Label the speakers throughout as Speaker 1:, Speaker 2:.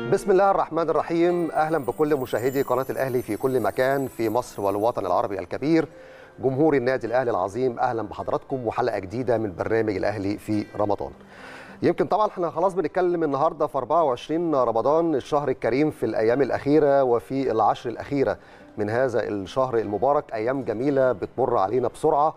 Speaker 1: بسم الله الرحمن الرحيم اهلا بكل مشاهدي قناه الاهلي في كل مكان في مصر والوطن العربي الكبير جمهور النادي الاهلي العظيم اهلا بحضراتكم وحلقه جديده من برنامج الاهلي في رمضان يمكن طبعا احنا خلاص بنتكلم النهارده في 24 رمضان الشهر الكريم في الايام الاخيره وفي العشر الاخيره من هذا الشهر المبارك ايام جميله بتمر علينا بسرعه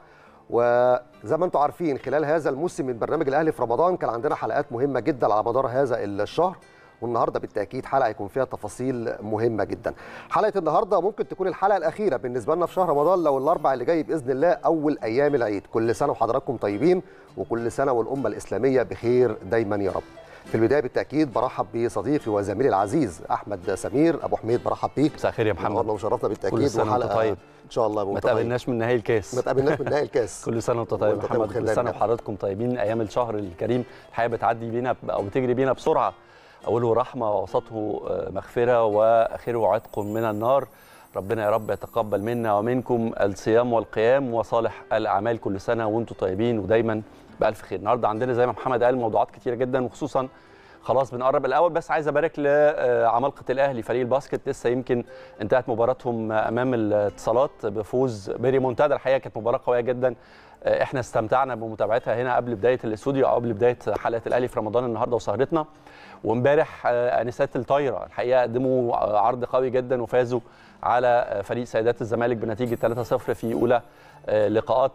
Speaker 1: وزي ما انتم عارفين خلال هذا الموسم من برنامج الاهلي في رمضان كان عندنا حلقات مهمه جدا على مدار هذا الشهر والنهارده بالتاكيد حلقه يكون فيها تفاصيل مهمه جدا. حلقه النهارده ممكن تكون الحلقه الاخيره بالنسبه لنا في شهر رمضان لو الاربع اللي جاي باذن الله اول ايام العيد، كل سنه وحضراتكم طيبين وكل سنه والامه الاسلاميه بخير دايما يا رب. في البدايه بالتاكيد برحب بصديقي وزميلي العزيز احمد سمير ابو حميد برحب بيك.
Speaker 2: مساء الخير يا محمد.
Speaker 1: الله وشرفنا بالتاكيد
Speaker 2: كل سنه وانت طيب.
Speaker 1: ان شاء الله
Speaker 2: ما تقابلناش من نهائي الكاس
Speaker 1: ما تقابلناش من نهائي الكاس
Speaker 2: كل سنه وانت طيب يا محمد كل سنه وحضراتكم طيبين ايام الشهر الكريم الحقيقه بتعدي بينا او بتجري بينا بسرعه اوله رحمه ووسطه مغفره واخره عتق من النار ربنا يا رب يتقبل منا ومنكم الصيام والقيام وصالح الاعمال كل سنه وانتم طيبين ودايما بالف خير النهارده عندنا زي ما محمد قال موضوعات كتيره جدا وخصوصا خلاص بنقرب الاول بس عايز ابارك لعمالقه الاهلي فريق الباسكت لسه يمكن انتهت مباراتهم امام الاتصالات بفوز بريمونتادا الحقيقه كانت مباراه قويه جدا احنا استمتعنا بمتابعتها هنا قبل بدايه الاستوديو او قبل بدايه حلقه الاهلي في رمضان النهارده وسهرتنا وامبارح انسات الطايره الحقيقه قدموا عرض قوي جدا وفازوا على فريق سيدات الزمالك بنتيجه 3-0 في اولى لقاءات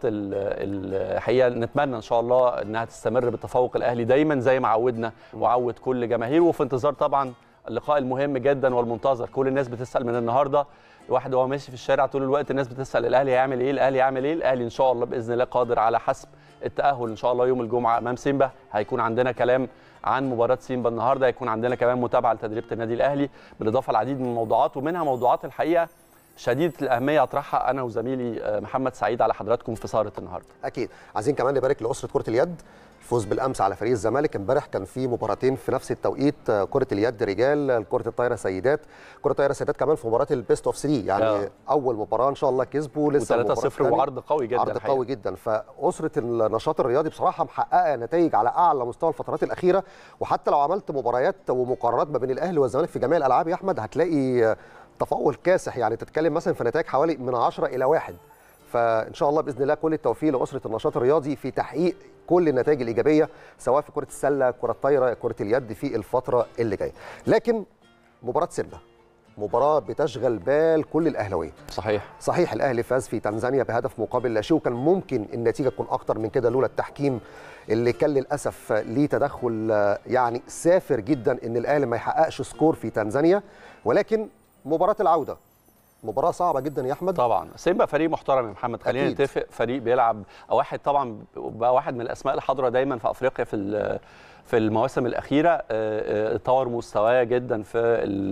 Speaker 2: الحقيقه نتمنى ان شاء الله انها تستمر بالتفوق الاهلي دايما زي ما عودنا وعود كل جماهير وفي انتظار طبعا اللقاء المهم جدا والمنتظر كل الناس بتسال من النهارده الواحد وهو ماشي في الشارع طول الوقت الناس بتسال الاهلي هيعمل ايه الاهلي هيعمل ايه الاهلي ان شاء الله باذن الله قادر على حسم التاهل ان شاء الله يوم الجمعه امام سيمبا هيكون عندنا كلام عن مباراه سيمبا النهارده هيكون عندنا كمان متابعه لتدريبه النادي الاهلي بالاضافه لعديد من الموضوعات ومنها موضوعات الحقيقه شديده الاهميه اطرحها انا وزميلي محمد سعيد على حضراتكم في سهره النهارده.
Speaker 1: اكيد، عايزين كمان نبارك لاسره كره اليد الفوز بالامس على فريق الزمالك امبارح كان في مباراتين في نفس التوقيت كره اليد رجال كره الطايره سيدات كره الطايره سيدات كمان في مباراه البيست اوف 3 يعني أوه. اول مباراه ان شاء الله كسبوا
Speaker 2: لسه 3-0 وعرض قوي جدا
Speaker 1: عرض قوي جدا فاسره النشاط الرياضي بصراحه محققه نتائج على اعلى مستوى الفترات الاخيره وحتى لو عملت مباريات ومقارنات ما بين الاهلي والزمالك في جميع الالعاب يا احمد هتلاقي تفوق كاسح يعني تتكلم مثلا في نتائج حوالي من 10 الى 1 فان شاء الله باذن الله كل التوفيق لاسره النشاط الرياضي في تحقيق كل النتائج الايجابيه سواء في كره السله كره الطايره كره اليد في الفتره اللي جايه لكن مباراه سيمبا مباراه بتشغل بال كل الاهلاويه
Speaker 2: صحيح
Speaker 1: صحيح الاهلي فاز في تنزانيا بهدف مقابل لا شيء وكان ممكن النتيجه تكون اكتر من كده لولا التحكيم اللي كان للاسف ليه تدخل يعني سافر جدا ان الاهلي ما يحققش سكور في تنزانيا ولكن مباراه العوده مباراه صعبه جدا يا احمد
Speaker 2: طبعا سيمبا فريق محترم يا محمد خلينا أكيد. نتفق فريق بيلعب واحد طبعا بقى واحد من الاسماء الحاضره دايما في افريقيا في في المواسم الاخيره طور مستواه جدا في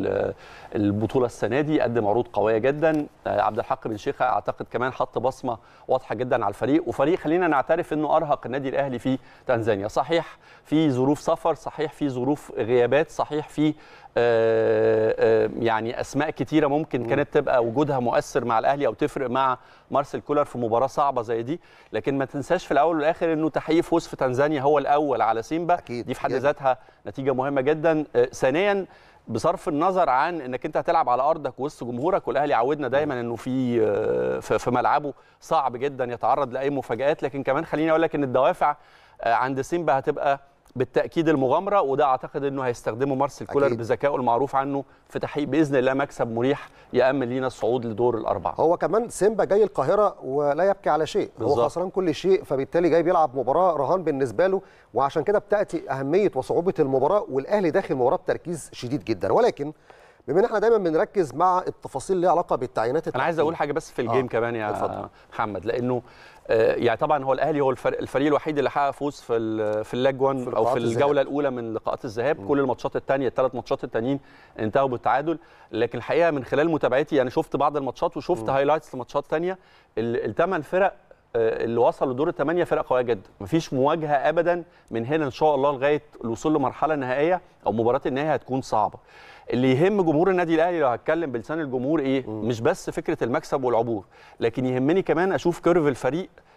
Speaker 2: البطوله السنه دي قدم عروض قويه جدا عبد الحق بن شيخه اعتقد كمان حط بصمه واضحه جدا على الفريق وفريق خلينا نعترف انه ارهق النادي الاهلي في تنزانيا صحيح في ظروف سفر صحيح في ظروف غيابات صحيح في يعني اسماء كتيره ممكن كانت تبقى وجودها مؤثر مع الاهلي او تفرق مع مارسيل كولر في مباراه صعبه زي دي لكن ما تنساش في الاول والاخر انه تحقيق فوز في تنزانيا هو الاول على سيمبا
Speaker 1: أكيد.
Speaker 2: دي في حد ذاتها نتيجه مهمه جدا ثانيا بصرف النظر عن انك انت هتلعب على ارضك وسط جمهورك والاهلي عودنا دايما انه في في ملعبه صعب جدا يتعرض لاي مفاجات لكن كمان خليني اقول لك ان الدوافع عند سيمبا هتبقى بالتاكيد المغامره وده اعتقد انه هيستخدمه مارسيل كولر بذكائه المعروف عنه في تحقيق باذن الله مكسب مريح يامن لينا الصعود لدور الاربعه.
Speaker 1: هو كمان سيمبا جاي القاهره ولا يبكي على شيء، بالزبط. هو خسران كل شيء فبالتالي جاي بيلعب مباراه رهان بالنسبه له وعشان كده بتاتي اهميه وصعوبه المباراه والاهلي داخل المباراه بتركيز شديد جدا ولكن بما ان احنا دايما بنركز مع التفاصيل اللي ليها علاقه بالتعيينات
Speaker 2: انا عايز اقول حاجه بس في الجيم آه. كمان يا الفضل. محمد لانه يعني طبعا هو الاهلي هو الفريق الوحيد اللي حقق فوز في في اللاج 1 او في الجوله الاولى من لقاءات الذهاب كل الماتشات الثانيه الثلاث ماتشات الثانيين انتهوا بالتعادل لكن الحقيقه من خلال متابعتي يعني شفت بعض الماتشات وشفت هايلايتس لماتشات ثانيه الثمان فرق اللي وصلوا لدور الثمانيه فرق قويه جدا مفيش مواجهه ابدا من هنا ان شاء الله لغايه الوصول لمرحله نهائيه او مباراه النهائيه هتكون صعبه اللي يهم جمهور النادي الاهلي لو هتكلم بلسان الجمهور ايه م. مش بس فكره المكسب والعبور لكن يهمني كمان اشوف كيرف الفريق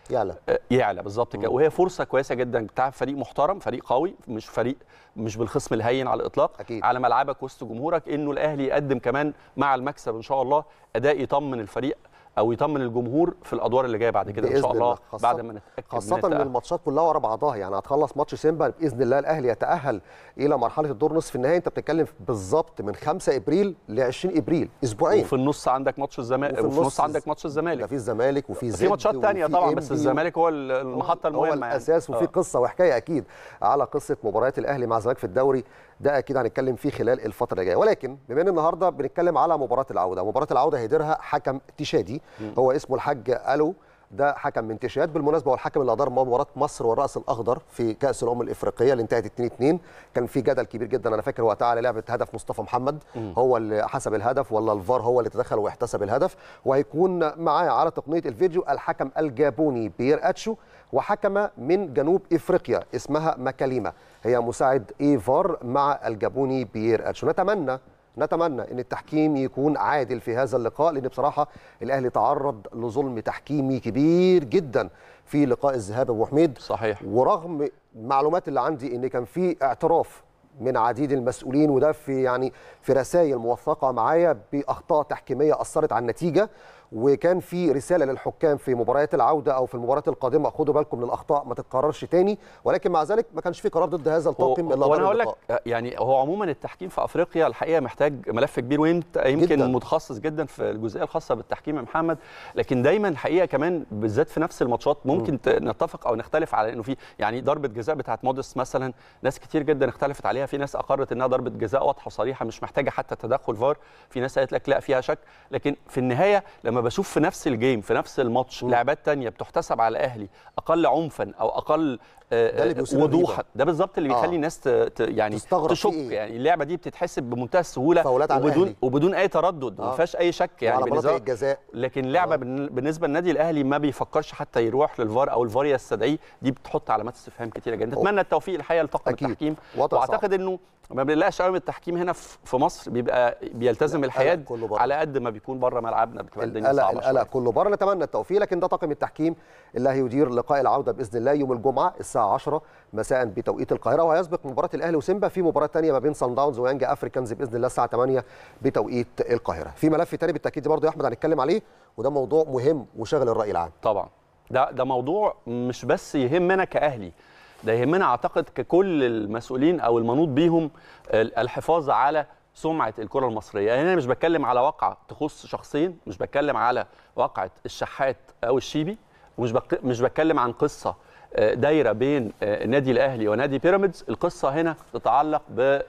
Speaker 1: يعلى
Speaker 2: يعلى بالظبط كده وهي فرصه كويسه جدا بتاع فريق محترم فريق قوي مش فريق مش بالخصم الهين على الاطلاق
Speaker 1: أكيد.
Speaker 2: على ملعبك وسط جمهورك انه الاهلي يقدم كمان مع المكسب ان شاء الله اداء يطمن الفريق او يطمن الجمهور في الادوار اللي جايه بعد كده ان شاء
Speaker 1: بإذن
Speaker 2: الله
Speaker 1: خاصة-
Speaker 2: بعد ما نتاكد
Speaker 1: خاصة
Speaker 2: من
Speaker 1: ان
Speaker 2: التأهل.
Speaker 1: الماتشات كلها ورا بعضها يعني هتخلص ماتش سيمبا باذن الله الاهلي يتاهل الى مرحله الدور نصف النهائي انت بتتكلم بالظبط من 5 ابريل ل 20 ابريل اسبوعين
Speaker 2: وفي النص عندك ماتش الزمالك
Speaker 1: وفي
Speaker 2: وفي النص
Speaker 1: النص
Speaker 2: عندك ماتش
Speaker 1: ده
Speaker 2: الزمالك
Speaker 1: في الزمالك وفي زد
Speaker 2: في ماتشات تانية
Speaker 1: وفي
Speaker 2: طبعا بس
Speaker 1: إنبي
Speaker 2: الزمالك هو المحطه
Speaker 1: هو
Speaker 2: المهمه يعني.
Speaker 1: الاساس وفي
Speaker 2: آه.
Speaker 1: قصه وحكايه اكيد على قصه مباريات الاهلي مع الزمالك في الدوري ده اكيد هنتكلم فيه خلال الفتره اللي جايه ولكن بما ان النهارده بنتكلم على مباراه العوده مباراه العوده هيديرها حكم تشادي هو اسمه الحاج الو ده حكم من تشاد بالمناسبه هو الحكم اللي ادار مباراه مصر والراس الاخضر في كاس الامم الافريقيه اللي انتهت 2 2 كان في جدل كبير جدا انا فاكر وقتها على لعبه هدف مصطفى محمد هو اللي حسب الهدف ولا الفار هو اللي تدخل واحتسب الهدف وهيكون معاه على تقنيه الفيديو الحكم الجابوني بيير اتشو وحكمه من جنوب افريقيا اسمها مكاليما هي مساعد ايفار مع الجابوني بيير اتشو نتمنى نتمنى ان التحكيم يكون عادل في هذا اللقاء لان بصراحه الاهلي تعرض لظلم تحكيمي كبير جدا في لقاء الذهاب ابو حميد
Speaker 2: صحيح
Speaker 1: ورغم المعلومات اللي عندي ان كان في اعتراف من عديد المسؤولين وده في يعني في رسائل موثقه معايا باخطاء تحكيميه اثرت على النتيجه وكان في رساله للحكام في مباريات العوده او في المباريات القادمه خدوا بالكم من الاخطاء ما تتكررش تاني ولكن مع ذلك ما كانش في قرار ضد هذا الطاقم اللي
Speaker 2: وانا
Speaker 1: أدار
Speaker 2: هقول لك
Speaker 1: اللقاء.
Speaker 2: يعني هو عموما التحكيم في افريقيا الحقيقه محتاج ملف كبير وانت يمكن
Speaker 1: جداً.
Speaker 2: جداً. متخصص جدا في الجزئيه الخاصه بالتحكيم يا محمد لكن دايما الحقيقه كمان بالذات في نفس الماتشات ممكن ت- نتفق او نختلف على انه في يعني ضربه جزاء بتاعت موديس مثلا ناس كتير جدا اختلفت عليها في ناس اقرت انها ضربه جزاء واضحه وصريحه مش محتاجه حتى تدخل فار في ناس قالت لك لا فيها شك لكن في النهايه لما بشوف في نفس الجيم في نفس الماتش لعبات تانية بتحتسب على الاهلي اقل عنفا او اقل آه،
Speaker 1: ده اللي بيثير
Speaker 2: وضوحا
Speaker 1: الريبة.
Speaker 2: ده بالظبط اللي
Speaker 1: آه.
Speaker 2: بيخلي الناس ت... ت... يعني
Speaker 1: تستغرب في
Speaker 2: تشك
Speaker 1: إيه؟
Speaker 2: يعني اللعبه دي بتتحسب بمنتهى السهوله
Speaker 1: فاولات على
Speaker 2: وبدون
Speaker 1: الأهلي.
Speaker 2: وبدون اي تردد
Speaker 1: آه.
Speaker 2: ما فيهاش اي شك يعني
Speaker 1: وعلى مناطق
Speaker 2: بالنسبة-
Speaker 1: الجزاء
Speaker 2: لكن اللعبه
Speaker 1: آه.
Speaker 2: بالن- بالنسبه للنادي الاهلي ما بيفكرش حتى يروح للفار او الفار يستدعيه دي بتحط علامات استفهام كتيره جدا نتمنى التوفيق الحقيقه لطاقم
Speaker 1: أكيد.
Speaker 2: التحكيم
Speaker 1: وضع صعب.
Speaker 2: واعتقد انه ما بنلاقيش قوي من التحكيم هنا في في مصر بيبقى بيلتزم
Speaker 1: لا،
Speaker 2: الحياد
Speaker 1: القلق كله بره.
Speaker 2: على قد ما بيكون بره ملعبنا بتبقى الدنيا
Speaker 1: القلق
Speaker 2: صعبه
Speaker 1: القلق
Speaker 2: شويه
Speaker 1: كله بره نتمنى التوفيق لكن ده طاقم التحكيم اللي هيدير لقاء العوده باذن الله يوم الجمعه الساعه 10 مساء بتوقيت القاهره وهيسبق مباراه الاهلي وسيمبا في مباراه ثانيه ما بين صن داونز ويانج افريكانز باذن الله الساعه 8 بتوقيت القاهره في ملف ثاني بالتاكيد برضه يا احمد هنتكلم عليه وده موضوع مهم وشاغل الراي العام
Speaker 2: طبعا ده ده موضوع مش بس يهمنا كاهلي ده يهمنا اعتقد ككل المسؤولين او المنوط بيهم ال- الحفاظ على سمعه الكره المصريه يعني انا مش بتكلم على واقعه تخص شخصين مش بتكلم على واقعه الشحات او الشيبي ومش بك مش بتكلم عن قصه آه، دايره بين آه، النادي الاهلي ونادي بيراميدز القصه هنا تتعلق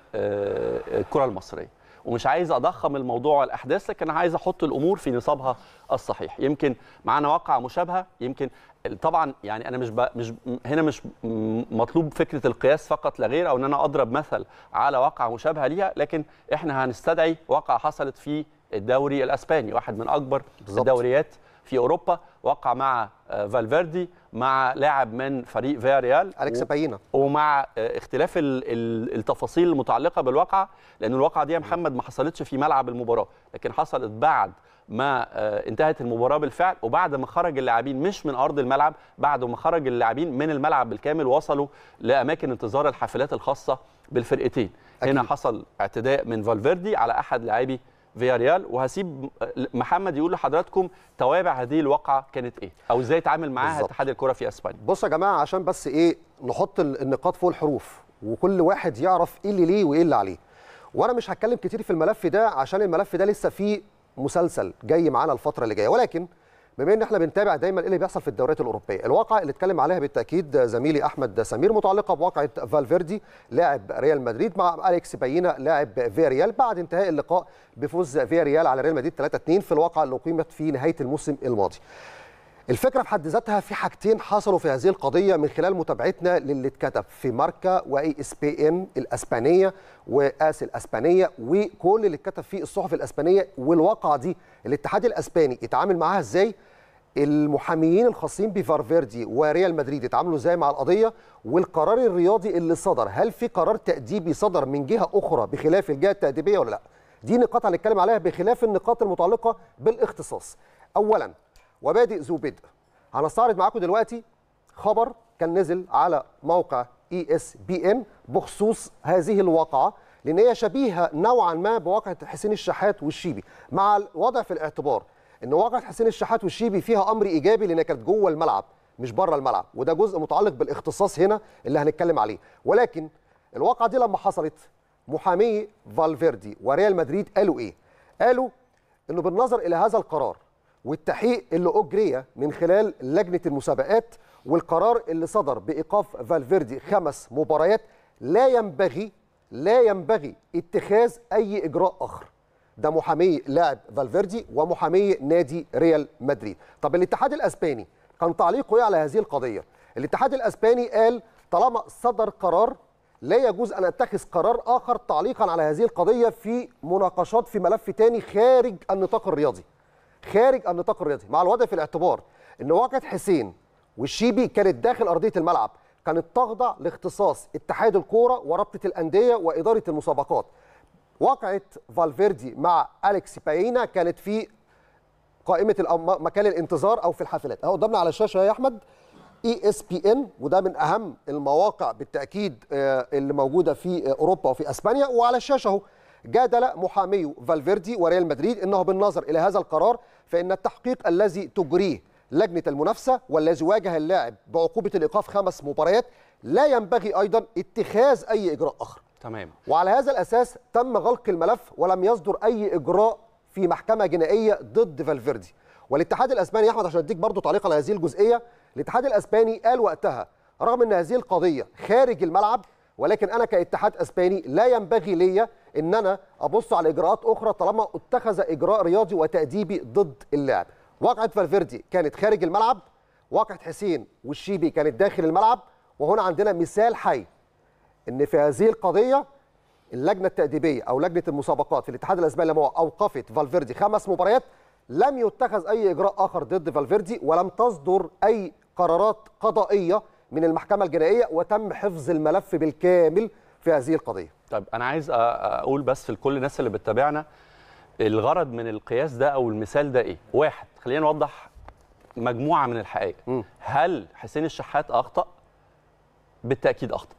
Speaker 2: بالكره المصريه ومش عايز اضخم الموضوع والاحداث لكن انا عايز احط الامور في نصابها الصحيح يمكن معانا واقعه مشابهه يمكن طبعا يعني انا مش ب... مش هنا مش م- مطلوب فكره القياس فقط لا غير او ان انا اضرب مثل على واقعه مشابهه ليها لكن احنا هنستدعي واقعه حصلت في الدوري الاسباني واحد من اكبر
Speaker 1: بالظبط.
Speaker 2: الدوريات في اوروبا وقع مع آه، فالفيردي مع لاعب من فريق فياريال
Speaker 1: اليكس
Speaker 2: و-
Speaker 1: باينا
Speaker 2: ومع آه، اختلاف ال- ال- التفاصيل المتعلقه بالواقعه لان الواقعه دي يا محمد ما حصلتش في ملعب المباراه لكن حصلت بعد ما آه، انتهت المباراه بالفعل وبعد ما خرج اللاعبين مش من ارض الملعب بعد ما خرج اللاعبين من الملعب بالكامل وصلوا لاماكن انتظار الحافلات الخاصه بالفرقتين
Speaker 1: أكيد.
Speaker 2: هنا حصل اعتداء من فالفيردي على احد لاعبي فياريال وهسيب محمد يقول لحضراتكم توابع هذه الواقعه كانت ايه او ازاي اتعامل معاها
Speaker 1: بالظبط.
Speaker 2: اتحاد الكره في اسبانيا
Speaker 1: بصوا يا جماعه عشان بس ايه نحط ال- النقاط فوق الحروف وكل واحد يعرف ايه اللي ليه وايه اللي عليه وانا مش هتكلم كتير في الملف ده عشان الملف ده لسه فيه مسلسل جاي معانا الفتره اللي جايه ولكن بما ان احنا بنتابع دايما ايه اللي بيحصل في الدوريات الاوروبيه الواقعه اللي اتكلم عليها بالتاكيد زميلي احمد سمير متعلقه بواقعه فالفيردي لاعب ريال مدريد مع اليكس باينا لاعب فياريال بعد انتهاء اللقاء بفوز فياريال على ريال مدريد 3-2 في الواقعه اللي اقيمت في نهايه الموسم الماضي الفكره في حد ذاتها في حاجتين حصلوا في هذه القضيه من خلال متابعتنا للي اتكتب في ماركا واي اس بي ان الاسبانيه واس الاسبانيه وكل اللي اتكتب في الصحف الاسبانيه والواقعه دي الاتحاد الاسباني اتعامل معاها ازاي المحاميين الخاصين بفارفيردي وريال مدريد اتعاملوا ازاي مع القضيه والقرار الرياضي اللي صدر هل في قرار تاديبي صدر من جهه اخرى بخلاف الجهه التاديبيه ولا لا دي نقاط هنتكلم عليها بخلاف النقاط المتعلقه بالاختصاص اولا وبادئ ذو بدء هنستعرض معاكم دلوقتي خبر كان نزل على موقع اي اس بي ان بخصوص هذه الواقعه لان هي شبيهه نوعا ما بواقعه حسين الشحات والشيبي مع الوضع في الاعتبار ان واقعه حسين الشحات والشيبي فيها امر ايجابي لان كانت جوه الملعب مش بره الملعب وده جزء متعلق بالاختصاص هنا اللي هنتكلم عليه ولكن الواقعه دي لما حصلت محامي فالفيردي وريال مدريد قالوا ايه قالوا انه بالنظر الى هذا القرار والتحقيق اللي اجري من خلال لجنه المسابقات والقرار اللي صدر بايقاف فالفيردي خمس مباريات لا ينبغي لا ينبغي اتخاذ اي اجراء اخر ده محامي لاعب فالفيردي ومحامي نادي ريال مدريد طب الاتحاد الاسباني كان تعليقه ايه على هذه القضيه الاتحاد الاسباني قال طالما صدر قرار لا يجوز ان اتخذ قرار اخر تعليقا على هذه القضيه في مناقشات في ملف تاني خارج النطاق الرياضي خارج النطاق الرياضي مع الوضع في الاعتبار ان واقعه حسين والشيبي كانت داخل ارضيه الملعب كانت تخضع لاختصاص اتحاد الكوره ورابطه الانديه واداره المسابقات واقعه فالفيردي مع اليكس باينا كانت في قائمه مكان الانتظار او في الحافلات اهو قدامنا على الشاشه يا احمد اي اس بي ان وده من اهم المواقع بالتاكيد اللي موجوده في اوروبا وفي اسبانيا وعلى الشاشه اهو جادل محامي فالفيردي وريال مدريد انه بالنظر الى هذا القرار فان التحقيق الذي تجريه لجنه المنافسه والذي واجه اللاعب بعقوبه الايقاف خمس مباريات لا ينبغي ايضا اتخاذ اي اجراء اخر.
Speaker 2: تمام.
Speaker 1: وعلى هذا الاساس تم غلق الملف ولم يصدر اي اجراء في محكمه جنائيه ضد فالفيردي. والاتحاد الاسباني يا احمد عشان اديك برضه تعليق على هذه الجزئيه، الاتحاد الاسباني قال وقتها رغم ان هذه القضيه خارج الملعب ولكن انا كاتحاد اسباني لا ينبغي لي ان انا ابص على اجراءات اخرى طالما اتخذ اجراء رياضي وتاديبي ضد اللاعب. واقعه فالفيردي كانت خارج الملعب، واقعه حسين والشيبي كانت داخل الملعب، وهنا عندنا مثال حي ان في هذه القضيه اللجنه التاديبيه او لجنه المسابقات في الاتحاد الاسباني لما اوقفت فالفيردي خمس مباريات لم يتخذ اي اجراء اخر ضد فالفيردي ولم تصدر اي قرارات قضائيه من المحكمه الجنائيه وتم حفظ الملف بالكامل في هذه القضيه.
Speaker 2: طيب انا عايز اقول بس لكل الناس اللي بتتابعنا الغرض من القياس ده او المثال ده ايه؟ واحد خلينا نوضح مجموعه من الحقائق. م. هل حسين الشحات اخطا؟ بالتاكيد اخطا.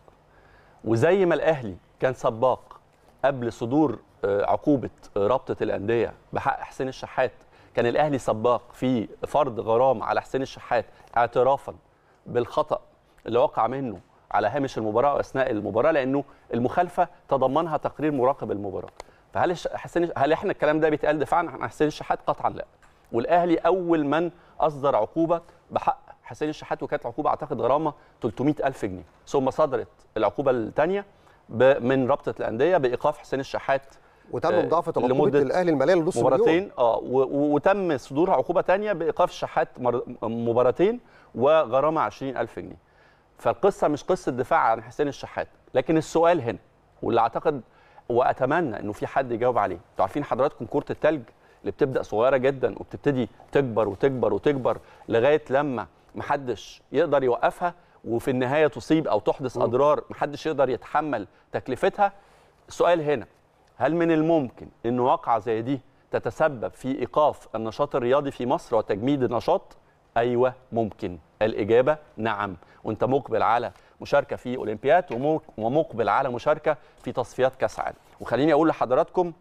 Speaker 2: وزي ما الاهلي كان سباق قبل صدور عقوبه رابطه الانديه بحق حسين الشحات كان الاهلي سباق في فرض غرام على حسين الشحات اعترافا بالخطا اللي وقع منه على هامش المباراه واثناء المباراه لانه المخالفه تضمنها تقرير مراقب المباراه فهل حسين هل احنا الكلام ده بيتقال دفاعا عن حسين الشحات قطعا لا والاهلي اول من اصدر عقوبه بحق حسين الشحات وكانت العقوبه اعتقد غرامه 300 الف جنيه ثم صدرت العقوبه الثانيه من رابطه الانديه بايقاف حسين الشحات
Speaker 1: وتم مضاعفه عقوبه الاهلي الماليه لنص
Speaker 2: مباراتين اه وتم صدور عقوبه ثانيه بايقاف الشحات مباراتين وغرامه 20000 جنيه فالقصه مش قصه دفاع عن حسين الشحات لكن السؤال هنا واللي اعتقد واتمنى انه في حد يجاوب عليه انتوا عارفين حضراتكم كره الثلج اللي بتبدا صغيره جدا وبتبتدي تكبر وتكبر وتكبر لغايه لما محدش يقدر يوقفها وفي النهايه تصيب او تحدث اضرار محدش يقدر يتحمل تكلفتها السؤال هنا هل من الممكن ان واقعه زي دي تتسبب في ايقاف النشاط الرياضي في مصر وتجميد النشاط ايوه ممكن الاجابه نعم وانت مقبل على مشاركه في اولمبياد ومقبل على مشاركه في تصفيات كاس عالم وخليني اقول لحضراتكم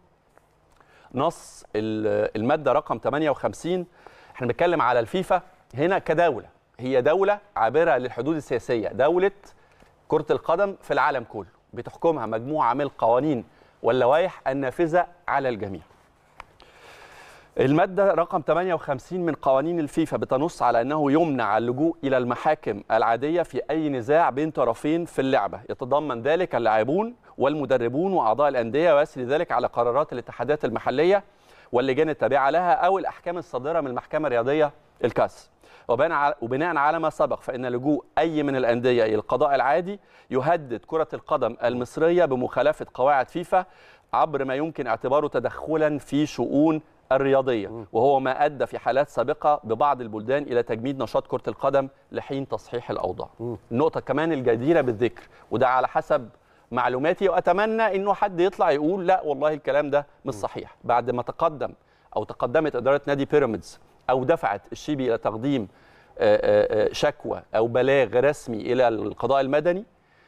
Speaker 2: نص الماده رقم 58 احنا بنتكلم على الفيفا هنا كدوله هي دوله عابره للحدود السياسيه دوله كره القدم في العالم كله بتحكمها مجموعه من القوانين واللوائح النافذه على الجميع المادة رقم 58 من قوانين الفيفا بتنص على أنه يمنع اللجوء إلى المحاكم العادية في أي نزاع بين طرفين في اللعبة يتضمن ذلك اللاعبون والمدربون وأعضاء الأندية ويسري ذلك على قرارات الاتحادات المحلية واللجان التابعة لها أو الأحكام الصادرة من المحكمة الرياضية الكاس وبناء على ما سبق فإن لجوء أي من الأندية إلى القضاء العادي يهدد كرة القدم المصرية بمخالفة قواعد فيفا عبر ما يمكن اعتباره تدخلا في شؤون الرياضيه وهو ما ادى في حالات سابقه ببعض البلدان الى تجميد نشاط كره القدم لحين تصحيح الاوضاع. النقطه كمان الجديره بالذكر وده على حسب معلوماتي واتمنى انه حد يطلع يقول لا والله الكلام ده مش صحيح بعد ما تقدم او تقدمت اداره نادي بيراميدز او دفعت الشيبي الى تقديم شكوى او بلاغ رسمي الى القضاء المدني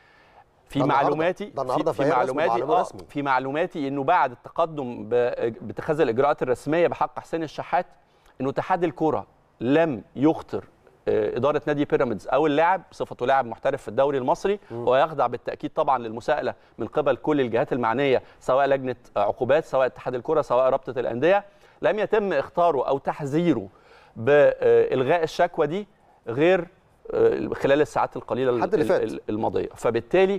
Speaker 2: في
Speaker 1: ده النهاردة.
Speaker 2: معلوماتي
Speaker 1: ده النهاردة
Speaker 2: في, في
Speaker 1: بيان رسمي
Speaker 2: معلوماتي
Speaker 1: ومعلومة
Speaker 2: آه
Speaker 1: رسمي.
Speaker 2: في معلوماتي انه بعد التقدم ب- باتخاذ الاجراءات الرسميه بحق حسين الشحات انه اتحاد الكره لم يخطر آه، اداره نادي بيراميدز او اللاعب بصفته لاعب محترف في الدوري المصري ويخضع بالتاكيد طبعا للمساءله من قبل كل الجهات المعنيه سواء لجنه عقوبات سواء اتحاد الكره سواء رابطه الانديه لم يتم اختاره او تحذيره بالغاء الشكوى دي غير آه، خلال الساعات القليله
Speaker 1: الحد اللي فات.
Speaker 2: ال- الماضيه فبالتالي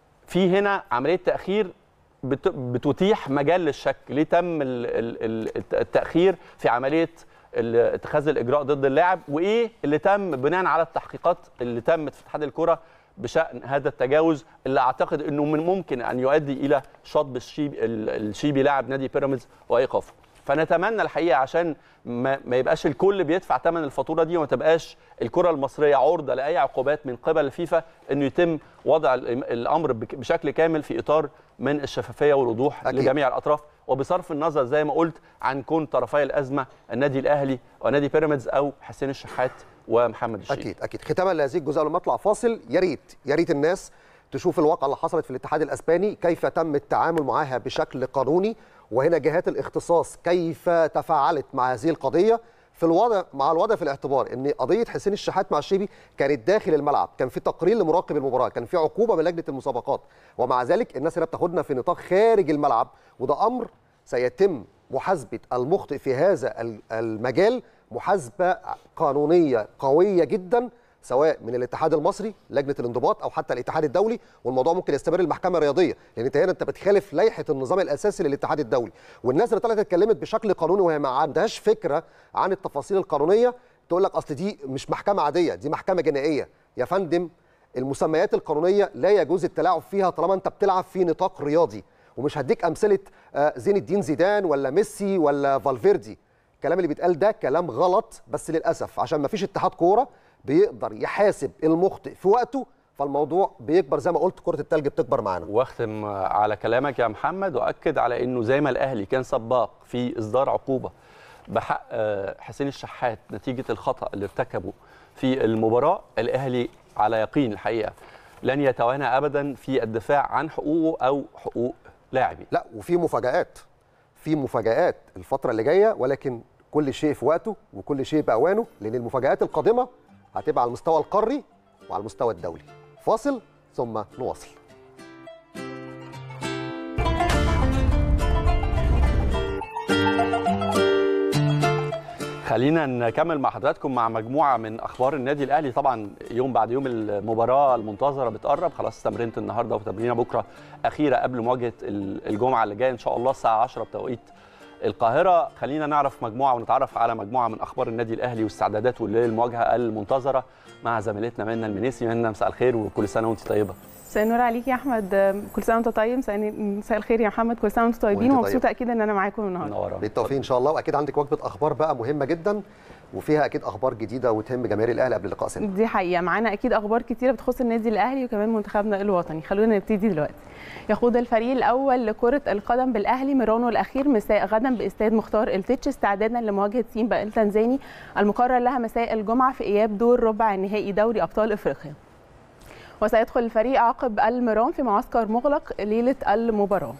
Speaker 2: في هنا عمليه تاخير بت- بتتيح مجال للشك ليه تم ال- ال- ال- التاخير في عمليه ال- اتخاذ الاجراء ضد اللاعب وايه اللي تم بناء على التحقيقات اللي تمت في اتحاد الكره بشان هذا التجاوز اللي اعتقد انه من ممكن ان يؤدي الى شطب الشيبي ال- الشيبي لاعب نادي بيراميدز وايقافه فنتمنى الحقيقه عشان ما, ما يبقاش الكل بيدفع ثمن الفاتوره دي وما تبقاش الكره المصريه عرضه لاي عقوبات من قبل الفيفا انه يتم وضع الام- الامر بك- بشكل كامل في اطار من الشفافيه والوضوح
Speaker 1: أكيد.
Speaker 2: لجميع الاطراف وبصرف النظر زي ما قلت عن كون طرفي الازمه النادي الاهلي ونادي بيراميدز او حسين الشحات ومحمد الشيخ
Speaker 1: اكيد اكيد ختاما لهذه الجزئيه قبل ما اطلع فاصل يا ريت يا ريت الناس تشوف الواقعه اللي حصلت في الاتحاد الاسباني كيف تم التعامل معها بشكل قانوني وهنا جهات الاختصاص كيف تفاعلت مع هذه القضيه في الوضع مع الوضع في الاعتبار ان قضيه حسين الشحات مع الشيبي كانت داخل الملعب كان في تقرير لمراقب المباراه كان في عقوبه من لجنه المسابقات ومع ذلك الناس هنا بتاخدنا في نطاق خارج الملعب وده امر سيتم محاسبه المخطئ في هذا ال- المجال محاسبه قانونيه قويه جدا سواء من الاتحاد المصري لجنه الانضباط او حتى الاتحاد الدولي والموضوع ممكن يستمر المحكمه الرياضيه لان انت هنا انت بتخالف لائحه النظام الاساسي للاتحاد الدولي والناس اللي طلعت اتكلمت بشكل قانوني وهي ما عندهاش فكره عن التفاصيل القانونيه تقول لك اصل دي مش محكمه عاديه دي محكمه جنائيه يا فندم المسميات القانونيه لا يجوز التلاعب فيها طالما انت بتلعب في نطاق رياضي ومش هديك امثله آه، زين الدين زيدان ولا ميسي ولا فالفيردي الكلام اللي بيتقال ده كلام غلط بس للاسف عشان ما فيش اتحاد كوره بيقدر يحاسب المخطئ في وقته فالموضوع بيكبر زي ما قلت كره التلج بتكبر معانا
Speaker 2: واختم على كلامك يا محمد واكد على انه زي ما الاهلي كان سباق في اصدار عقوبه بحق آه، حسين الشحات نتيجه الخطا اللي ارتكبه في المباراه الاهلي على يقين الحقيقه لن يتوانى ابدا في الدفاع عن حقوقه او حقوق لاعبي
Speaker 1: لا وفي مفاجآت في مفاجآت الفترة اللي جاية ولكن كل شيء في وقته وكل شيء بأوانه لأن المفاجآت القادمة هتبقى على المستوى القاري وعلى المستوى الدولي فاصل ثم نواصل
Speaker 2: خلينا نكمل مع حضراتكم مع مجموعه من اخبار النادي الاهلي طبعا يوم بعد يوم المباراه المنتظره بتقرب خلاص تمرينه النهارده وتمرينه بكره اخيره قبل مواجهه ال- الجمعه اللي جايه ان شاء الله الساعه 10 بتوقيت القاهره خلينا نعرف مجموعه ونتعرف على مجموعه من اخبار النادي الاهلي واستعداداته للمواجهه المنتظره مع زميلتنا منى المنيسي منى مساء الخير وكل سنه وانت طيبه
Speaker 3: مساء النور عليك يا احمد كل سنه وانت طيب مساء مساء الخير يا محمد كل سنه وانتم طيبين
Speaker 1: وانت
Speaker 3: ومبسوطه
Speaker 1: طيب.
Speaker 3: اكيد ان انا معاكم النهارده
Speaker 2: منورانا
Speaker 1: بالتوفيق إن شاء الله وأكيد عندك وجبة أخبار بقى مهمة جدا وفيها أكيد أخبار جديدة وتهم جماهير الأهلي قبل اللقاء سنة
Speaker 3: دي حقيقه معانا اكيد اخبار كتيره بتخص النادي الاهلي وكمان منتخبنا الوطني خلونا نبتدي دلوقتي يخوض الفريق الاول لكره القدم بالاهلي ميرانو الاخير مساء غدا باستاد مختار التتش استعدادا لمواجهه سيمبا التنزاني المقرر لها مساء الجمعه في اياب دور ربع النهائي دوري ابطال افريقيا وسيدخل الفريق عقب الميران في معسكر مغلق ليله المباراه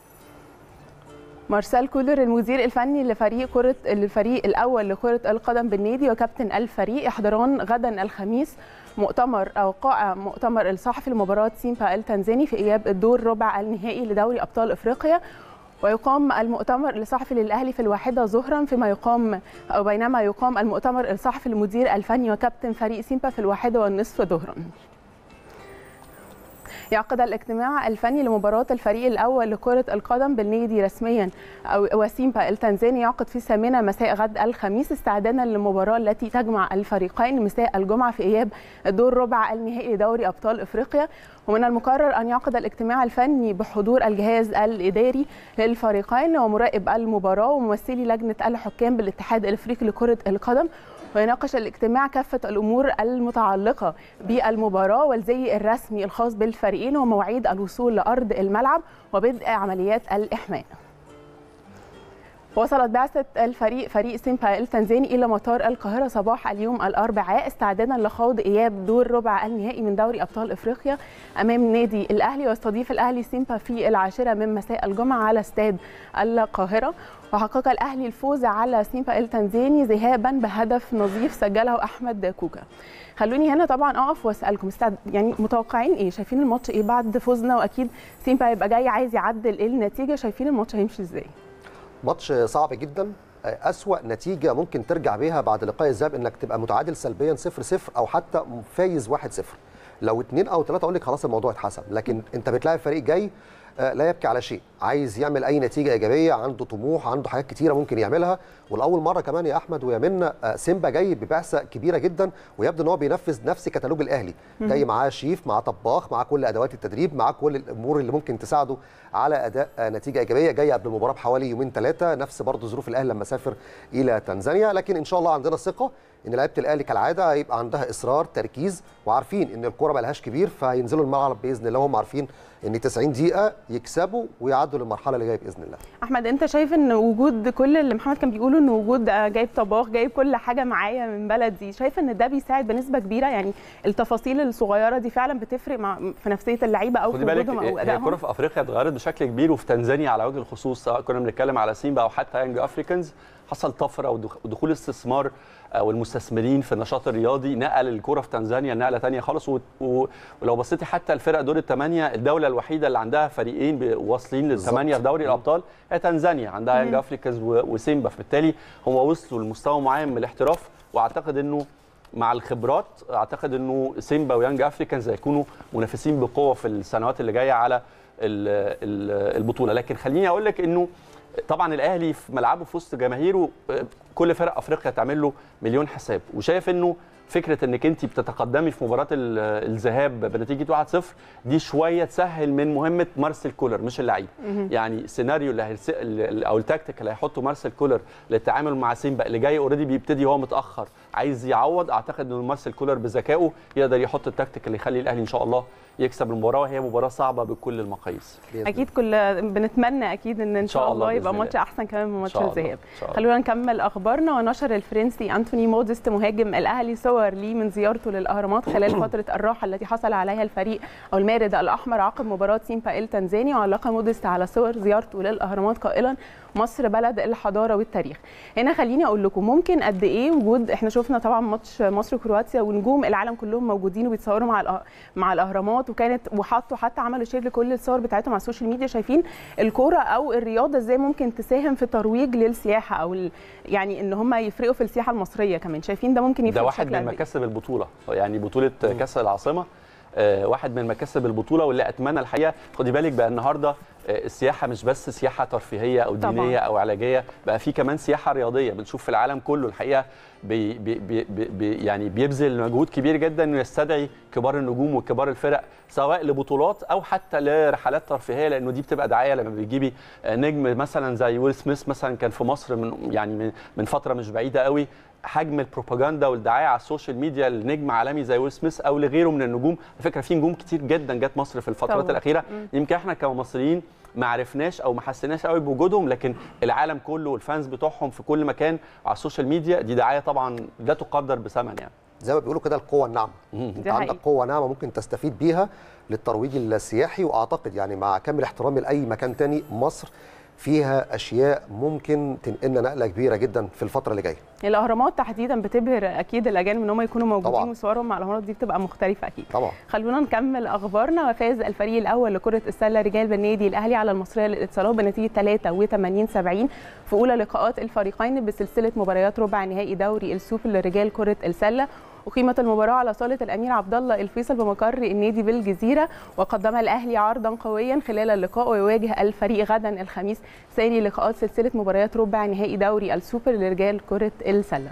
Speaker 3: مارسيل كولر المدير الفني لفريق كرة الفريق الأول لكرة القدم بالنادي وكابتن الفريق يحضران غدا الخميس مؤتمر أو قاع مؤتمر الصحفي لمباراة سيمبا التنزاني في إياب الدور ربع النهائي لدوري أبطال إفريقيا ويقام المؤتمر الصحفي للأهلي في الواحدة ظهرا فيما يقام أو بينما يقام المؤتمر الصحفي للمدير الفني وكابتن فريق سيمبا في الواحدة والنصف ظهرا يعقد الاجتماع الفني لمباراة الفريق الأول لكرة القدم بالنادي رسميا أو وسيمبا التنزاني يعقد في الثامنة مساء غد الخميس استعدادا للمباراة التي تجمع الفريقين مساء الجمعة في إياب الدور ربع النهائي لدوري أبطال إفريقيا ومن المقرر أن يعقد الاجتماع الفني بحضور الجهاز الإداري للفريقين ومراقب المباراة وممثلي لجنة الحكام بالاتحاد الإفريقي لكرة القدم ويناقش الاجتماع كافة الأمور المتعلقة بالمباراة والزي الرسمي الخاص بالفريقين ومواعيد الوصول لأرض الملعب وبدء عمليات الإحماء وصلت بعثة الفريق فريق سيمبا التنزاني إلى مطار القاهرة صباح اليوم الأربعاء استعدادا لخوض إياب دور ربع النهائي من دوري أبطال إفريقيا أمام نادي الأهلي ويستضيف الأهلي سيمبا في العاشرة من مساء الجمعة على استاد القاهرة وحقق الأهلي الفوز على سيمبا التنزاني ذهابا بهدف نظيف سجله أحمد كوكا خلوني هنا طبعا اقف واسالكم استعد يعني متوقعين ايه شايفين الماتش ايه بعد فوزنا واكيد سيمبا هيبقى جاي عايز يعدل ايه النتيجه شايفين الماتش هيمشي ازاي
Speaker 1: ماتش صعب جدا أسوأ نتيجة ممكن ترجع بيها بعد لقاء الذهاب انك تبقى متعادل سلبيا 0 0 او حتى فايز 1 0 لو اثنين او ثلاثة اقول لك خلاص الموضوع اتحسم لكن انت بتلاعب فريق جاي لا يبكي على شيء عايز يعمل اي نتيجه ايجابيه عنده طموح عنده حاجات كتيره ممكن يعملها ولاول مره كمان يا احمد ويا منى سيمبا جاي ببعثه كبيره جدا ويبدو ان هو بينفذ نفس كتالوج الاهلي جاي معاه شيف معاه طباخ معاه كل ادوات التدريب معاه كل الامور اللي ممكن تساعده على اداء نتيجه ايجابيه جاي قبل المباراه بحوالي يومين ثلاثه نفس برضه ظروف الاهلي لما سافر الى تنزانيا لكن ان شاء الله عندنا ثقه ان لعيبه الاهلي كالعاده هيبقى عندها اصرار تركيز وعارفين ان الكوره ما لهاش كبير فهينزلوا الملعب باذن الله هم عارفين ان 90 دقيقه يكسبوا ويعدوا للمرحله اللي جايه باذن الله
Speaker 3: احمد انت شايف ان وجود كل اللي محمد كان بيقوله ان وجود جايب طباخ جايب كل حاجه معايا من بلدي شايف ان ده بيساعد بنسبه كبيره يعني التفاصيل الصغيره دي فعلا بتفرق مع في نفسيه اللعيبه او في وجودهم او
Speaker 2: ادائهم الكره في افريقيا اتغيرت بشكل كبير وفي تنزانيا على وجه الخصوص سواء كنا بنتكلم على سيمبا او حتى يانج افريكانز حصل طفره ودخول استثمار والمستثمرين في النشاط الرياضي نقل الكره في تنزانيا نقله ثانيه خالص و... و... ولو بصيتي حتى الفرق دور الثمانيه الدوله الوحيده اللي عندها فريقين واصلين للثمانيه في دوري الابطال هي تنزانيا عندها يانج افريكانز و... وسيمبا فبالتالي هم وصلوا لمستوى معين من الاحتراف واعتقد انه مع الخبرات اعتقد انه سيمبا ويانج افريكانز هيكونوا منافسين بقوه في السنوات اللي جايه على البطوله لكن خليني اقول لك انه طبعا الاهلي في ملعبه في وسط جماهيره كل فرق افريقيا تعمل له مليون حساب وشايف انه فكره انك انت بتتقدمي في مباراه الذهاب بنتيجه 1-0 دي شويه تسهل من مهمه مارسيل كولر مش اللعيب يعني السيناريو اللي هيرس... او التكتيك اللي هيحطه مارسيل كولر للتعامل مع سيمبا اللي جاي اوريدي بيبتدي هو متاخر عايز يعوض اعتقد ان مارسيل كولر بذكائه يقدر يحط التكتيك اللي يخلي الاهلي ان شاء الله يكسب المباراه وهي مباراه صعبه بكل المقاييس
Speaker 3: اكيد كل بنتمنى اكيد ان ان شاء الله يبقى ماتش احسن كمان من ماتش الذهاب خلونا نكمل اخبارنا ونشر الفرنسي انتوني موديست مهاجم الاهلي صور ليه من زيارته للاهرامات خلال فتره الراحه التي حصل عليها الفريق او المارد الاحمر عقب مباراه سيمبا التنزاني وعلق موديست على صور زيارته للاهرامات قائلا مصر بلد الحضاره والتاريخ هنا خليني اقول لكم ممكن قد ايه وجود احنا شفنا طبعا ماتش مصر وكرواتيا ونجوم العالم كلهم موجودين وبيتصوروا مع مع الاهرامات وكانت وحطوا حتى عملوا شير لكل الصور بتاعتهم على السوشيال ميديا شايفين الكوره او الرياضه ازاي ممكن تساهم في ترويج للسياحه او يعني ان هم يفرقوا في السياحه المصريه كمان شايفين ده ممكن يفرق
Speaker 2: ده واحد من مكاسب البطوله يعني بطوله كاس العاصمه واحد من مكاسب البطوله واللي اتمنى الحقيقه خدي بالك بقى النهارده السياحه مش بس سياحه ترفيهيه او دينيه طبعا. او علاجيه بقى في كمان سياحه رياضيه بنشوف في العالم كله الحقيقه بي بي بي بي يعني بيبذل مجهود كبير جدا انه يستدعي كبار النجوم وكبار الفرق سواء لبطولات او حتى لرحلات ترفيهيه لانه دي بتبقى دعايه لما بتجيبي نجم مثلا زي ويل سميث مثلا كان في مصر من يعني من فتره مش بعيده قوي حجم البروباجندا والدعايه على السوشيال ميديا لنجم عالمي زي ويل سميث او لغيره من النجوم على فكره في نجوم كتير جدا جت مصر في الفترات طبعا. الاخيره يمكن احنا كمصريين ما عرفناش او ما حسيناش قوي بوجودهم لكن العالم كله والفانز بتوعهم في كل مكان على السوشيال ميديا دي دعايه طبعا لا تقدر بثمن يعني
Speaker 1: زي ما بيقولوا كده القوه الناعمه انت عندك قوه ناعمه ممكن تستفيد بيها للترويج السياحي واعتقد يعني مع كامل احترامي لاي مكان تاني مصر فيها اشياء ممكن تنقلنا نقله كبيره جدا في الفتره اللي جايه
Speaker 3: الاهرامات تحديدا بتبهر اكيد الاجانب ان هم يكونوا موجودين وصورهم مع الاهرامات دي بتبقى مختلفه اكيد
Speaker 1: طبعا
Speaker 3: خلونا نكمل اخبارنا وفاز الفريق الاول لكره السله رجال بالنادي الاهلي على المصريه للاتصالات بنتيجه 83 70 في اولى لقاءات الفريقين بسلسله مباريات ربع نهائي دوري السوبر لرجال كره السله أقيمت المباراة على صالة الأمير عبد الله الفيصل بمقر النادي بالجزيرة وقدم الأهلي عرضا قويا خلال اللقاء ويواجه الفريق غدا الخميس ثاني لقاءات سلسلة مباريات ربع نهائي دوري السوبر لرجال كرة السلة.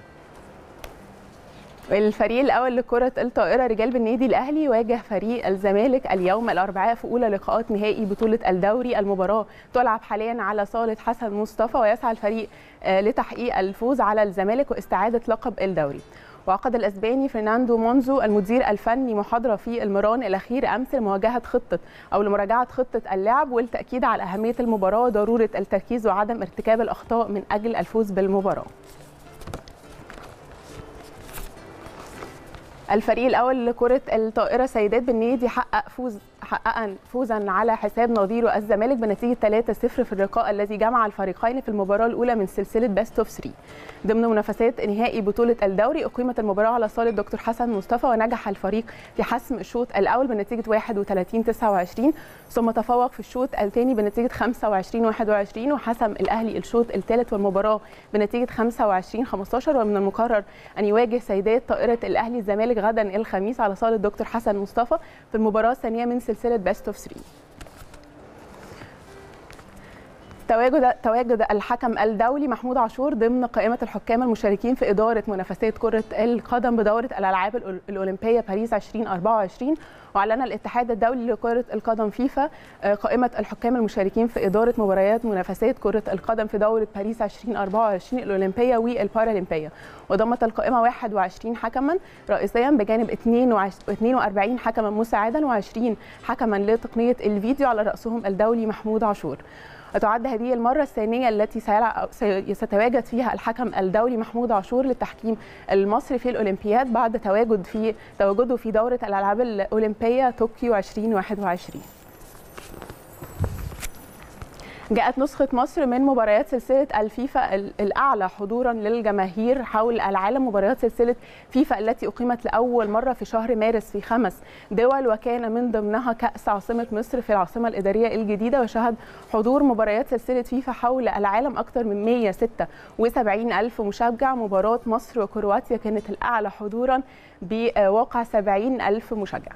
Speaker 3: الفريق الاول لكره الطائره رجال بالنادي الاهلي واجه فريق الزمالك اليوم الاربعاء في اولى لقاءات نهائي بطوله الدوري المباراه تلعب حاليا على صاله حسن مصطفى ويسعى الفريق لتحقيق الفوز على الزمالك واستعاده لقب الدوري وعقد الاسباني فرناندو مونزو المدير الفني محاضره في المران الاخير امس لمواجهه خطه او لمراجعه خطه اللعب والتاكيد على اهميه المباراه وضروره التركيز وعدم ارتكاب الاخطاء من اجل الفوز بالمباراه الفريق الاول لكره الطائره سيدات بالنادي حقق فوز حقق فوزا على حساب نظيره الزمالك بنتيجه 3-0 في اللقاء الذي جمع الفريقين في المباراه الاولى من سلسله بيست اوف 3 ضمن منافسات نهائي بطوله الدوري اقيمت المباراه على صاله دكتور حسن مصطفى ونجح الفريق في حسم الشوط الاول بنتيجه 31 29 ثم تفوق في الشوط الثاني بنتيجه 25 21 وحسم الاهلي الشوط الثالث والمباراه بنتيجه 25 15 ومن المقرر ان يواجه سيدات طائره الاهلي الزمالك غدا الخميس على صاله دكتور حسن مصطفى في المباراه الثانيه من سلسله بيست اوف 3 تواجد تواجد الحكم الدولي محمود عاشور ضمن قائمه الحكام المشاركين في اداره منافسات كره القدم بدوره الالعاب الاولمبيه باريس 2024 واعلن الاتحاد الدولي لكره القدم فيفا قائمه الحكام المشاركين في اداره مباريات منافسات كره القدم في دوره باريس 2024 الاولمبيه والبارالمبيه وضمت القائمه 21 حكما رئيسيا بجانب 42 حكما مساعدا و20 حكما لتقنيه الفيديو على راسهم الدولي محمود عاشور وتعد هذه المرة الثانية التي سيتواجد فيها الحكم الدولي محمود عاشور للتحكيم المصري في الأولمبياد بعد تواجد في تواجده في دورة الألعاب الأولمبية طوكيو 2021 جاءت نسخة مصر من مباريات سلسلة الفيفا الأعلى حضورا للجماهير حول العالم مباريات سلسلة فيفا التي أقيمت لأول مرة في شهر مارس في خمس دول وكان من ضمنها كأس عاصمة مصر في العاصمة الإدارية الجديدة وشهد حضور مباريات سلسلة فيفا حول العالم أكثر من 176 ألف مشجع مباراة مصر وكرواتيا كانت الأعلى حضورا بواقع 70 ألف مشجع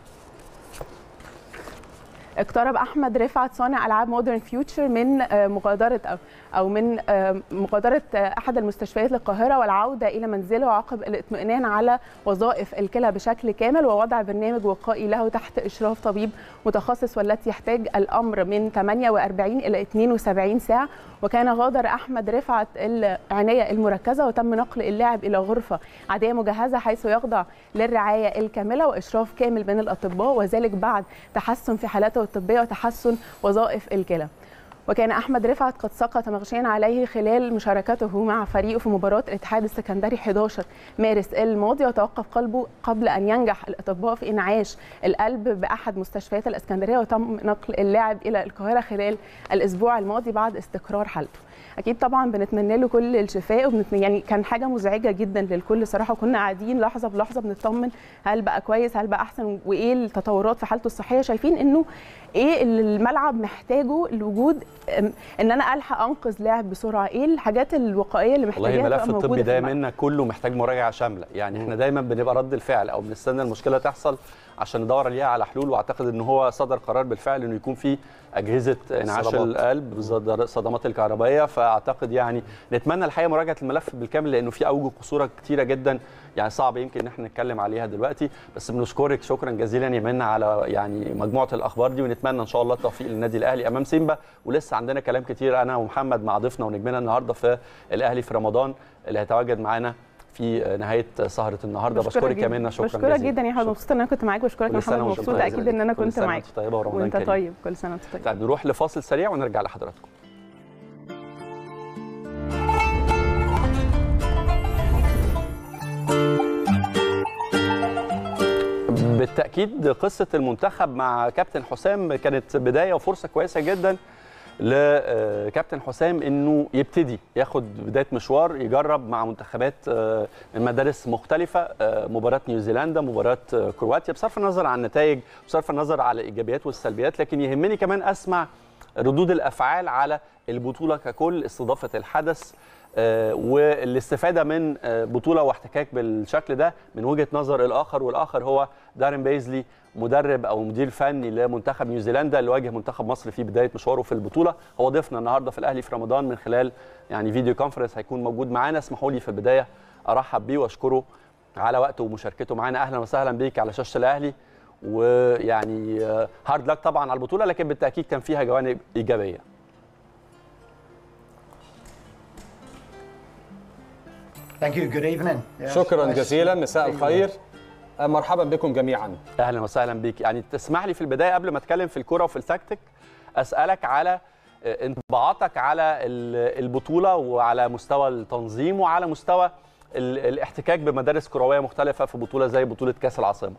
Speaker 3: اقترب احمد رفعت صانع العاب مودرن فيوتشر من مغادره او من مغادره احد المستشفيات للقاهره والعوده الى منزله عقب الاطمئنان على وظائف الكلى بشكل كامل ووضع برنامج وقائي له تحت اشراف طبيب متخصص والتي يحتاج الامر من 48 الى 72 ساعه وكان غادر احمد رفعت العنايه المركزه وتم نقل اللاعب الى غرفه عاديه مجهزه حيث يخضع للرعايه الكامله واشراف كامل من الاطباء وذلك بعد تحسن في حالته الطبيه وتحسن وظائف الكلى وكان احمد رفعت قد سقط مغشيا عليه خلال مشاركته مع فريقه في مباراه الاتحاد السكندري 11 مارس الماضي وتوقف قلبه قبل ان ينجح الاطباء في انعاش القلب باحد مستشفيات الاسكندريه وتم نقل اللاعب الى القاهره خلال الاسبوع الماضي بعد استقرار حالته اكيد طبعا بنتمنى له كل الشفاء وبنتمنى يعني كان حاجه مزعجه جدا للكل صراحه وكنا قاعدين لحظه بلحظه بنطمن هل بقى كويس هل بقى احسن وايه التطورات في حالته الصحيه شايفين انه ايه اللي الملعب محتاجه الوجود ان انا الحق انقذ لاعب بسرعه ايه الحاجات الوقائيه اللي محتاجاها
Speaker 2: والله الملف الطبي ده منا كله محتاج مراجعه شامله يعني احنا دايما بنبقى رد الفعل او بنستنى المشكله تحصل عشان ندور عليها على حلول واعتقد ان هو صدر قرار بالفعل انه يكون في اجهزه انعاش
Speaker 1: صدمات.
Speaker 2: القلب الصدمات الكهربائيه فاعتقد يعني نتمنى الحقيقه مراجعه الملف بالكامل لانه في اوجه قصوره كتيره جدا يعني صعب يمكن ان احنا نتكلم عليها دلوقتي بس بنشكرك شكرا جزيلا يا منى على يعني مجموعه الاخبار دي ونتمنى ان شاء الله التوفيق للنادي الاهلي امام سيمبا ولسه عندنا كلام كتير انا ومحمد مع ضيفنا ونجمنا النهارده في الاهلي في رمضان اللي هيتواجد معانا في نهايه سهره النهارده بشكرك يا منى شكرا
Speaker 3: بشكرك جدا يا حبيبي مبسوطه ان انا كنت معاك بشكرك يا محمد مبسوطه اكيد ان انا كنت معاك
Speaker 2: كل سنه طيبه ورمضان
Speaker 3: وانت
Speaker 2: كريم
Speaker 3: طيب كل سنه وانت طيب
Speaker 2: طيب نروح لفاصل سريع ونرجع لحضراتكم بالتاكيد قصه المنتخب مع كابتن حسام كانت بدايه وفرصه كويسه جدا لكابتن حسام انه يبتدي ياخد بدايه مشوار يجرب مع منتخبات من مدارس مختلفه مباراه نيوزيلندا مباراه كرواتيا بصرف النظر عن النتائج بصرف النظر على الايجابيات والسلبيات لكن يهمني كمان اسمع ردود الافعال على البطوله ككل استضافه الحدث والاستفاده من بطوله واحتكاك بالشكل ده من وجهه نظر الاخر والاخر هو دارين بيزلي مدرب او مدير فني لمنتخب نيوزيلندا اللي واجه منتخب مصر في بدايه مشواره في البطوله هو ضيفنا النهارده في الاهلي في رمضان من خلال يعني فيديو كونفرنس هيكون موجود معانا اسمحوا لي في البدايه ارحب بيه واشكره على وقته ومشاركته معانا اهلا وسهلا بيك على شاشه الاهلي ويعني هارد لك طبعا على البطوله لكن بالتاكيد كان فيها جوانب ايجابيه
Speaker 4: Thank you. Good evening. Yes,
Speaker 5: شكرا
Speaker 4: nice
Speaker 5: جزيلا
Speaker 4: to
Speaker 5: مساء
Speaker 4: be with
Speaker 5: الخير مرحبا بكم جميعا
Speaker 2: اهلا وسهلا بيك يعني تسمح لي في البدايه قبل ما اتكلم في الكوره وفي التكتيك اسالك على انطباعاتك على ال- البطوله وعلى مستوى التنظيم وعلى مستوى ال- الاحتكاك بمدارس كرويه مختلفه في بطوله زي بطوله كاس العاصمه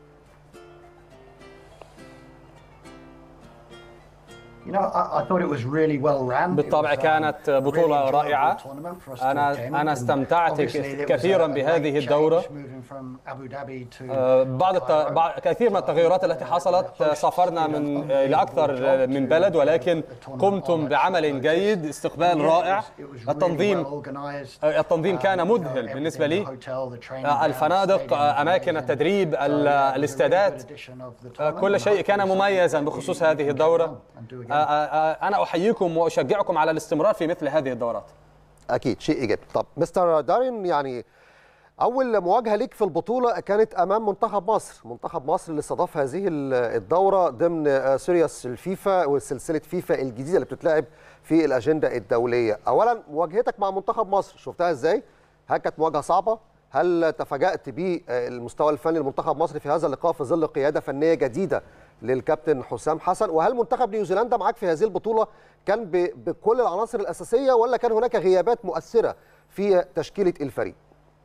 Speaker 4: You know, I, I thought it was really well run. It
Speaker 5: بالطبع
Speaker 4: was, um,
Speaker 5: كانت
Speaker 4: a really
Speaker 5: بطولة
Speaker 4: enjoyable
Speaker 5: رائعة.
Speaker 4: tournament for us to
Speaker 5: أنا-
Speaker 4: attend.
Speaker 5: أنا
Speaker 4: And
Speaker 5: استمتعت
Speaker 4: obviously there was
Speaker 5: كثيراً
Speaker 4: a- a
Speaker 5: بهذه
Speaker 4: great
Speaker 5: الدورة.
Speaker 4: change moving from Abu Dhabi to
Speaker 5: آه، بعض الت...
Speaker 4: Cairo.
Speaker 5: بعض كثير من التغيرات التي حصلت آه، سافرنا من آه، لأكثر آه، من بلد ولكن قمتم بعمل جيد استقبال رائع التنظيم آه، التنظيم كان مذهل بالنسبة لي آه، الفنادق آه، أماكن التدريب ال- الاستادات آه، كل شيء كان مميزا بخصوص هذه الدورة آه، آه، آه، أنا أحييكم وأشجعكم على الاستمرار في مثل هذه الدورات
Speaker 1: اكيد شيء ايجابي طب مستر دارين يعني اول مواجهه ليك في البطوله كانت امام منتخب مصر منتخب مصر اللي استضاف هذه ال- الدوره ضمن آه، سيريس الفيفا وسلسله فيفا الجديده اللي بتتلعب في الاجنده الدوليه اولا مواجهتك مع منتخب مصر شفتها ازاي هل كانت مواجهه صعبه هل تفاجات بالمستوى الفني لمنتخب مصر في هذا اللقاء في ظل قياده فنيه جديده للكابتن حسام حسن وهل منتخب نيوزيلندا معاك في هذه البطوله كان ب- بكل العناصر الاساسيه ولا كان هناك غيابات مؤثره في تشكيله الفريق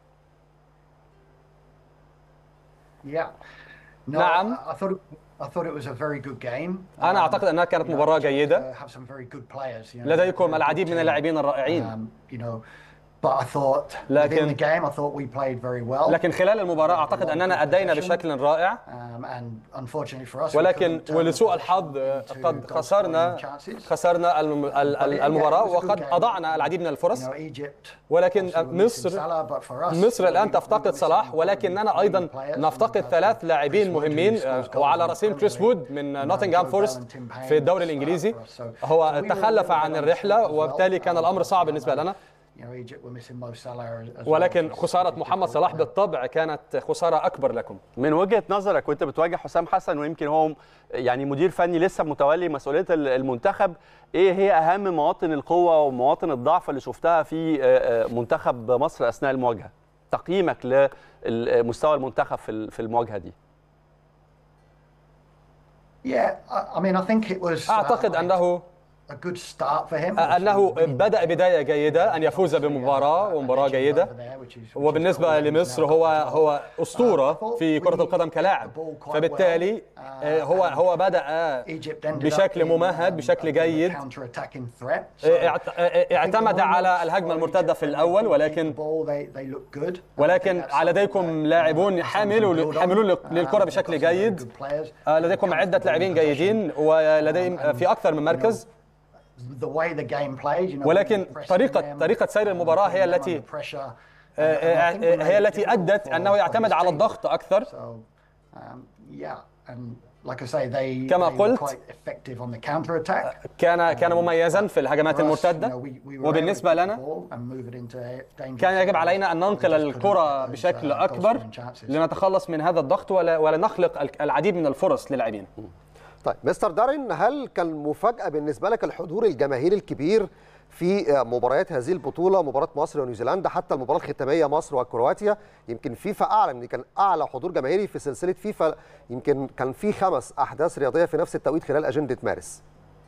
Speaker 4: Yeah. No,
Speaker 5: نعم.
Speaker 4: I, I thought it, I thought it was a very good game.
Speaker 5: أنا أعتقد أنها كانت
Speaker 4: you know,
Speaker 5: مباراة
Speaker 4: Egypt,
Speaker 5: جيدة.
Speaker 4: uh, have some very good players, you know,
Speaker 5: لديكم
Speaker 4: they're a good
Speaker 5: العديد من
Speaker 4: team.
Speaker 5: اللاعبين الرائعين
Speaker 4: Um, you know, but I thought
Speaker 5: لكن-
Speaker 4: within the game, I thought we played very well.
Speaker 5: لكن خلال المباراة أعتقد أننا أدينا بشكل رائع
Speaker 4: Um, and unfortunately for us, we
Speaker 5: ولكن
Speaker 4: couldn't turn
Speaker 5: ولسوء
Speaker 4: the
Speaker 5: الحظ
Speaker 4: possession
Speaker 5: آه،
Speaker 4: into
Speaker 5: قد
Speaker 4: goal
Speaker 5: خسرنا
Speaker 4: scoring chances.
Speaker 5: خسرنا الم- ال- ال- المباراة وقد أضعنا العديد من
Speaker 4: You
Speaker 5: الفرص
Speaker 4: know, Egypt,
Speaker 5: ولكن
Speaker 4: obviously we're missing
Speaker 5: مصر
Speaker 4: Salah, but for us,
Speaker 5: مصر الآن
Speaker 4: we- we
Speaker 5: تفتقد
Speaker 4: were
Speaker 5: صلاح
Speaker 4: missing
Speaker 5: ولكننا أيضا
Speaker 4: players.
Speaker 5: نفتقد
Speaker 4: We have
Speaker 5: ثلاث لاعبين
Speaker 4: Chris Wood,
Speaker 5: مهمين
Speaker 4: who scores
Speaker 5: آه،
Speaker 4: goals
Speaker 5: وعلى
Speaker 4: in
Speaker 5: رأسهم
Speaker 4: the
Speaker 5: كريس
Speaker 4: Premier
Speaker 5: وود
Speaker 4: League.
Speaker 5: من
Speaker 4: You know,
Speaker 5: نوتنغهام
Speaker 4: Joe
Speaker 5: فورست
Speaker 4: Bell and Tim Payne
Speaker 5: في الدوري
Speaker 4: start
Speaker 5: الإنجليزي
Speaker 4: for us. So-
Speaker 5: هو
Speaker 4: so we were
Speaker 5: تخلف
Speaker 4: really
Speaker 5: عن
Speaker 4: well
Speaker 5: الرحلة
Speaker 4: as well.
Speaker 5: وبالتالي كان
Speaker 4: Um,
Speaker 5: الأمر صعب
Speaker 4: I
Speaker 5: بالنسبة
Speaker 4: know,
Speaker 5: لنا
Speaker 4: you know, Egypt were missing Mo Salah as well,
Speaker 5: ولكن
Speaker 4: which is
Speaker 5: خسارة
Speaker 4: difficult.
Speaker 5: محمد صلاح بالطبع كانت خسارة أكبر لكم
Speaker 2: من وجهه نظرك وانت بتواجه حسام حسن ويمكن هو يعني مدير فني لسه متولي مسؤوليه ال- المنتخب ايه هي اهم مواطن القوه ومواطن الضعف اللي شفتها في آه، آه، منتخب مصر اثناء المواجهه تقييمك لمستوى المنتخب في ال- في المواجهه دي
Speaker 4: Yeah, I, I mean, I think it was uh,
Speaker 5: أعتقد أنه
Speaker 4: a good start for him.
Speaker 5: أنه بدأ بداية جيدة أن يفوز بمباراة ومباراة جيدة وبالنسبة لمصر هو هو أسطورة في كرة القدم كلاعب فبالتالي آه، هو هو بدأ بشكل ممهد بشكل جيد اعت- اعتمد على الهجمة المرتدة في الأول ولكن ولكن لديكم لاعبون حاملوا حاملون للكرة بشكل جيد آه، لديكم عدة لاعبين جيدين ولديهم في أكثر من مركز ولكن طريقة طريقة سير المباراة هي التي آه، آه، آه، هي التي أدت أنه يعتمد على الضغط أكثر كما قلت كان كان مميزا في الهجمات المرتدة وبالنسبة لنا كان يجب علينا أن ننقل الكرة بشكل أكبر لنتخلص من هذا الضغط ولا ولا نخلق العديد من الفرص للاعبين
Speaker 1: طيب مستر دارين هل كان مفاجأة بالنسبة لك الحضور الجماهيري الكبير في مباريات هذه البطولة مباراة مصر ونيوزيلندا حتى المباراة الختامية مصر وكرواتيا يمكن فيفا أعلن إن كان أعلى حضور جماهيري في سلسلة فيفا يمكن كان في خمس أحداث رياضية في نفس التوقيت خلال أجندة مارس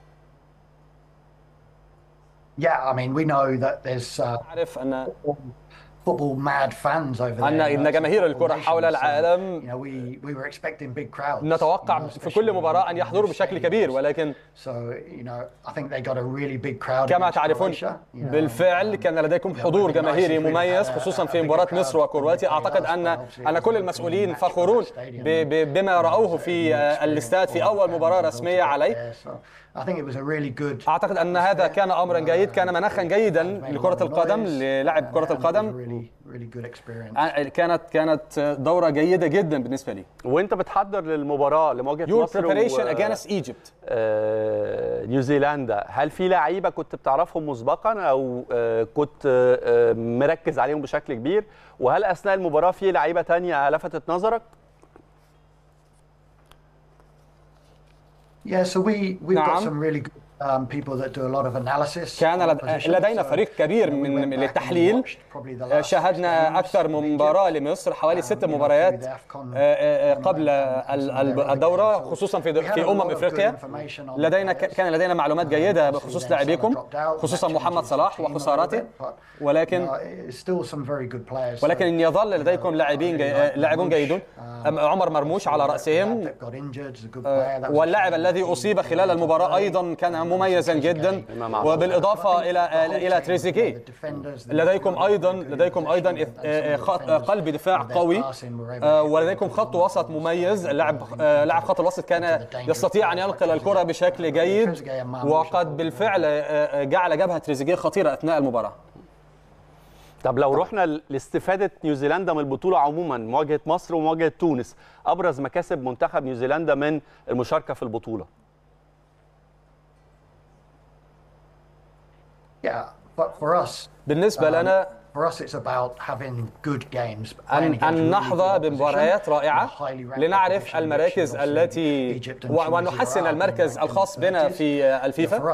Speaker 4: Yeah, I mean, we know that there's uh,
Speaker 5: أعرف أن
Speaker 4: football mad fans over there.
Speaker 5: أن
Speaker 4: you know,
Speaker 5: إن جماهير
Speaker 4: it's
Speaker 5: الكرة
Speaker 4: football
Speaker 5: حول
Speaker 4: nation, so,
Speaker 5: العالم
Speaker 4: you know, we we were expecting big crowds.
Speaker 5: نتوقع
Speaker 4: you know,
Speaker 5: في كل
Speaker 4: especially
Speaker 5: مباراة أن
Speaker 4: in
Speaker 5: يحضروا
Speaker 4: those
Speaker 5: بشكل
Speaker 4: stadiums.
Speaker 5: كبير ولكن
Speaker 4: So, you know, I think they got a really big crowd
Speaker 5: كما
Speaker 4: against
Speaker 5: تعرفون
Speaker 4: Croatia, you know,
Speaker 5: بالفعل
Speaker 4: um,
Speaker 5: كان لديكم
Speaker 4: you know,
Speaker 5: حضور
Speaker 4: it'd be nice
Speaker 5: جماهيري
Speaker 4: if we'd
Speaker 5: مميز
Speaker 4: had a-
Speaker 5: خصوصا
Speaker 4: a
Speaker 5: في
Speaker 4: bigger
Speaker 5: مباراة
Speaker 4: crowd
Speaker 5: مصر
Speaker 4: when we
Speaker 5: وكرواتيا
Speaker 4: played
Speaker 5: أعتقد
Speaker 4: last,
Speaker 5: أن
Speaker 4: but obviously
Speaker 5: أن
Speaker 4: it
Speaker 5: كل
Speaker 4: was a
Speaker 5: المسؤولين
Speaker 4: match at
Speaker 5: فخورون
Speaker 4: Last Stadium.
Speaker 5: ب- ب- بما رأوه في آه، الاستاد في أول مباراة رسمية عليه
Speaker 4: I think it was a really good
Speaker 5: أعتقد أن هذا كان أمرا جيد كان مناخا جيدا لكرة القدم للعب كرة القدم
Speaker 4: really really good experience.
Speaker 5: آه، كانت كانت دورة جيدة جدا بالنسبة لي
Speaker 2: وانت بتحضر للمباراه لمواجهه
Speaker 5: Your
Speaker 2: مصر
Speaker 5: preparation
Speaker 2: و-
Speaker 5: against Egypt
Speaker 2: آه، نيوزيلندا هل في لعيبه كنت بتعرفهم مسبقا او آه، كنت آه، مركز عليهم بشكل كبير وهل اثناء المباراه في لعيبه تانية لفتت نظرك
Speaker 4: Yeah, so we we've
Speaker 5: نعم.
Speaker 4: got some really good um, people that do a lot of analysis.
Speaker 5: كان
Speaker 4: on
Speaker 5: لد-
Speaker 4: positions.
Speaker 5: لدينا
Speaker 4: So,
Speaker 5: فريق كبير
Speaker 4: you know, we
Speaker 5: من
Speaker 4: went
Speaker 5: من
Speaker 4: back and
Speaker 5: التحليل
Speaker 4: watched probably the last
Speaker 5: شاهدنا
Speaker 4: games
Speaker 5: أكثر
Speaker 4: of
Speaker 5: من
Speaker 4: Egypt.
Speaker 5: مباراة لمصر حوالي ست مباريات آه، آه، قبل ال- ال- الدورة خصوصا في في أمم إفريقيا لدينا ك- كان لدينا معلومات جيدة بخصوص لاعبيكم خصوصا محمد صلاح وخساراته ولكن ولكن إن يظل لديكم لاعبين جي... آه، لاعبون جيدون أم- عمر مرموش على رأسهم آه، واللاعب الذي أصيب خلال المباراة أيضا كان مميزا جدا وبالإضافة إلى آه، إلى تريزيجيه لديكم ايضا لديكم ايضا إث- آه، آه، خط- آه، قلب دفاع قوي آه، ولديكم خط وسط مميز اللاعب آه، لاعب خط الوسط كان يستطيع ان ينقل الكره بشكل جيد وقد بالفعل آه، آه، جعل جبهه تريزيجيه خطيره اثناء المباراه
Speaker 2: طب لو رحنا لاستفاده نيوزيلندا من البطوله عموما مواجهه مصر ومواجهه تونس ابرز مكاسب منتخب نيوزيلندا من المشاركه في البطوله
Speaker 4: Yeah, but for us,
Speaker 5: بالنسبه لنا
Speaker 4: for us, it's about having good games.
Speaker 5: أن, أن نحظى بمباريات رائعة لنعرف المراكز التي و- ونحسن المركز الخاص بنا في الفيفا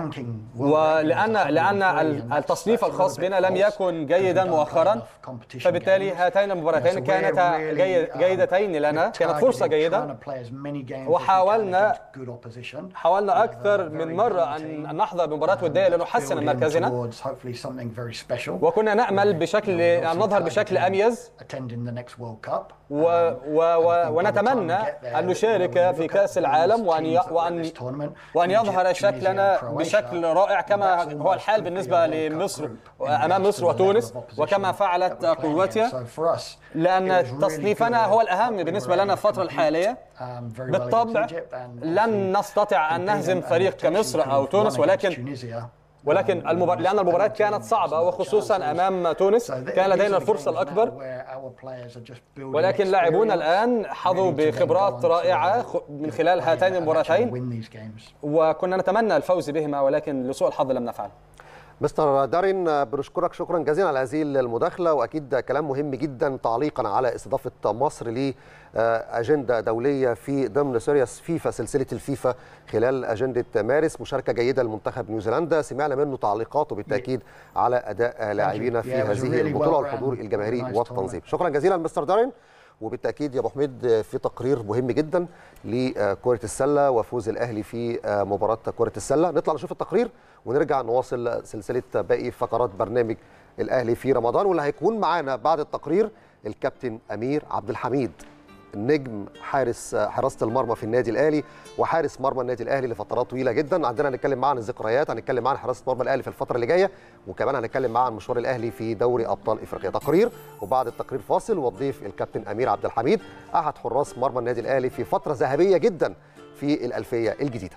Speaker 5: ولأن لأن ال- التصنيف الخاص بنا لم يكن جيدا مؤخرا فبالتالي هاتين المباراتين كانتا جي- جيدتين لنا كانت فرصة جيدة وحاولنا حاولنا أكثر من مرة أن أن نحظى بمباراة ودية لنحسن من مركزنا وكنا نأمل بشكل أن نظهر بشكل أميز و و و ونتمنى أن نشارك في كأس العالم وأن ي وأن وأن يظهر شكلنا بشكل رائع كما هو الحال بالنسبة لمصر أمام مصر وتونس وكما فعلت كرواتيا لأن تصنيفنا هو الأهم بالنسبة لنا في الفترة الحالية بالطبع لن نستطيع أن نهزم فريق كمصر أو تونس ولكن ولكن المبار... لأن المباريات كانت صعبة وخصوصا أمام تونس كان لدينا الفرصة الأكبر ولكن لاعبونا الآن حظوا بخبرات رائعة خ- من خلال هاتين المباراتين وكنا نتمنى الفوز بهما ولكن لسوء الحظ لم نفعل
Speaker 1: مستر دارين بنشكرك شكرا جزيلا على هذه المداخله واكيد كلام مهم جدا تعليقا على استضافه مصر لاجنده دوليه في ضمن سيريس فيفا سلسله الفيفا خلال اجنده مارس مشاركه جيده لمنتخب نيوزيلندا سمعنا منه تعليقاته بالتاكيد على اداء لاعبينا في
Speaker 4: Yeah, it was
Speaker 1: هذه
Speaker 4: really
Speaker 1: البطوله
Speaker 4: well
Speaker 1: والحضور
Speaker 4: run.
Speaker 1: الجماهيري
Speaker 4: Nice
Speaker 1: والتنظيم شكرا جزيلا مستر دارين وبالتاكيد يا ابو حميد في تقرير مهم جدا لكره السله وفوز الاهلي في مباراه كره السله نطلع نشوف التقرير ونرجع نواصل سلسله باقي فقرات برنامج الاهلي في رمضان واللي هيكون معانا بعد التقرير الكابتن امير عبد الحميد نجم حارس حراسه المرمى في النادي الاهلي وحارس مرمى النادي الاهلي لفترات طويله جدا عندنا هنتكلم معاه عن الذكريات هنتكلم معاه عن حراسه مرمى الاهلي في الفتره اللي جايه وكمان هنتكلم معاه عن مشوار الاهلي في دوري ابطال افريقيا تقرير وبعد التقرير فاصل والضيف الكابتن امير عبد الحميد احد حراس مرمى النادي الاهلي في فتره ذهبيه جدا في الالفيه الجديده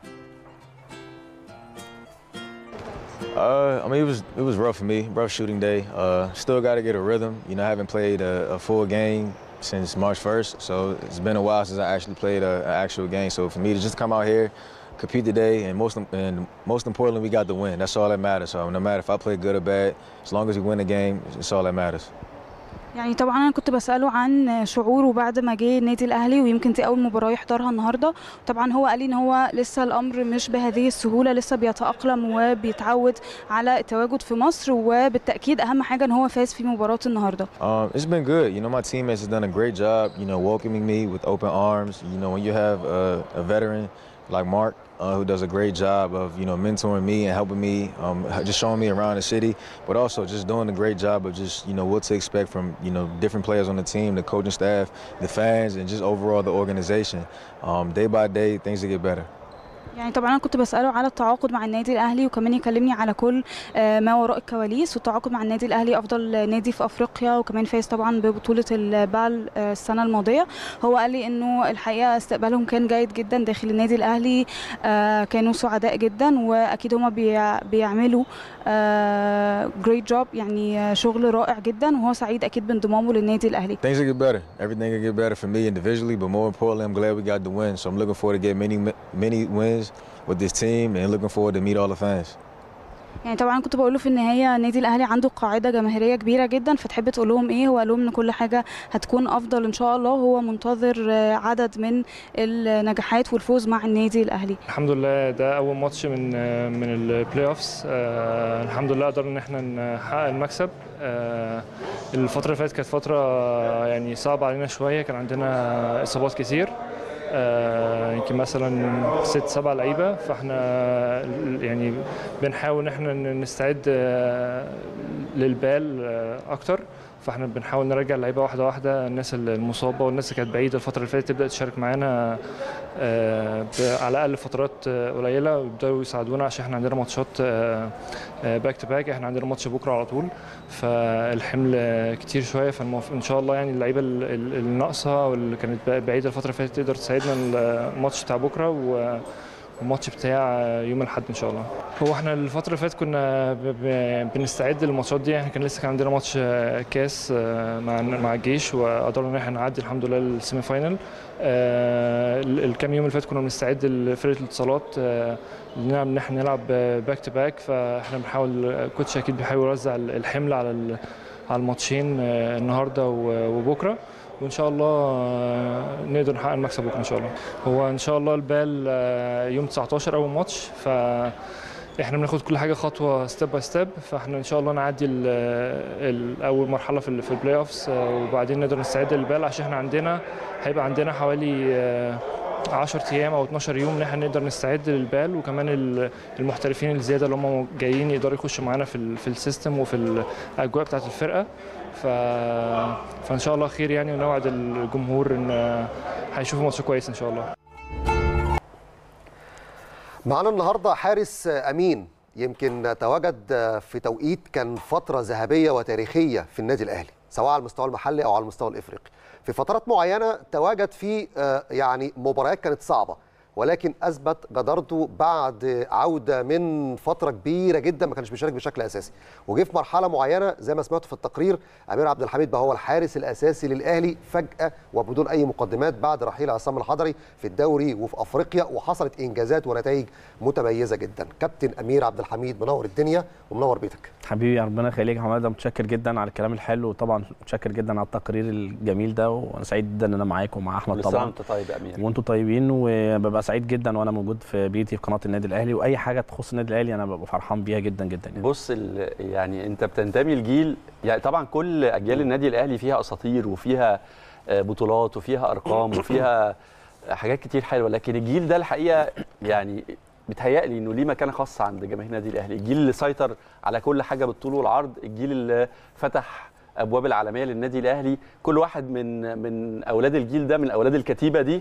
Speaker 6: Uh, I mean, it was it was rough for me, rough shooting day. Uh, still got to get a rhythm. You know, I haven't played a, a full game since March 1st, so it's been a while since I actually played a, an actual game. So for me to just come out here, compete today, and most and most importantly, we got the win. That's all that matters. So no matter if I play good or bad, as long as we win the game, it's all that matters.
Speaker 7: يعني طبعا انا كنت بساله عن شعوره بعد ما جه النادي الاهلي ويمكن دي اول مباراه يحضرها النهارده طبعا هو قال لي ان هو لسه الامر مش بهذه السهوله لسه بيتاقلم وبيتعود على التواجد في مصر وبالتاكيد اهم حاجه ان هو فاز في مباراه النهارده
Speaker 6: Um, it's been good. You know, my teammates have done a great job, you know, welcoming me with open arms. You know, when you have a, a veteran like Mark, uh, who does a great job of, you know, mentoring me and helping me, um, just showing me around the city, but also just doing a great job of just, you know, what to expect from, you know, different players on the team, the coaching staff, the fans, and just overall the organization. Um, day by day, things will get better.
Speaker 7: يعني طبعا انا كنت بساله على التعاقد مع النادي الاهلي وكمان يكلمني على كل آه، ما وراء الكواليس والتعاقد مع النادي الاهلي افضل نادي في افريقيا وكمان فاز طبعا ببطوله البال آه، السنه الماضيه هو قال لي انه الحقيقه استقبالهم كان جيد جدا داخل النادي الاهلي آه، كانوا سعداء جدا واكيد هما بيع- بيعملوا جريت جوب يعني آه، شغل رائع جدا وهو سعيد اكيد بانضمامه للنادي الاهلي
Speaker 6: Things will get better. Everything will get better for me individually, but more importantly, I'm glad we got the win. So I'm looking forward to get many, many wins with this team and looking forward to meet all the fans.
Speaker 7: يعني طبعا كنت بقول له في النهايه النادي الاهلي عنده قاعده جماهيريه كبيره جدا فتحب تقول لهم ايه هو قال لهم ان كل حاجه هتكون افضل ان شاء الله هو منتظر عدد من النجاحات والفوز مع النادي الاهلي
Speaker 8: الحمد لله ده اول ماتش من من البلاي اوفس آه الحمد لله قدرنا ان احنا نحقق المكسب آه الفتره اللي فاتت كانت فتره يعني صعبه علينا شويه كان عندنا اصابات كتير يمكن مثلا ست سبع لعيبه فاحنا يعني بنحاول ان احنا نستعد للبال اكتر فاحنا بنحاول نرجع اللعيبه واحده واحده الناس المصابه والناس اللي كانت بعيده الفتره اللي فاتت تبدا تشارك معانا على الاقل فترات قليله ويبداوا يساعدونا عشان احنا عندنا ماتشات باك تو باك احنا عندنا ماتش بكره على طول فالحمل كتير شويه فان شاء الله يعني اللعيبه الناقصه واللي كانت بعيده الفتره اللي فاتت تقدر تساعدنا الماتش بتاع بكره و الماتش بتاع يوم الاحد ان شاء الله هو احنا الفتره اللي فاتت كنا بنستعد للماتشات دي احنا كان لسه كان عندنا ماتش كاس مع مع الجيش وقدرنا ان احنا نعدي الحمد لله للسيمي فاينل الكام يوم اللي فات كنا بنستعد لفرقه الاتصالات نلعب ان احنا نلعب باك تو باك فاحنا بنحاول الكوتش اكيد بيحاول يوزع الحمل على على الماتشين النهارده وبكره وان شاء الله نقدر نحقق المكسب بكره ان شاء الله هو ان شاء الله البال يوم 19 اول ماتش ف احنا بناخد كل حاجه خطوه ستيب باي ستيب فاحنا ان شاء الله نعدي اول مرحله في في البلاي اوفز وبعدين نقدر نستعد للبال عشان احنا عندنا هيبقى عندنا حوالي 10 ايام او 12 يوم ان احنا نقدر نستعد للبال وكمان المحترفين الزياده اللي هم جايين يقدروا يخشوا معانا في في السيستم وفي الاجواء بتاعه الفرقه ف... فان شاء الله خير يعني ونوعد الجمهور ان هيشوفوا ماتش كويس ان شاء الله
Speaker 1: معانا النهارده حارس امين يمكن تواجد في توقيت كان فتره ذهبيه وتاريخيه في النادي الاهلي سواء على المستوى المحلي او على المستوى الافريقي في فترات معينه تواجد في يعني مباريات كانت صعبه ولكن اثبت جدارته بعد عوده من فتره كبيره جدا ما كانش بيشارك بشكل اساسي وجه في مرحله معينه زي ما سمعتوا في التقرير امير عبد الحميد بقى هو الحارس الاساسي للاهلي فجاه وبدون اي مقدمات بعد رحيل عصام الحضري في الدوري وفي افريقيا وحصلت انجازات ونتائج متميزه جدا كابتن امير عبد الحميد منور الدنيا ومنور بيتك
Speaker 9: حبيبي ربنا يخليك يا حماده متشكر جدا على الكلام الحلو وطبعا متشكر جدا على التقرير الجميل ده وانا سعيد جدا ان انا معاكم ومع احمد طبعا
Speaker 2: انت طيب يا امير
Speaker 9: وانتم طيبين وببقى سعيد جدا وانا موجود في بيتي في قناه النادي الاهلي واي حاجه تخص النادي الاهلي انا ببقى فرحان بيها جدا جدا
Speaker 2: يعني. بص يعني انت بتنتمي لجيل يعني طبعا كل اجيال النادي الاهلي فيها اساطير وفيها بطولات وفيها ارقام وفيها حاجات كتير حلوه لكن الجيل ده الحقيقه يعني بيتهيألي انه ليه مكانه خاصه عند جماهير النادي الاهلي الجيل اللي سيطر على كل حاجه بالطول والعرض الجيل اللي فتح ابواب العالميه للنادي الاهلي كل واحد من من اولاد الجيل ده من اولاد الكتيبه دي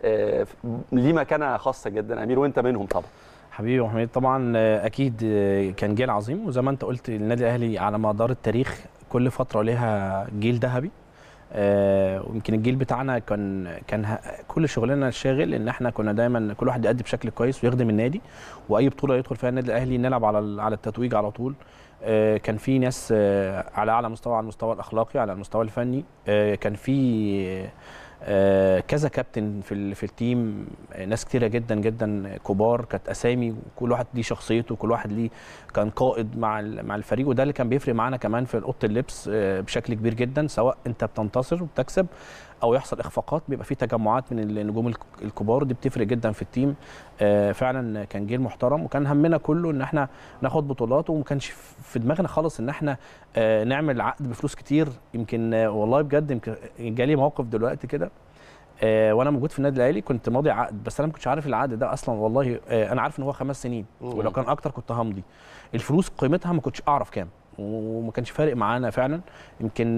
Speaker 2: ليه مكانه خاصه جدا امير وانت منهم طبعا
Speaker 9: حبيبي وحميد طبعا اكيد كان جيل عظيم وزي ما انت قلت النادي الاهلي على مدار التاريخ كل فتره لها جيل ذهبي ويمكن الجيل بتاعنا كان كان كل شغلنا الشاغل ان احنا كنا دايما كل واحد يأدي بشكل كويس ويخدم النادي واي بطوله يدخل فيها النادي الاهلي نلعب على على التتويج على طول كان في ناس على اعلى مستوى على المستوى الاخلاقي على المستوى الفني كان في كذا كابتن في في التيم ناس كتيره جدا جدا كبار كانت اسامي وكل واحد ليه شخصيته وكل واحد ليه كان قائد مع مع الفريق وده اللي كان بيفرق معانا كمان في اوضه اللبس بشكل كبير جدا سواء انت بتنتصر وبتكسب او يحصل اخفاقات بيبقى في تجمعات من النجوم الكبار دي بتفرق جدا في التيم فعلا كان جيل محترم وكان همنا كله ان احنا ناخد بطولات وما كانش في دماغنا خالص ان احنا نعمل عقد بفلوس كتير يمكن والله بجد يمكن جالي موقف دلوقتي كده وانا موجود في النادي الاهلي كنت ماضي عقد بس انا ما كنتش عارف العقد ده اصلا والله انا عارف ان هو خمس سنين ولو كان اكتر كنت همضي الفلوس قيمتها ما كنتش اعرف كام وما كانش فارق معانا فعلا يمكن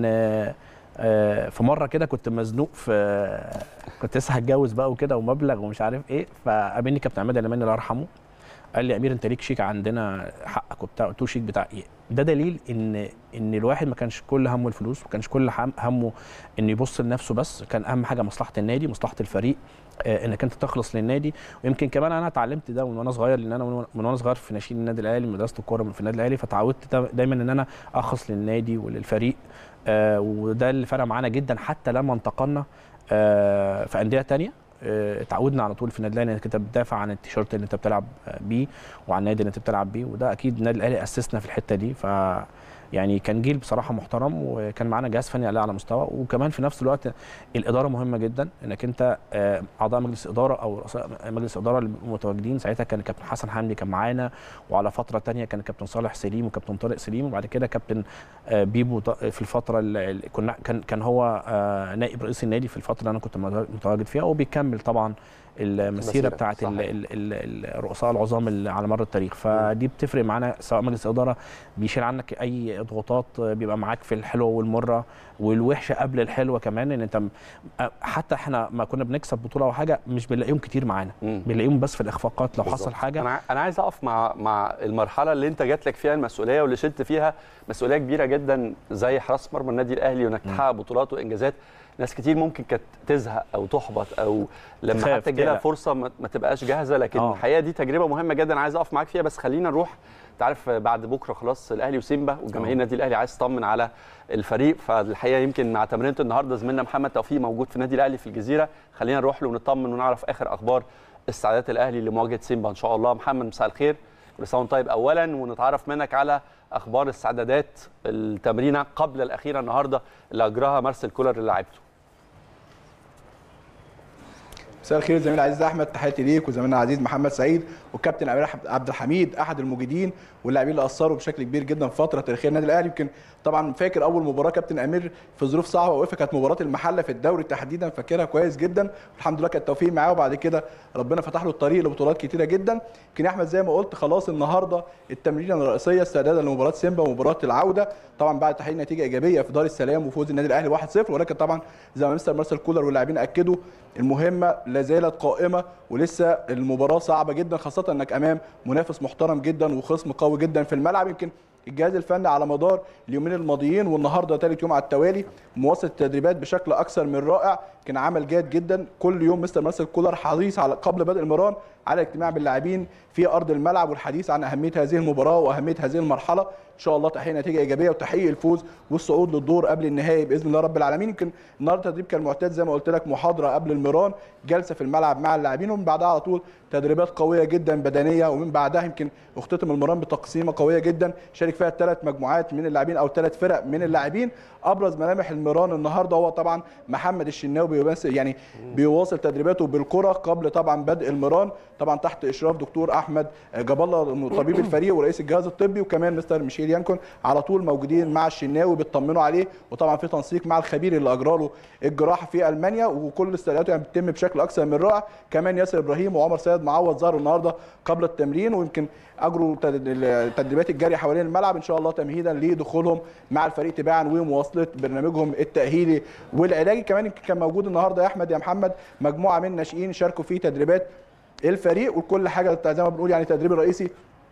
Speaker 9: في مره كده كنت مزنوق في كنت لسه هتجوز بقى وكده ومبلغ ومش عارف ايه فقابلني كابتن عماد اليماني الله يرحمه قال لي يا امير انت ليك شيك عندنا حقك وبتاع قلت له شيك بتاع ايه ده دليل ان ان الواحد ما كانش كل همه الفلوس ما كانش كل همه انه يبص لنفسه بس كان اهم حاجه مصلحه النادي مصلحه الفريق آه انك انت تخلص للنادي ويمكن كمان انا اتعلمت ده من وانا صغير لان انا من وانا صغير في ناشئين النادي الاهلي مدرسه الكوره في النادي الاهلي فتعودت دايما ان انا اخلص للنادي وللفريق آه وده اللي فرق معانا جدا حتى لما انتقلنا آه في انديه ثانيه آه، اتعودنا على طول في النادي الاهلي انك انت بتدافع عن التيشيرت اللي انت بتلعب بيه وعن النادي اللي انت بتلعب بيه وده اكيد النادي الاهلي اسسنا في الحته دي ف يعني كان جيل بصراحه محترم وكان معانا جهاز فني على اعلى مستوى وكمان في نفس الوقت الاداره مهمه جدا انك انت آه، اعضاء مجلس اداره او رؤساء مجلس اداره اللي متواجدين ساعتها كان كابتن حسن حمدي كان معانا وعلى فتره تانية كان كابتن صالح سليم وكابتن طارق سليم وبعد كده كابتن آه، بيبو ط- في الفتره اللي كنا كان كان هو آه، نائب رئيس النادي في الفتره اللي انا كنت متواجد فيها وبيكمل طبعا المسيره
Speaker 1: المسيرة،
Speaker 9: بتاعت ال-
Speaker 1: صحيح.
Speaker 9: ال- ال- الرؤساء العظام اللي على مر التاريخ فدي بتفرق معانا سواء مجلس اداره بيشيل عنك اي ضغوطات بيبقى معاك في الحلوه والمره والوحشه قبل الحلوه كمان ان انت م- حتى احنا ما كنا بنكسب بطوله او حاجه مش بنلاقيهم كتير معانا
Speaker 2: مم.
Speaker 9: بنلاقيهم بس في الاخفاقات لو
Speaker 1: بالظبط.
Speaker 9: حصل حاجه
Speaker 2: انا انا عايز اقف مع مع المرحله اللي انت جات لك فيها المسؤوليه واللي شلت فيها مسؤوليه كبيره جدا زي حراسه مرمى النادي الاهلي وانك تحقق بطولات وانجازات ناس كتير ممكن كانت تزهق او تحبط او لما
Speaker 9: تخاف،
Speaker 2: حتى تجي لها
Speaker 9: تقلق.
Speaker 2: فرصه ما ما تبقاش جاهزه لكن
Speaker 9: آه.
Speaker 2: الحقيقه دي تجربه مهمه جدا عايز اقف معاك فيها بس خلينا نروح انت عارف بعد بكره خلاص الاهلي وسيمبا وجماهير
Speaker 9: آه.
Speaker 2: النادي الاهلي عايز تطمن على الفريق فالحقيقه يمكن مع تمرينه النهارده زميلنا محمد توفيق موجود في النادي الاهلي في الجزيره خلينا نروح له ونطمن ونعرف اخر اخبار استعدادات الاهلي لمواجهه سيمبا ان شاء الله محمد مساء الخير كل سنه وأنت طيب اولا ونتعرف منك على اخبار استعدادات التمرينه قبل الاخيره النهارده اللي اجراها مارسيل كولر اللي لعبته
Speaker 10: مساء الخير زميلي العزيز احمد تحياتي ليك وزميلنا العزيز محمد سعيد والكابتن امير عبد الحميد احد المجيدين واللاعبين اللي اثروا بشكل كبير جدا في فتره تاريخيه النادي الاهلي يمكن طبعا فاكر اول مباراه كابتن امير في ظروف صعبه وقفه كانت مباراه المحله في الدوري تحديدا فاكرها كويس جدا الحمد لله كان التوفيق معاه وبعد كده ربنا فتح له الطريق لبطولات كتيره جدا يمكن يا احمد زي ما قلت خلاص النهارده التمرين الرئيسيه استعدادا لمباراه سيمبا ومباراه العوده طبعا بعد تحقيق نتيجه ايجابيه في دار السلام وفوز النادي الاهلي 1-0 ولكن طبعا زي ما مستر مارسيل كولر واللاعبين اكدوا المهمه لا زالت قائمه ولسه المباراه صعبه جدا خاصه انك امام منافس محترم جدا وخصم قوي جدا في الملعب يمكن الجهاز الفني على مدار اليومين الماضيين والنهارده ثالث يوم على التوالي مواصل التدريبات بشكل اكثر من رائع كان عمل جاد جدا كل يوم مستر مارسيل كولر حريص على قبل بدء المران على الاجتماع باللاعبين في ارض الملعب والحديث عن اهميه هذه المباراه واهميه هذه المرحله ان شاء الله تحقيق نتيجه ايجابيه وتحقيق الفوز والصعود للدور قبل النهائي باذن الله رب العالمين يمكن النهارده التدريب كان معتاد زي ما قلت لك محاضره قبل المران جلسه في الملعب مع اللاعبين ومن بعدها على طول تدريبات قويه جدا بدنيه ومن بعدها يمكن اختتم المران بتقسيمه قويه جدا شارك فيها ثلاث مجموعات من اللاعبين او ثلاث فرق من اللاعبين ابرز ملامح المران النهارده هو طبعا محمد الشناوي بيمثل يعني بيواصل تدريباته بالكره قبل طبعا بدء المران طبعا تحت اشراف دكتور احمد جاب الله طبيب الفريق ورئيس الجهاز الطبي وكمان مستر ميشيل يانكون على طول موجودين مع الشناوي بيطمنوا عليه وطبعا في تنسيق مع الخبير اللي اجرى له الجراحه في المانيا وكل استعداداته يعني بتتم بشكل اكثر من رائع كمان ياسر ابراهيم وعمر سيد معوض ظهروا النهارده قبل التمرين ويمكن اجروا التدريبات الجري حوالين الملعب ان شاء الله تمهيدا لدخولهم مع الفريق تباعا ومواصله برنامجهم التاهيلي والعلاجي كمان يمكن كان موجود النهارده يا احمد يا محمد مجموعه من الناشئين شاركوا في تدريبات الفريق وكل حاجه زي ما بنقول يعني التدريب الرئيسي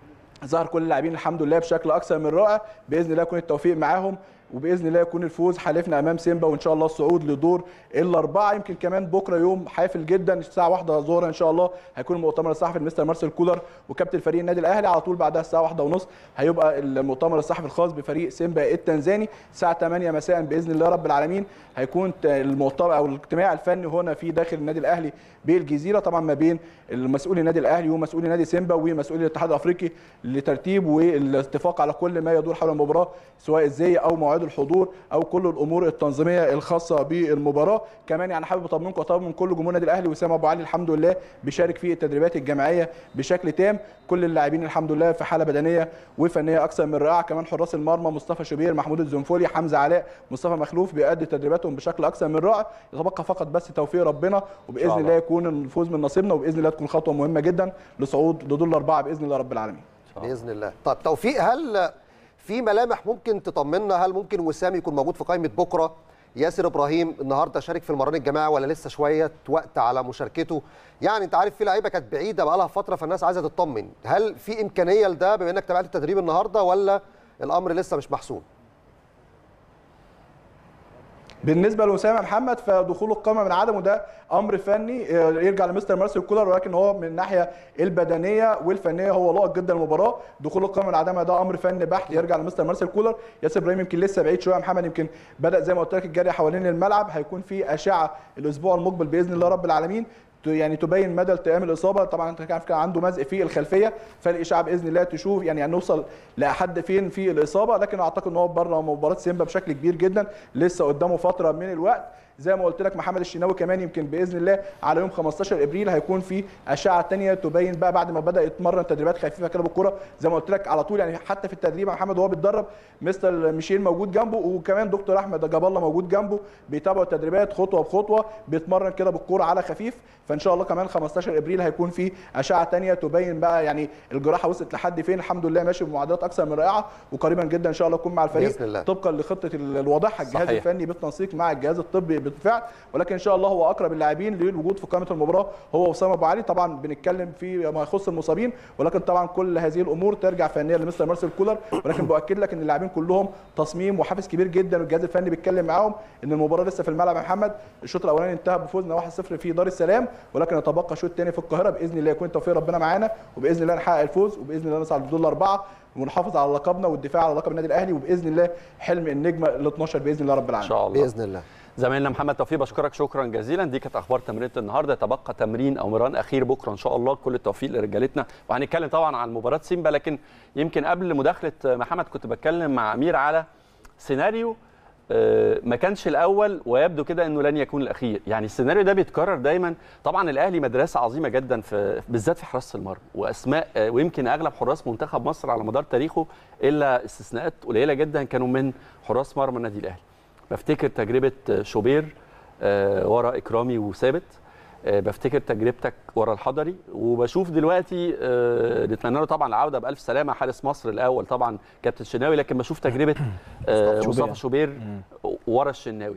Speaker 10: ظهر كل اللاعبين الحمد لله بشكل اكثر من رائع باذن الله يكون التوفيق معاهم وباذن الله يكون الفوز حالفنا امام سيمبا وان شاء الله الصعود لدور الاربعه يمكن كمان بكره يوم حافل جدا الساعه 1 ظهرا ان شاء الله هيكون المؤتمر الصحفي لمستر مارسيل كولر وكابتن فريق النادي الاهلي على طول بعدها الساعه 1 ونص هيبقى المؤتمر الصحفي الخاص بفريق سيمبا التنزاني الساعه 8 مساء باذن الله رب العالمين هيكون المؤتمر او الاجتماع الفني هنا في داخل النادي الاهلي بالجزيره طبعا ما بين المسؤول النادي الاهلي ومسؤول نادي سيمبا ومسؤول الاتحاد الافريقي لترتيب والاتفاق على كل ما يدور حول المباراه سواء ازاي او مواعيد الحضور او كل الامور التنظيميه الخاصه بالمباراه كمان يعني حابب اطمنكم واطمن كل جمهور النادي الاهلي وسام ابو علي الحمد لله بيشارك في التدريبات الجماعيه بشكل تام كل اللاعبين الحمد لله في حاله بدنيه وفنيه اكثر من رائعه كمان حراس المرمى مصطفى شوبير محمود الزنفولي حمزه علاء مصطفى مخلوف بيأدي تدريباتهم بشكل اكثر من رائع يتبقى فقط بس توفيق ربنا وباذن الله يكون الفوز من نصيبنا وباذن الله تكون خطوه مهمه جدا لصعود لدور الاربعه باذن الله رب العالمين
Speaker 1: باذن الله طب توفيق هل في ملامح ممكن تطمنا هل ممكن وسام يكون موجود في قائمه بكره ياسر ابراهيم النهارده شارك في المران الجماعي ولا لسه شويه وقت على مشاركته يعني انت عارف في لعيبه كانت بعيده بقى لها فتره فالناس عايزه تطمن هل في امكانيه لده بما انك تابعت التدريب النهارده ولا الامر لسه مش محسوم
Speaker 10: بالنسبه لاسامه محمد فدخول القائمه من عدمه ده امر فني يرجع لمستر مارسيل كولر ولكن هو من الناحيه البدنيه والفنيه هو لائق جدا المباراه دخول القائمه من عدمها ده امر فني بحت يرجع لمستر مارسيل كولر ياسر ابراهيم يمكن لسه بعيد شويه محمد يمكن بدا زي ما قلت لك الجري حوالين الملعب هيكون في اشعه الاسبوع المقبل باذن الله رب العالمين يعني تبين مدى التئام الاصابه طبعا انت كان كان عنده مزق في الخلفيه فالاشعه باذن الله تشوف يعني هنوصل لحد فين في الاصابه لكن اعتقد ان هو بره مباراه سيمبا بشكل كبير جدا لسه قدامه فتره من الوقت زي ما قلت لك محمد الشناوي كمان يمكن باذن الله على يوم 15 ابريل هيكون في اشعه ثانيه تبين بقى بعد ما بدا يتمرن تدريبات خفيفه كده بالكره زي ما قلت لك على طول يعني حتى في التدريب يا محمد وهو بيتدرب مستر ميشيل موجود جنبه وكمان دكتور احمد جاب الله موجود جنبه بيتابعوا التدريبات خطوه بخطوه بيتمرن كده بالكوره على خفيف فان شاء الله كمان 15 ابريل هيكون في اشعه ثانيه تبين بقى يعني الجراحه وصلت لحد فين الحمد لله ماشي بمعدلات اكثر من رائعه وقريبا جدا ان شاء الله يكون مع الفريق
Speaker 1: بإذن الله.
Speaker 10: طبقا لخطه الواضحه الجهاز
Speaker 2: صحيح.
Speaker 10: الفني بالتنسيق مع الجهاز الطبي بالفعل ولكن ان شاء الله هو اقرب اللاعبين للوجود في قائمه المباراه هو وسام ابو علي طبعا بنتكلم في ما يخص المصابين ولكن طبعا كل هذه الامور ترجع فنيا لمستر مارسيل كولر ولكن باكد لك ان اللاعبين كلهم تصميم وحافز كبير جدا والجهاز الفني بيتكلم معاهم ان المباراه لسه في الملعب يا محمد الشوط الاولاني انتهى بفوزنا 1-0 في دار السلام ولكن يتبقى شوط ثاني في القاهره باذن الله يكون توفيق ربنا معانا وباذن الله نحقق الفوز وباذن الله نصعد للدور الاربعه ونحافظ على لقبنا والدفاع على لقب النادي الاهلي وباذن الله حلم النجمه ال 12 باذن الله رب
Speaker 2: ان
Speaker 10: العالمين
Speaker 2: شاء الله
Speaker 1: باذن الله
Speaker 2: زميلنا محمد توفيق بشكرك شكرا جزيلا دي كانت اخبار تمرينه النهارده يتبقى تمرين او مران اخير بكره ان شاء الله كل التوفيق لرجالتنا وهنتكلم طبعا عن مباراه سيمبا لكن يمكن قبل مداخله محمد كنت بتكلم مع امير على سيناريو آه، ما كانش الاول ويبدو كده انه لن يكون الاخير يعني السيناريو ده بيتكرر دايما طبعا الاهلي مدرسه عظيمه جدا في بالذات في حراسه المرمى واسماء آه، ويمكن اغلب حراس منتخب مصر على مدار تاريخه الا استثناءات قليله جدا كانوا من حراس مرمى النادي الاهلي بفتكر تجربه شوبير آه، ورا اكرامي وثابت آه، بفتكر تجربتك ورا الحضري وبشوف دلوقتي آه، نتمنى له طبعا العوده بالف سلامه حارس مصر الاول طبعا كابتن شناوي لكن بشوف تجربه آه،
Speaker 9: شوبير.
Speaker 2: مصطفى شوبير ورا الشناوي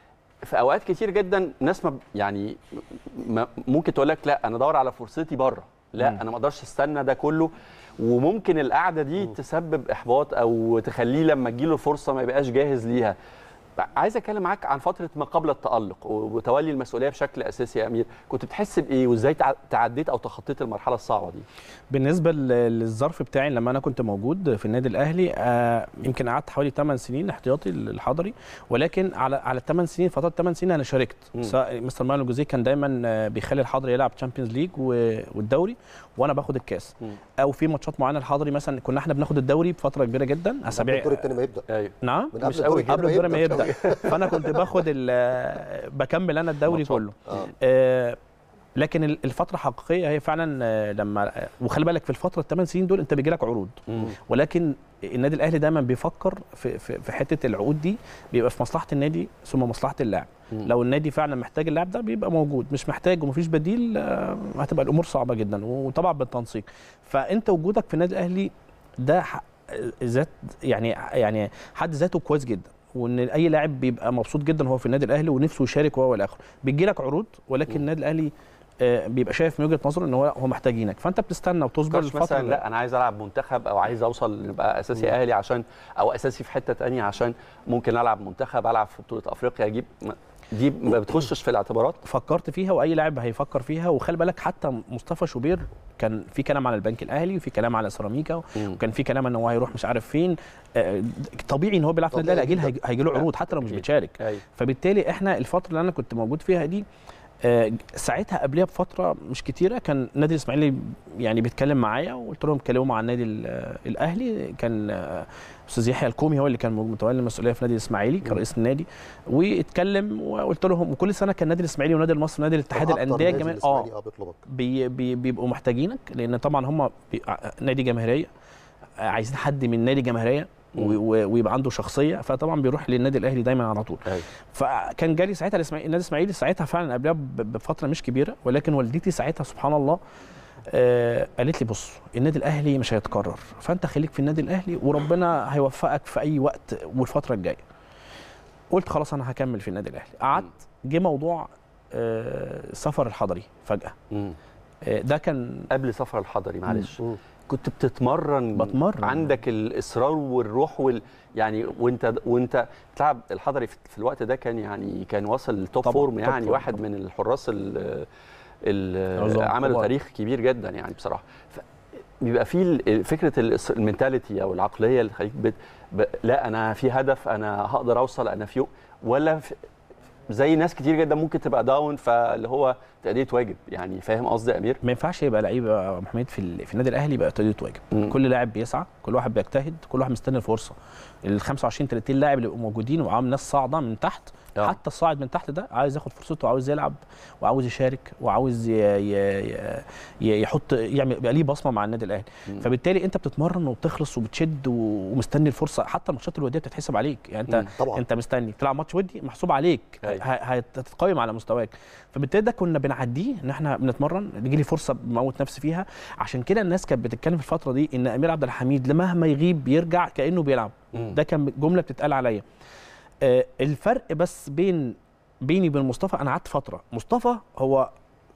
Speaker 2: في اوقات كتير جدا ناس ما يعني ما ممكن تقول لك لا انا ادور على فرصتي بره لا انا ما اقدرش استنى ده كله وممكن القعده دي تسبب احباط او تخليه لما تجيله الفرصه ما يبقاش جاهز ليها عايز اتكلم معاك عن فتره ما قبل التالق وتولي المسؤوليه بشكل اساسي يا امير كنت بتحس بايه وازاي تع- تعديت او تخطيت المرحله الصعبه دي
Speaker 9: بالنسبه ل- للظرف بتاعي لما انا كنت موجود في النادي الاهلي آه يمكن قعدت حوالي 8 سنين احتياطي الحضري ولكن على على 8 سنين فتره 8 سنين انا شاركت
Speaker 2: مم.
Speaker 9: سواء مستر مانو جوزيه كان دايما آه، بيخلي الحضري يلعب تشامبيونز ليج والدوري وانا باخد الكاس
Speaker 2: مم.
Speaker 9: او في ماتشات معينه الحضري مثلا كنا احنا بناخد الدوري بفتره كبيره جدا
Speaker 1: قبل
Speaker 9: اسابيع
Speaker 1: الدور الثاني ما يبدا
Speaker 2: ايوه
Speaker 9: نعم
Speaker 1: من قبل
Speaker 2: مش
Speaker 1: الدور
Speaker 2: قوي.
Speaker 1: التاني
Speaker 9: قبل الدوري ما
Speaker 1: مش
Speaker 9: يبدا
Speaker 1: قوي.
Speaker 9: فانا كنت باخد ال- بكمل انا الدوري
Speaker 2: ماتشات.
Speaker 9: كله
Speaker 1: آه.
Speaker 9: آه، لكن ال- الفتره الحقيقيه هي فعلا آه، لما وخلي بالك في الفتره الثمان سنين دول انت بيجي لك عروض
Speaker 2: مم.
Speaker 9: ولكن النادي الاهلي دايما بيفكر في في, في حته العقود دي بيبقى في مصلحه النادي ثم مصلحه اللاعب
Speaker 2: مم.
Speaker 9: لو النادي فعلا محتاج اللاعب ده بيبقى موجود مش محتاج ومفيش بديل آه، هتبقى الامور صعبه جدا وطبعا بالتنسيق فانت وجودك في النادي الاهلي ده ح- ذات يعني يعني حد ذاته كويس جدا وان اي لاعب بيبقى مبسوط جدا هو في النادي الاهلي ونفسه يشارك وهو الى اخره بيجي لك عروض ولكن
Speaker 2: مم.
Speaker 9: النادي الاهلي آه، بيبقى شايف من وجهه نظره ان هو هو محتاجينك فانت بتصطبر وتصبر
Speaker 2: فكرش مثلا
Speaker 9: الفتره
Speaker 2: لا انا عايز العب منتخب او عايز اوصل نبقى اساسي اهلي عشان او اساسي في حته تانية عشان ممكن العب منتخب العب في بطوله افريقيا اجيب دي ما بتخشش في الاعتبارات
Speaker 9: فكرت فيها واي لاعب هيفكر فيها وخلي بالك حتى مصطفى شوبير كان في كلام على البنك الاهلي وفي كلام على سيراميكا
Speaker 2: مم.
Speaker 9: وكان في كلام ان هو هيروح مش عارف فين آه، طبيعي ان هو بيلعب في النادي
Speaker 1: طبيعي
Speaker 9: الاهلي هيجي- هيجي له عروض حتى لو مش
Speaker 2: أكيد.
Speaker 9: بيشارك
Speaker 2: ايوه
Speaker 9: فبالتالي احنا الفتره اللي انا كنت موجود فيها دي آه، ساعتها قبلها بفتره مش كتيره كان نادي الاسماعيلي يعني بيتكلم معايا وقلت لهم اتكلموا مع النادي ال- آه، الاهلي كان آه، استاذ يحيى الكومي هو اللي كان متولي المسؤوليه في نادي الاسماعيلي كرئيس النادي واتكلم وقلت لهم وكل سنه كان النادي الاسماعيلي ونادي المصري ونادي الاتحاد
Speaker 1: طب أكتر
Speaker 9: الانديه
Speaker 1: نادي
Speaker 9: الجماهير
Speaker 1: الإسماعيلي
Speaker 9: اه
Speaker 1: اه بيطلبك
Speaker 9: بي بي بيبقوا محتاجينك لان طبعا هم بي نادي جماهيريه آه، عايزين حد من نادي جماهيريه و- و- ويبقى عنده شخصيه فطبعا بيروح للنادي الاهلي دايما على طول
Speaker 2: ايوه
Speaker 9: فكان جالي ساعتها الإسماعيلي- النادي الاسماعيلي ساعتها فعلا قبلها ب- بفتره مش كبيره ولكن والدتي ساعتها سبحان الله آه قالت لي بص النادي الاهلي مش هيتكرر فانت خليك في النادي الاهلي وربنا هيوفقك في اي وقت والفتره الجايه قلت خلاص انا هكمل في النادي الاهلي قعدت جه موضوع آه السفر الحضري فجاه
Speaker 2: مم.
Speaker 9: آه ده كان
Speaker 2: قبل سفر الحضري معلش
Speaker 1: مم.
Speaker 2: كنت بتتمرن
Speaker 9: بتمرن.
Speaker 2: عندك الاصرار والروح وال يعني وانت وانت بتلعب الحضري في في الوقت ده كان يعني كان واصل توب
Speaker 9: طبعاً،
Speaker 2: فورم
Speaker 9: توب
Speaker 2: يعني
Speaker 9: فورم
Speaker 2: واحد
Speaker 9: طبعاً.
Speaker 2: من الحراس ال- ال-
Speaker 9: عظام
Speaker 2: عملوا
Speaker 9: كبار.
Speaker 2: تاريخ كبير جدا يعني بصراحه ف- بيبقى في ال- فكره الإص- المينتاليتي او العقليه اللي تخليك بت... ب... لا انا في هدف انا هقدر اوصل انا في يوم ولا في... زي ناس كتير جدا ممكن تبقى داون فاللي هو تأدية واجب يعني فاهم قصدي يا امير
Speaker 9: ما ينفعش يبقى لعيب يا أبو حميد في ال- في النادي الاهلي يبقى تأدية واجب
Speaker 2: مم.
Speaker 9: كل لاعب بيسعى كل واحد بيجتهد كل واحد مستني الفرصه ال 25 30 لاعب اللي بيبقوا موجودين وعامل ناس صاعده من تحت
Speaker 2: آه.
Speaker 9: حتى الصاعد من تحت ده عايز ياخد فرصته وعاوز يلعب وعاوز يشارك وعاوز ي... ي... ي... يحط يعمل يبقى ليه بصمه مع النادي الاهلي
Speaker 2: مم.
Speaker 9: فبالتالي انت بتتمرن وبتخلص وبتشد و- ومستني الفرصه حتى الماتشات الوديه بتتحسب عليك يعني انت
Speaker 2: مم.
Speaker 1: طبعا
Speaker 9: انت مستني تلعب ماتش ودي محسوب عليك
Speaker 2: أيوة.
Speaker 9: ه- هتتقيم على مستواك فبالتالي ده كنا بنعديه ان احنا بنتمرن تجي لي فرصه بموت نفسي فيها عشان كده الناس كانت بتتكلم في الفتره دي ان امير عبد الحميد مهما يغيب بيرجع كانه بيلعب
Speaker 2: مم.
Speaker 9: ده كان جمله بتتقال عليا آه الفرق بس بين بيني وبين مصطفى انا قعدت فتره مصطفى هو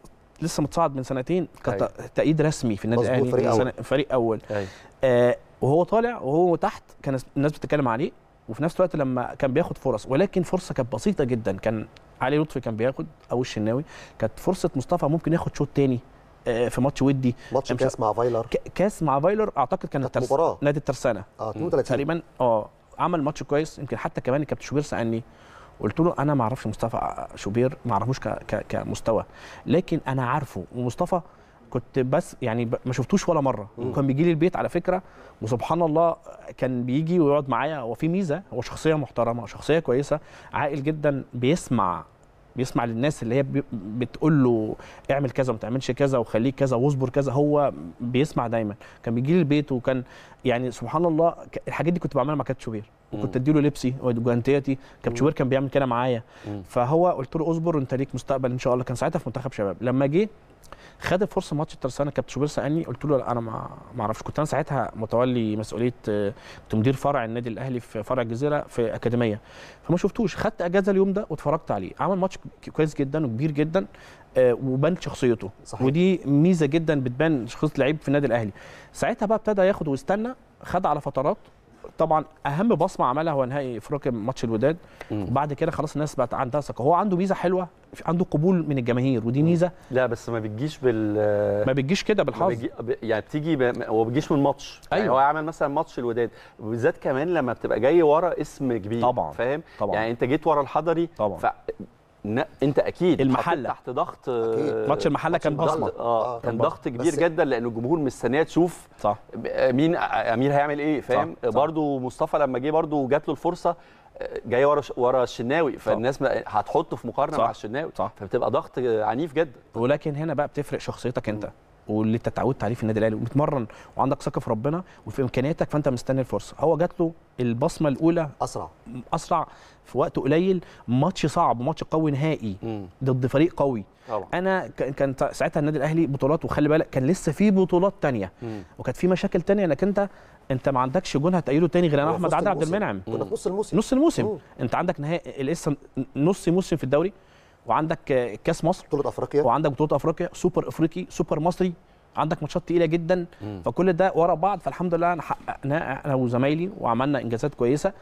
Speaker 9: لسه متصاعد من سنتين
Speaker 2: أيوة.
Speaker 9: كتأييد رسمي في النادي
Speaker 1: مظبوط،
Speaker 9: الاهلي
Speaker 1: فريق
Speaker 9: من
Speaker 1: أول.
Speaker 9: سنة- فريق اول
Speaker 2: أيوة.
Speaker 9: آه وهو طالع وهو تحت كان الناس بتتكلم عليه وفي نفس الوقت لما كان بياخد فرص ولكن فرصه كانت بسيطه جدا كان علي لطفي كان بياخد او الشناوي كانت فرصه مصطفى ممكن ياخد شوط تاني آه، في ماتش ودي
Speaker 1: ماتش
Speaker 9: مش-
Speaker 1: كاس مع فايلر
Speaker 9: ك- كاس مع فايلر اعتقد كان
Speaker 1: كانت
Speaker 9: الترس...
Speaker 1: مباراة.
Speaker 9: نادي الترسانه
Speaker 1: اه 32
Speaker 9: تقريبا اه عمل ماتش كويس يمكن حتى كمان الكابتن شوبير سالني قلت له انا ما اعرفش مصطفى شوبير ما اعرفوش ك... ك... كمستوى لكن انا عارفه ومصطفى كنت بس يعني ب- ما شفتوش ولا مره وكان بيجي لي البيت على فكره وسبحان الله كان بيجي ويقعد معايا هو في ميزه هو شخصيه محترمه شخصيه كويسه عاقل جدا بيسمع بيسمع للناس اللي هي بي- بتقول له اعمل كذا وما تعملش كذا وخليك كذا واصبر كذا هو بيسمع دايما كان بيجي لي البيت وكان يعني سبحان الله ك- الحاجات دي كنت بعملها مع كابتن شوبير وكنت اديله لبسي وجوانتياتي كابتن شوبير كان بيعمل كده معايا
Speaker 2: مم.
Speaker 9: فهو قلت له اصبر انت ليك مستقبل ان شاء الله كان ساعتها في منتخب شباب لما جه خد الفرصه ماتش الترسانه كابتن شوبير سالني قلت له لا انا ما ما اعرفش كنت انا ساعتها متولي مسؤوليه آه، كنت مدير فرع النادي الاهلي في فرع الجزيره في اكاديميه فما شفتوش خدت اجازه اليوم ده واتفرجت عليه عمل ماتش ك- كويس جدا وكبير جدا آه، وبان شخصيته
Speaker 1: صحيح.
Speaker 9: ودي ميزه جدا بتبان شخصيه لعيب في النادي الاهلي ساعتها بقى ابتدى ياخد ويستنى خد على فترات طبعا اهم بصمه عملها هو نهائي افريقيا ماتش الوداد
Speaker 2: مم.
Speaker 9: وبعد كده خلاص الناس بقت عندها ثقه هو عنده ميزه حلوه عنده قبول من الجماهير ودي ميزه
Speaker 2: لا بس ما بتجيش بال
Speaker 9: ما بتجيش كده
Speaker 2: ما
Speaker 9: بالحظ
Speaker 2: بيجي ب- يعني بتيجي ب... هو بيجيش من ماتش يعني
Speaker 9: أيوة.
Speaker 2: هو عمل مثلا ماتش الوداد وبالذات كمان لما بتبقى جاي ورا اسم كبير
Speaker 9: طبعاً.
Speaker 2: فاهم
Speaker 9: طبعاً.
Speaker 2: يعني انت جيت ورا الحضري
Speaker 9: طبعاً.
Speaker 2: ف... ن... انت اكيد
Speaker 9: المحلة.
Speaker 2: اتحطيت تحت ضغط
Speaker 1: أكيد.
Speaker 2: آه،
Speaker 9: ماتش المحلة كان
Speaker 2: ضغط-
Speaker 9: بصمة.
Speaker 2: اه
Speaker 1: آه،
Speaker 2: كان
Speaker 9: كان
Speaker 2: ضغط كبير
Speaker 1: بس-
Speaker 2: جدا لان الجمهور مستنيه تشوف
Speaker 9: صح
Speaker 2: مين امير هيعمل ايه فاهم
Speaker 9: صح.
Speaker 2: برضو مصطفى لما جه برضو جات له الفرصه آه، جاي ورا ورا الشناوي فالناس ما- هتحطه في مقارنه
Speaker 9: صح.
Speaker 2: مع الشناوي
Speaker 9: صح.
Speaker 2: فبتبقى ضغط عنيف جدا
Speaker 9: ولكن هنا بقى بتفرق شخصيتك انت واللي انت اتعودت عليه في النادي الاهلي وبتمرن وعندك ثقه في ربنا وفي امكانياتك فانت مستني الفرصه هو جات له البصمه الاولى
Speaker 1: اسرع
Speaker 9: اسرع في وقت قليل ماتش صعب ماتش قوي نهائي
Speaker 2: مم.
Speaker 9: ضد فريق قوي
Speaker 2: طبعا
Speaker 9: انا ك- كان ساعتها النادي الاهلي بطولات وخلي بالك كان لسه في بطولات تانية
Speaker 2: مم.
Speaker 9: وكانت في مشاكل تانية انك انت انت ما عندكش جون هتأيده تاني غير
Speaker 1: هو في
Speaker 9: احمد
Speaker 1: وسط
Speaker 9: عادل عبد
Speaker 1: الموسم.
Speaker 9: المنعم
Speaker 1: كنا في نص الموسم
Speaker 9: نص الموسم
Speaker 1: مم.
Speaker 9: انت عندك نهائي لسه نص موسم في الدوري وعندك آه، كاس مصر
Speaker 1: بطوله افريقيا
Speaker 9: وعندك بطوله افريقيا سوبر افريقي سوبر مصري عندك ماتشات تقيله جدا
Speaker 2: مم.
Speaker 9: فكل ده ورا بعض فالحمد لله انا حققناه انا وزمايلي وعملنا انجازات كويسه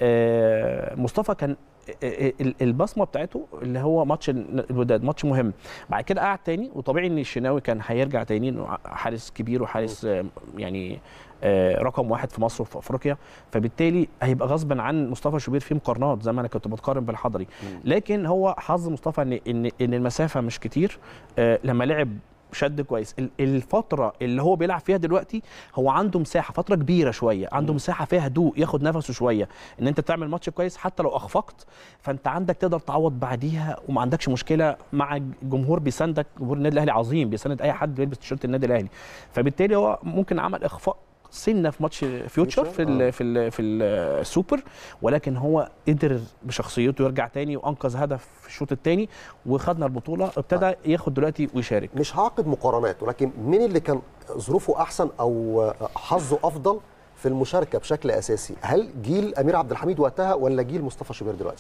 Speaker 9: آه، مصطفى كان آه، ال- البصمه بتاعته اللي هو ماتش ال- الوداد ماتش مهم بعد كده قعد تاني وطبيعي ان الشناوي كان هيرجع تاني إنه حارس كبير وحارس آه، يعني آه، رقم واحد في مصر وفي افريقيا فبالتالي هيبقى غصبا عن مصطفى شوبير في مقارنات زي ما انا كنت بتقارن بالحضري لكن هو حظ مصطفى ان ان ان المسافه مش كتير آه، لما لعب شد كويس ال- الفتره اللي هو بيلعب فيها دلوقتي هو عنده مساحه فتره كبيره شويه عنده مساحه فيها هدوء ياخد نفسه شويه ان انت تعمل ماتش كويس حتى لو اخفقت فانت عندك تقدر تعوض بعديها وما عندكش مشكله مع الجمهور بيساندك جمهور النادي الاهلي عظيم بيساند اي حد بيلبس تيشيرت النادي الاهلي فبالتالي هو ممكن عمل اخفاق سنه في ماتش فيوتشر في ال في ال في السوبر ولكن هو قدر بشخصيته يرجع تاني وانقذ هدف في الشوط الثاني وخدنا البطوله ابتدى ياخد دلوقتي ويشارك
Speaker 1: مش هعقد مقارنات ولكن مين اللي كان ظروفه احسن او حظه افضل في المشاركه بشكل اساسي هل جيل امير عبد الحميد وقتها ولا جيل مصطفى شوبير دلوقتي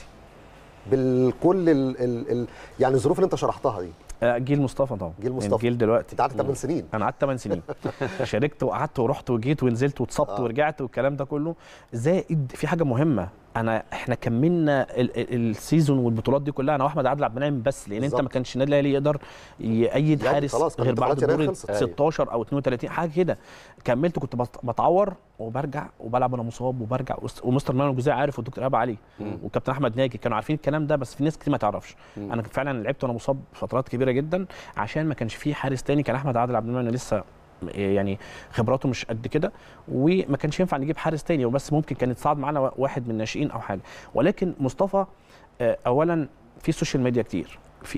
Speaker 1: بالكل ال ال ال يعني الظروف اللي انت شرحتها دي
Speaker 9: آه، جيل مصطفى طبعا
Speaker 1: جيل مصطفى.
Speaker 9: الجيل دلوقتي
Speaker 1: انت قعدت 8 سنين
Speaker 9: انا قعدت 8 سنين شاركت وقعدت ورحت وجيت ونزلت واتصبت
Speaker 1: آه.
Speaker 9: ورجعت والكلام ده كله زائد في حاجه مهمه انا احنا كملنا ال- ال- السيزون والبطولات دي كلها انا واحمد عادل عبد المنعم بس لان انت
Speaker 1: بالظبط.
Speaker 9: ما كانش النادي الاهلي يقدر يأيد
Speaker 1: يعني
Speaker 9: حارس
Speaker 1: خلاص كان
Speaker 9: غير بعد
Speaker 1: انتقالات يناير
Speaker 9: الدور
Speaker 1: خلصت.
Speaker 9: 16 او 32 حاجه كده كملت كنت بت- بتعور وبرجع وبلعب وانا مصاب وبرجع وس- ومستر مانو الجزائي عارف والدكتور ايهاب علي وكابتن احمد ناجي كانوا عارفين الكلام ده بس في ناس كتير ما تعرفش انا فعلا لعبت وانا مصاب فترات كبيره جدا عشان ما كانش في حارس تاني كان احمد عادل عبد المنعم لسه يعني خبراته مش قد كده وما كانش ينفع نجيب حارس تاني وبس ممكن كان يتصعد معانا واحد من الناشئين او حاجه ولكن مصطفى آه، اولا في السوشيال ميديا كتير في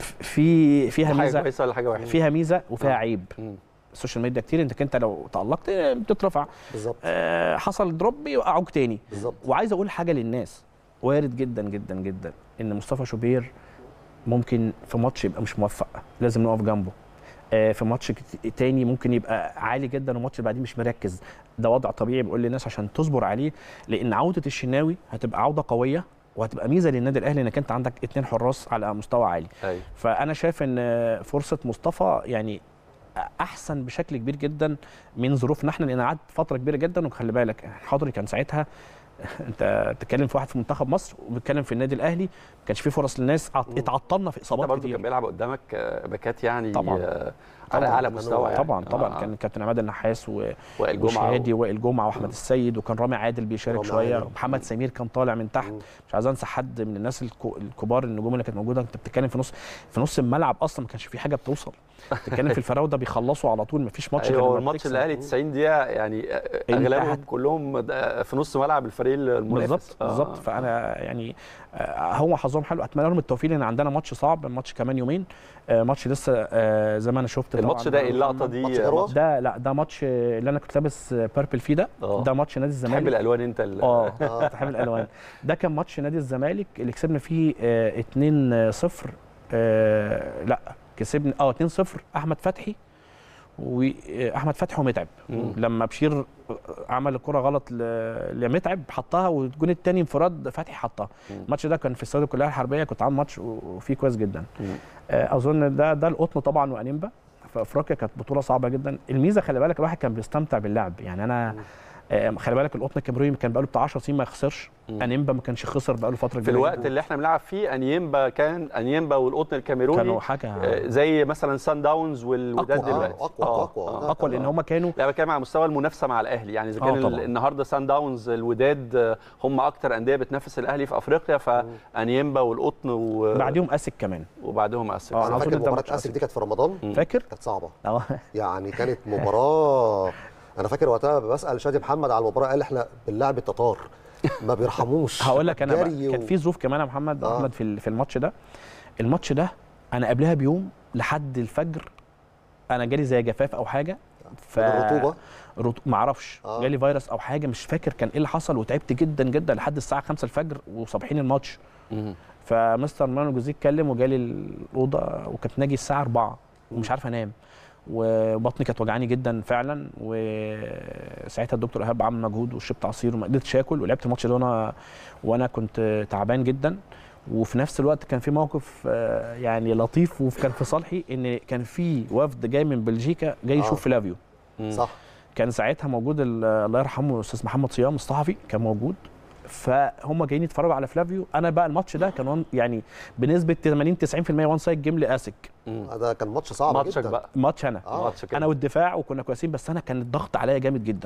Speaker 9: في فيها
Speaker 2: حاجه
Speaker 9: ميزه
Speaker 2: كويسه ولا حاجه وحشه
Speaker 9: فيها ميزه وفيها
Speaker 2: آه.
Speaker 9: عيب
Speaker 2: مم.
Speaker 9: السوشيال ميديا كتير انت انت لو تالقت آه، بتترفع
Speaker 1: بالظبط
Speaker 9: آه، حصل دروب يوقعوك تاني
Speaker 1: بالظبط
Speaker 9: وعايز اقول حاجه للناس وارد جدا جدا جدا ان مصطفى شوبير ممكن في ماتش يبقى مش موفق لازم نقف جنبه آه، في ماتش كت- تاني ممكن يبقى عالي جدا والماتش اللي بعديه مش مركز ده وضع طبيعي بقول للناس عشان تصبر عليه لان عوده الشناوي هتبقى عوده قويه وهتبقى ميزه للنادي الاهلي انك انت عندك اتنين حراس على مستوى عالي
Speaker 2: ايوه
Speaker 9: فانا شايف ان فرصه مصطفى يعني احسن بشكل كبير جدا من ظروفنا احنا لان قعدت فتره كبيره جدا وخلي بالك حضري كان ساعتها انت بتتكلم في واحد في منتخب مصر وبتتكلم في النادي الاهلي ما كانش في فرص للناس عط- اتعطلنا في
Speaker 2: انت
Speaker 9: اصابات
Speaker 2: برضه كان
Speaker 9: كتير
Speaker 2: بيلعب قدامك آه، باكات يعني
Speaker 9: طبعاً.
Speaker 2: آه، على
Speaker 1: طبعاً.
Speaker 2: اعلى مستوى يعني
Speaker 9: طبعا طبعا
Speaker 2: آه،
Speaker 9: كان كابتن عماد النحاس و...
Speaker 2: وائل جمعه
Speaker 9: وشهادي وائل جمعه واحمد السيد وكان رامي عادل بيشارك
Speaker 1: رامي
Speaker 9: شويه
Speaker 1: عادل.
Speaker 9: ومحمد سمير كان طالع من تحت مش عايز انسى حد من الناس الكو- الكبار النجوم اللي كانت موجوده انت بتتكلم في نص في نص الملعب اصلا ما كانش في حاجه بتوصل بتتكلم في الفراوده بيخلصوا على طول ما فيش ماتش
Speaker 2: ايوه
Speaker 9: غير
Speaker 2: هو
Speaker 9: لما
Speaker 2: الماتش
Speaker 9: بتكسب.
Speaker 2: الاهلي 90 دقيقه يعني آه،
Speaker 9: انت
Speaker 2: اغلبهم
Speaker 9: هت-
Speaker 2: كلهم آه، في نص ملعب الفريق المنافس
Speaker 9: بالظبط
Speaker 2: آه.
Speaker 9: بالظبط فانا يعني آه، هو حظهم حلو اتمنى لهم التوفيق لان عندنا ماتش صعب الماتش كمان يومين آه، ماتش لسه آه، زي ما انا شفت
Speaker 2: الماتش
Speaker 9: طبعاً
Speaker 2: ده إيه اللقطه دي
Speaker 1: ماتش
Speaker 2: آه،
Speaker 1: إيروا؟
Speaker 2: ماتش-
Speaker 9: ده لا ده ماتش آه، اللي انا كنت لابس آه، بيربل فيه ده
Speaker 2: آه.
Speaker 9: ده ماتش نادي
Speaker 2: تحب
Speaker 9: الزمالك
Speaker 2: الالوان انت ال-
Speaker 9: اه تحب الالوان ده كان ماتش نادي الزمالك اللي كسبنا فيه آه 2 0 آه لا كسبنا اه 2 0 احمد فتحي واحمد فتحي ومتعب
Speaker 2: مم.
Speaker 9: لما بشير عمل الكره غلط ل- لمتعب حطها والجون الثاني انفراد فتحي حطها
Speaker 2: مم.
Speaker 9: الماتش ده كان في استاد الكليه الحربيه كنت عامل ماتش وفيه كويس جدا
Speaker 2: مم.
Speaker 9: آه، اظن ده ده القطن طبعا وانيمبا في افريقيا كانت بطوله صعبه جدا الميزه خلي بالك الواحد كان بيستمتع باللعب يعني انا آه، خلي بالك القطن الكاميروني كان بقاله بتاع 10 سنين ما يخسرش
Speaker 2: مم.
Speaker 9: انيمبا ما كانش خسر بقاله فتره
Speaker 2: في
Speaker 9: كبيره
Speaker 2: الوقت
Speaker 9: جداً.
Speaker 2: اللي احنا بنلعب فيه انيمبا كان انيمبا والقطن الكاميروني
Speaker 9: كانوا حاجه
Speaker 2: آه، زي مثلا سان داونز والوداد
Speaker 9: أقوى.
Speaker 2: دلوقتي
Speaker 1: آه، أقوى،
Speaker 2: آه،
Speaker 1: أقوى.
Speaker 2: آه.
Speaker 9: اقوى لان هم كانوا
Speaker 2: لا بتكلم على مستوى المنافسه مع الاهلي يعني اذا
Speaker 9: آه،
Speaker 2: كان ال-
Speaker 9: طبعاً.
Speaker 2: النهارده سان داونز الوداد آه، هم اكتر انديه بتنافس الاهلي في افريقيا فانيمبا والقطن و...
Speaker 9: بعديهم اسك كمان
Speaker 2: وبعدهم اسك
Speaker 9: آه،
Speaker 1: انا
Speaker 9: أظن
Speaker 1: فاكر
Speaker 9: ده
Speaker 1: مباراه
Speaker 9: ماتش
Speaker 1: اسك دي كانت في رمضان
Speaker 2: مم.
Speaker 9: فاكر
Speaker 1: كانت صعبه
Speaker 9: اه
Speaker 1: يعني كانت مباراه انا فاكر وقتها بسال شادي محمد على المباراه قال احنا بنلعب التتار ما بيرحموش
Speaker 9: هقول لك انا بقى
Speaker 1: جري و-
Speaker 9: كان في ظروف كمان يا محمد
Speaker 1: آه.
Speaker 9: احمد في ال- في الماتش ده الماتش ده انا قبلها بيوم لحد الفجر انا جالي زي جفاف او حاجه ف
Speaker 1: الرطوبه
Speaker 9: رط... معرفش
Speaker 1: آه.
Speaker 9: جالي فيروس او حاجه مش فاكر كان ايه اللي حصل وتعبت جدا جدا لحد الساعه 5 الفجر وصابحين الماتش
Speaker 2: مم.
Speaker 9: فمستر مانو جوزيه اتكلم وجالي الاوضه وكانت ناجي الساعه 4 ومش عارف انام وبطني كانت وجعاني جدا فعلا وساعتها الدكتور ايهاب عمل مجهود وشربت عصير وما قدرتش اكل ولعبت الماتش ده وانا وانا كنت تعبان جدا وفي نفس الوقت كان في موقف آه، يعني لطيف وكان في صالحي ان كان في وفد جاي من بلجيكا جاي
Speaker 1: آه.
Speaker 9: يشوف فلافيو
Speaker 2: مم.
Speaker 1: صح
Speaker 9: كان ساعتها موجود ال- الله يرحمه الاستاذ محمد صيام الصحفي كان موجود فهم جايين يتفرجوا على فلافيو انا بقى الماتش ده كان وان- يعني بنسبه 80 90% وان سايد جيم لاسك
Speaker 2: مم.
Speaker 1: ده كان ماتش صعب
Speaker 2: ماتشك
Speaker 1: جدا
Speaker 2: بقى
Speaker 9: ماتش انا
Speaker 1: آه.
Speaker 2: ماتشك
Speaker 9: انا والدفاع وكنا كويسين بس انا كان الضغط عليا جامد جدا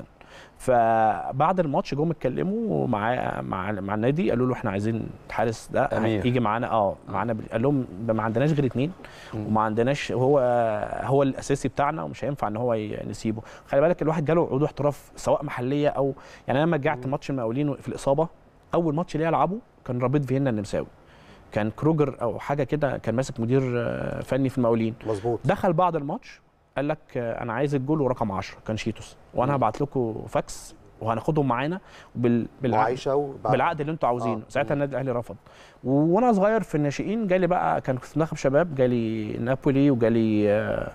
Speaker 9: فبعد الماتش جم اتكلموا مع مع مع النادي قالوا له احنا عايزين الحارس ده
Speaker 2: أمير.
Speaker 9: يجي معانا اه معانا بال- قال لهم ده ما عندناش غير اتنين
Speaker 2: مم.
Speaker 9: وما عندناش هو هو الاساسي بتاعنا ومش هينفع ان هو ي- نسيبه خلي بالك الواحد جاله عقود احتراف سواء محليه او يعني انا لما رجعت ماتش المقاولين في الاصابه اول ماتش ليا العبه كان رابيد فيينا النمساوي كان كروجر او حاجه كده كان ماسك مدير آه، فني في المقاولين
Speaker 1: مظبوط
Speaker 9: دخل بعد الماتش قال لك آه، انا عايز الجول ورقم 10 كان شيتوس وانا هبعت لكم فاكس وهناخدهم معانا وبال بالعقد,
Speaker 1: معايشه وبعد-
Speaker 9: بالعقد اللي انتوا عاوزينه
Speaker 1: آه.
Speaker 9: ساعتها النادي الاهلي رفض وانا صغير في الناشئين جالي بقى كان في منتخب شباب جالي نابولي وجالي آه،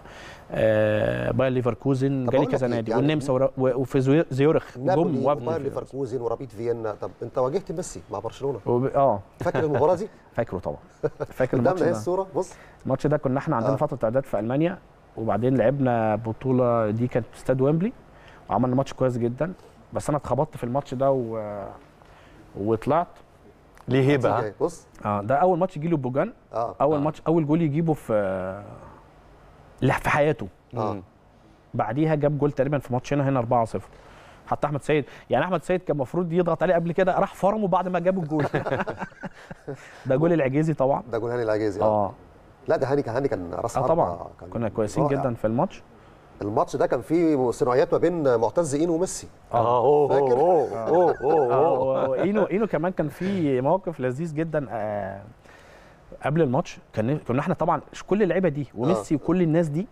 Speaker 9: آه، باير ليفركوزن
Speaker 1: طب
Speaker 9: جالي
Speaker 1: أقول لك
Speaker 9: كذا
Speaker 1: إيه،
Speaker 9: نادي
Speaker 1: يعني
Speaker 9: والنمسا ورا- و- وفي زوي- زيورخ
Speaker 1: نابولي
Speaker 9: جم
Speaker 1: وباير
Speaker 9: وفد
Speaker 1: ليفركوزن ورابيد فيينا طب انت واجهت ميسي مع برشلونه
Speaker 9: وب- اه
Speaker 1: فاكر المباراه دي؟
Speaker 9: فاكره طبعا فاكر
Speaker 1: قدامنا
Speaker 9: الماتش
Speaker 1: اهي
Speaker 9: ده
Speaker 1: الصوره بص
Speaker 9: الماتش ده كنا احنا عندنا
Speaker 1: آه.
Speaker 9: آه. فتره اعداد في المانيا وبعدين لعبنا بطوله دي كانت في استاد ويمبلي وعملنا ماتش كويس جدا بس انا اتخبطت في الماتش ده و... وطلعت
Speaker 2: ليه هيبه ها؟
Speaker 1: جاي. بص
Speaker 9: اه ده اول ماتش يجي له بوجان
Speaker 1: اه
Speaker 9: اول
Speaker 2: آه.
Speaker 9: ماتش اول جول يجيبه في لا في حياته
Speaker 1: اه
Speaker 9: بعديها جاب جول تقريبا في ماتشنا هنا 4-0 حتى احمد سيد يعني احمد سيد كان المفروض يضغط عليه قبل كده راح فرمه بعد ما جاب الجول ده جول العجيزي طبعا
Speaker 1: ده جول هاني العجيزي
Speaker 9: اه
Speaker 1: لا ده هاني كان هاني كان راس
Speaker 9: اه
Speaker 1: حربة
Speaker 9: طبعا
Speaker 1: كان
Speaker 9: كنا كويسين
Speaker 1: رائع.
Speaker 9: جدا في الماتش
Speaker 1: الماتش ده كان فيه ثنائيات ما بين معتز اينو وميسي
Speaker 2: اه اوه
Speaker 1: فاكر؟
Speaker 2: اوه اوه اوه
Speaker 9: اه
Speaker 2: اوه
Speaker 9: واينو اينو كمان كان في موقف لذيذ جدا آه قبل الماتش كان كنا احنا طبعا كل اللعيبه دي وميسي وكل الناس دي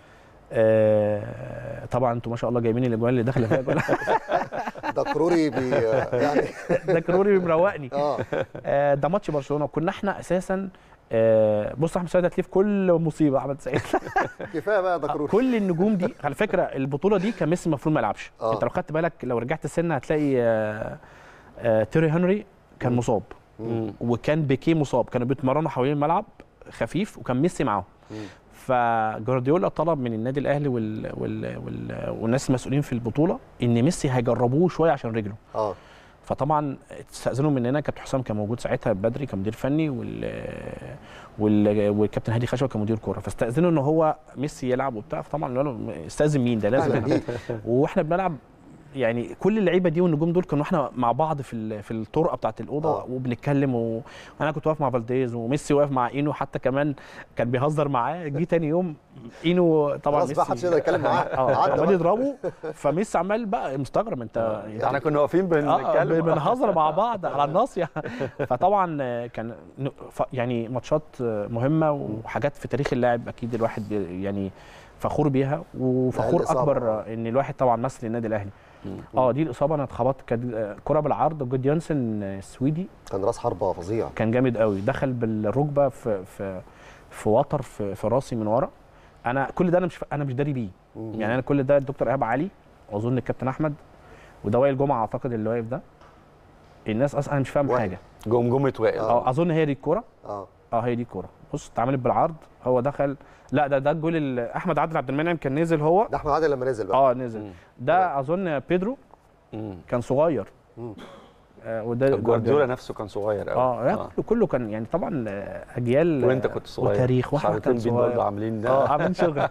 Speaker 9: آه طبعا انتوا ما شاء الله جايبين الاجوان اللي داخله فيها جوان
Speaker 1: ده كروري بي يعني
Speaker 9: ده كروري مروقني
Speaker 1: اه
Speaker 9: آه ده ماتش برشلونه كنا احنا اساسا آه بص احمد سيد هتلاقيه في كل مصيبه احمد سيد
Speaker 1: كفايه بقى ده كروري
Speaker 9: كل النجوم دي على فكره البطوله دي كان ميسي المفروض ما يلعبش
Speaker 1: آه.
Speaker 9: انت لو خدت بالك لو رجعت السنه هتلاقي آه آه تيري هنري كان
Speaker 1: مم.
Speaker 9: مصاب
Speaker 2: مم.
Speaker 9: وكان بيكيه مصاب كانوا بيتمرنوا حوالين الملعب خفيف وكان ميسي معاهم
Speaker 1: مم.
Speaker 9: فجوارديولا طلب من النادي الاهلي وال... وال... وال... والناس المسؤولين في البطوله ان ميسي هيجربوه شويه عشان رجله
Speaker 1: اه
Speaker 9: فطبعا استاذنوا مننا كابتن حسام كان موجود ساعتها بدري كمدير فني وال... وال... والكابتن هادي خشبه كمدير كوره فاستاذنوا ان هو ميسي يلعب وبتاع فطبعا قالوا له استاذن مين ده لازم
Speaker 1: اهلا
Speaker 9: يلعب.
Speaker 1: بيك
Speaker 9: واحنا بنلعب يعني كل اللعيبه دي والنجوم دول كانوا احنا مع بعض في ال- في الطرقه بتاعه الاوضه
Speaker 1: آه.
Speaker 9: وبنتكلم و... وانا كنت واقف مع فالديز وميسي واقف مع اينو حتى كمان كان بيهزر معاه جه تاني يوم اينو طبعا
Speaker 1: خلاص بقى محدش يقدر يتكلم معاه
Speaker 9: اه
Speaker 1: عدى
Speaker 9: عمال
Speaker 1: بقى.
Speaker 9: يضربه فميسي عمال بقى مستغرب انت
Speaker 2: احنا كنا واقفين
Speaker 9: اه
Speaker 2: بنتكلم
Speaker 9: بنهزر مع بعض على الناصيه فطبعا آه، كان ن- ف- يعني ماتشات آه، مهمه وحاجات في تاريخ اللاعب اكيد الواحد بي- يعني فخور بيها وفخور
Speaker 1: الإصابة.
Speaker 9: اكبر آه، ان الواحد طبعا مثل النادي الاهلي اه دي الاصابه انا اتخبطت كانت آه، كره بالعرض جود يانسن آه، السويدي
Speaker 1: كان راس حربه فظيع
Speaker 9: كان جامد قوي دخل بالركبه في في في وتر في, في راسي من ورا انا كل ده انا مش انا مش داري بيه
Speaker 1: مم.
Speaker 9: يعني انا كل ده الدكتور ايهاب علي واظن الكابتن احمد وده وائل جمعه اعتقد اللي واقف ده الناس اصلا انا مش فاهم
Speaker 1: وائل.
Speaker 9: حاجه
Speaker 2: جمجمه وائل
Speaker 9: اه اظن هي دي الكوره
Speaker 1: اه
Speaker 9: اه هي دي الكوره بص اتعملت بالعرض هو دخل لا ده ده الجول اللي احمد عادل عبد المنعم كان نزل هو
Speaker 1: ده احمد عادل لما نزل بقى
Speaker 9: اه نزل ده اظن بيدرو
Speaker 2: مم.
Speaker 9: كان صغير
Speaker 1: مم.
Speaker 9: آه وده
Speaker 2: جوارديولا نفسه كان صغير قوي
Speaker 9: اه لا كله كله كان يعني طبعا آه، اجيال
Speaker 2: وانت
Speaker 9: آه،
Speaker 2: كنت صغير
Speaker 9: وتاريخ واحد
Speaker 2: شعرتين
Speaker 9: كان
Speaker 2: بيض برضه
Speaker 9: صغير
Speaker 2: عاملين
Speaker 9: اه عاملين شغل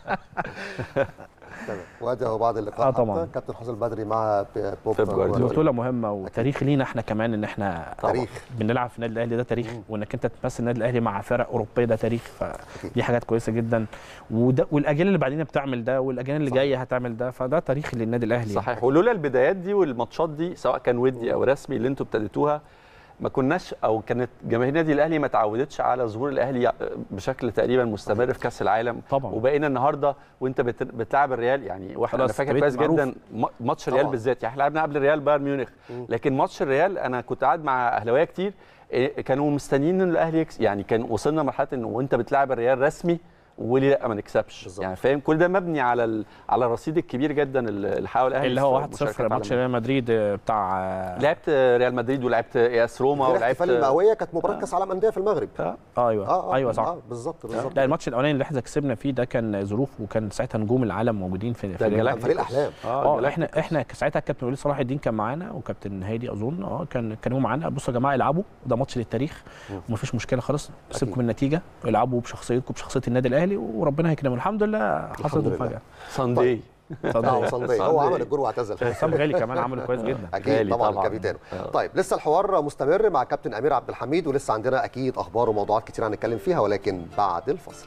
Speaker 1: تمام وادي اهو بعد اللقاء
Speaker 9: آه طبعاً.
Speaker 1: حتى كابتن حسام البدري مع ب- بوب
Speaker 2: بيب جوارديولا.
Speaker 9: بطوله مهمه وتاريخ لينا احنا كمان ان احنا
Speaker 1: تاريخ.
Speaker 9: بنلعب في النادي الاهلي ده تاريخ وانك انت تمثل النادي الاهلي مع فرق اوروبيه ده تاريخ فدي حاجات كويسه جدا وده والاجيال اللي بعدين بتعمل ده والاجيال اللي جايه هتعمل ده فده تاريخ للنادي الاهلي
Speaker 2: صحيح ولولا البدايات دي والماتشات دي سواء كان ودي او رسمي اللي انتوا ابتديتوها ما كناش او كانت جماهير النادي الاهلي ما تعودتش على ظهور الاهلي بشكل تقريبا مستمر في كاس العالم
Speaker 9: طبعا
Speaker 2: وبقينا النهارده وانت بت- بتلعب الريال يعني واحد انا
Speaker 9: خلاص،
Speaker 2: فاكر
Speaker 9: بقيت
Speaker 2: كويس
Speaker 9: معروف.
Speaker 2: جدا م- ماتش الريال
Speaker 1: طبعاً.
Speaker 2: بالذات يعني احنا لعبنا قبل الريال بايرن ميونخ لكن ماتش الريال انا كنت قاعد مع اهلاويه كتير إيه، كانوا مستنيين ان الاهلي يكسب يعني كان وصلنا مرحله ان وانت بتلعب الريال رسمي وليه لا ما نكسبش
Speaker 1: بالظبط.
Speaker 2: يعني فاهم كل ده مبني على ال... على الرصيد الكبير جدا اللي اللي حققه الاهلي
Speaker 9: اللي هو
Speaker 2: في
Speaker 9: 1-0
Speaker 2: مشاركات
Speaker 9: ماتش
Speaker 2: عالمية.
Speaker 9: ريال مدريد آه، بتاع آه،
Speaker 2: لعبت ريال مدريد ولعبت اس روما
Speaker 1: غير
Speaker 2: ولعبت
Speaker 1: احتفال المئويه كانت مباراه كاس عالم انديه في المغرب
Speaker 2: آه.
Speaker 9: ايوه
Speaker 1: اه اه
Speaker 9: ايوه صح
Speaker 1: آه بالظبط بالظبط
Speaker 9: لا الماتش الاولاني اللي احنا كسبنا فيه ده كان ظروف وكان ساعتها نجوم العالم موجودين في
Speaker 2: ده
Speaker 9: في ريال
Speaker 2: الجلاكتيكوس.
Speaker 1: فريق الاحلام
Speaker 9: اه
Speaker 2: جلاكتيكوس.
Speaker 9: احنا احنا ساعتها الكابتن وليد صلاح الدين كان معانا وكابتن هادي اظن اه كان كانوا معانا بصوا يا جماعه العبوا ده ماتش للتاريخ ومفيش مشكله خلاص سيبكم من النتيجه العبوا بشخصيتكم بشخصيه النادي الاهلي وربنا هيكرمه الحمد لله حصلت
Speaker 1: لله.
Speaker 9: مفاجاه
Speaker 2: ساندي
Speaker 1: اه صندي هو عمل الجول واعتزل
Speaker 9: حسام غالي كمان عمله كويس جدا
Speaker 1: اكيد
Speaker 2: غالي
Speaker 1: طبعا
Speaker 2: طبعاً.
Speaker 1: الكابيتانو
Speaker 2: آه.
Speaker 1: طيب لسه الحوار مستمر مع كابتن امير عبد الحميد ولسه عندنا اكيد اخبار وموضوعات كتير هنتكلم فيها ولكن بعد الفصل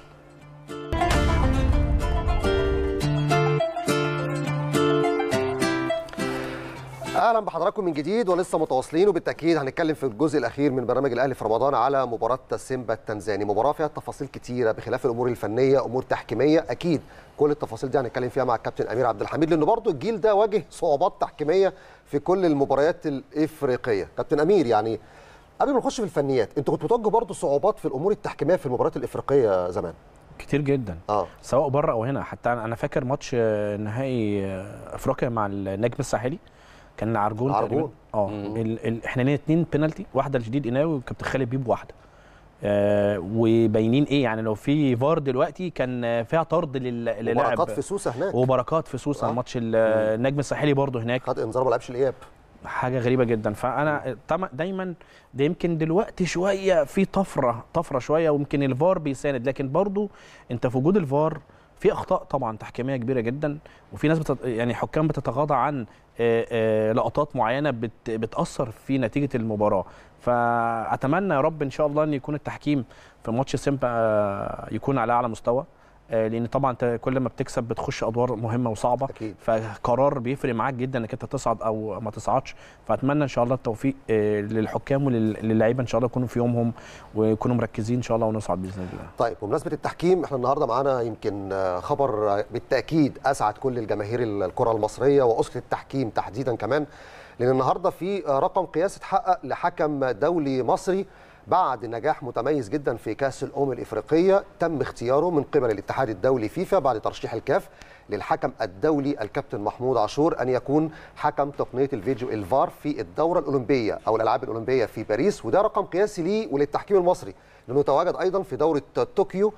Speaker 1: اهلا بحضراتكم من جديد ولسه متواصلين وبالتاكيد هنتكلم في الجزء الاخير من برنامج الاهلي في رمضان على مباراه سيمبا التنزاني مباراه فيها تفاصيل كتيره بخلاف الامور الفنيه امور تحكيميه اكيد كل التفاصيل دي هنتكلم فيها مع الكابتن امير عبد الحميد لانه برضه الجيل ده واجه صعوبات تحكيميه في كل المباريات الافريقيه كابتن امير يعني قبل ما نخش في الفنيات انتوا كنتوا بتواجهوا برضه صعوبات في الامور التحكيميه في المباريات الافريقيه زمان
Speaker 9: كتير جدا
Speaker 1: اه
Speaker 9: سواء بره او هنا حتى انا أنا فاكر ماتش آه، نهائي آه، افريقيا مع النجم الساحلي كان عرجون
Speaker 1: عرجون.
Speaker 9: تقريبا اه ال- ال- احنا لينا اتنين بينالتي واحده لجديد قناوي وكابتن خالد بيب واحده آه وباينين ايه يعني لو في فار دلوقتي كان آه، فيها طرد لل- للاعب
Speaker 1: وبركات في سوسه هناك
Speaker 9: وبركات في سوسه
Speaker 1: آه.
Speaker 9: الماتش ال- النجم الساحلي برضه هناك
Speaker 1: خد انذار ما لعبش الاياب
Speaker 9: حاجه غريبه جدا فانا طبعا دايما ده يمكن دلوقتي شويه في طفره طفره شويه ويمكن الفار بيساند لكن برضو انت في وجود الفار في اخطاء طبعا تحكيميه كبيره جدا وفي ناس بتت... يعني حكام بتتغاضى عن آه، آه، لقطات معينه بت... بتاثر في نتيجه المباراه فاتمنى يا رب ان شاء الله ان يكون التحكيم في ماتش سيمبا آه، يكون على اعلى مستوى آه، لان طبعا انت كل ما بتكسب بتخش ادوار مهمه وصعبه
Speaker 1: أكيد.
Speaker 9: فقرار بيفرق معاك جدا انك انت تصعد او ما تصعدش فاتمنى ان شاء الله التوفيق آه، للحكام وللعيبه ان شاء الله يكونوا في يومهم ويكونوا مركزين ان شاء الله ونصعد باذن الله
Speaker 1: طيب بمناسبه التحكيم احنا النهارده معانا يمكن آه، خبر آه، بالتاكيد اسعد كل الجماهير الكره المصريه واسره التحكيم تحديدا كمان لان النهارده في آه، رقم قياسي اتحقق لحكم دولي مصري بعد نجاح متميز جدا في كاس الامم الافريقيه تم اختياره من قبل الاتحاد الدولي فيفا بعد ترشيح الكاف للحكم الدولي الكابتن محمود عاشور ان يكون حكم تقنيه الفيديو الفار في الدوره الاولمبيه او الالعاب الاولمبيه في باريس وده رقم قياسي ليه وللتحكيم المصري لانه تواجد ايضا في دوره طوكيو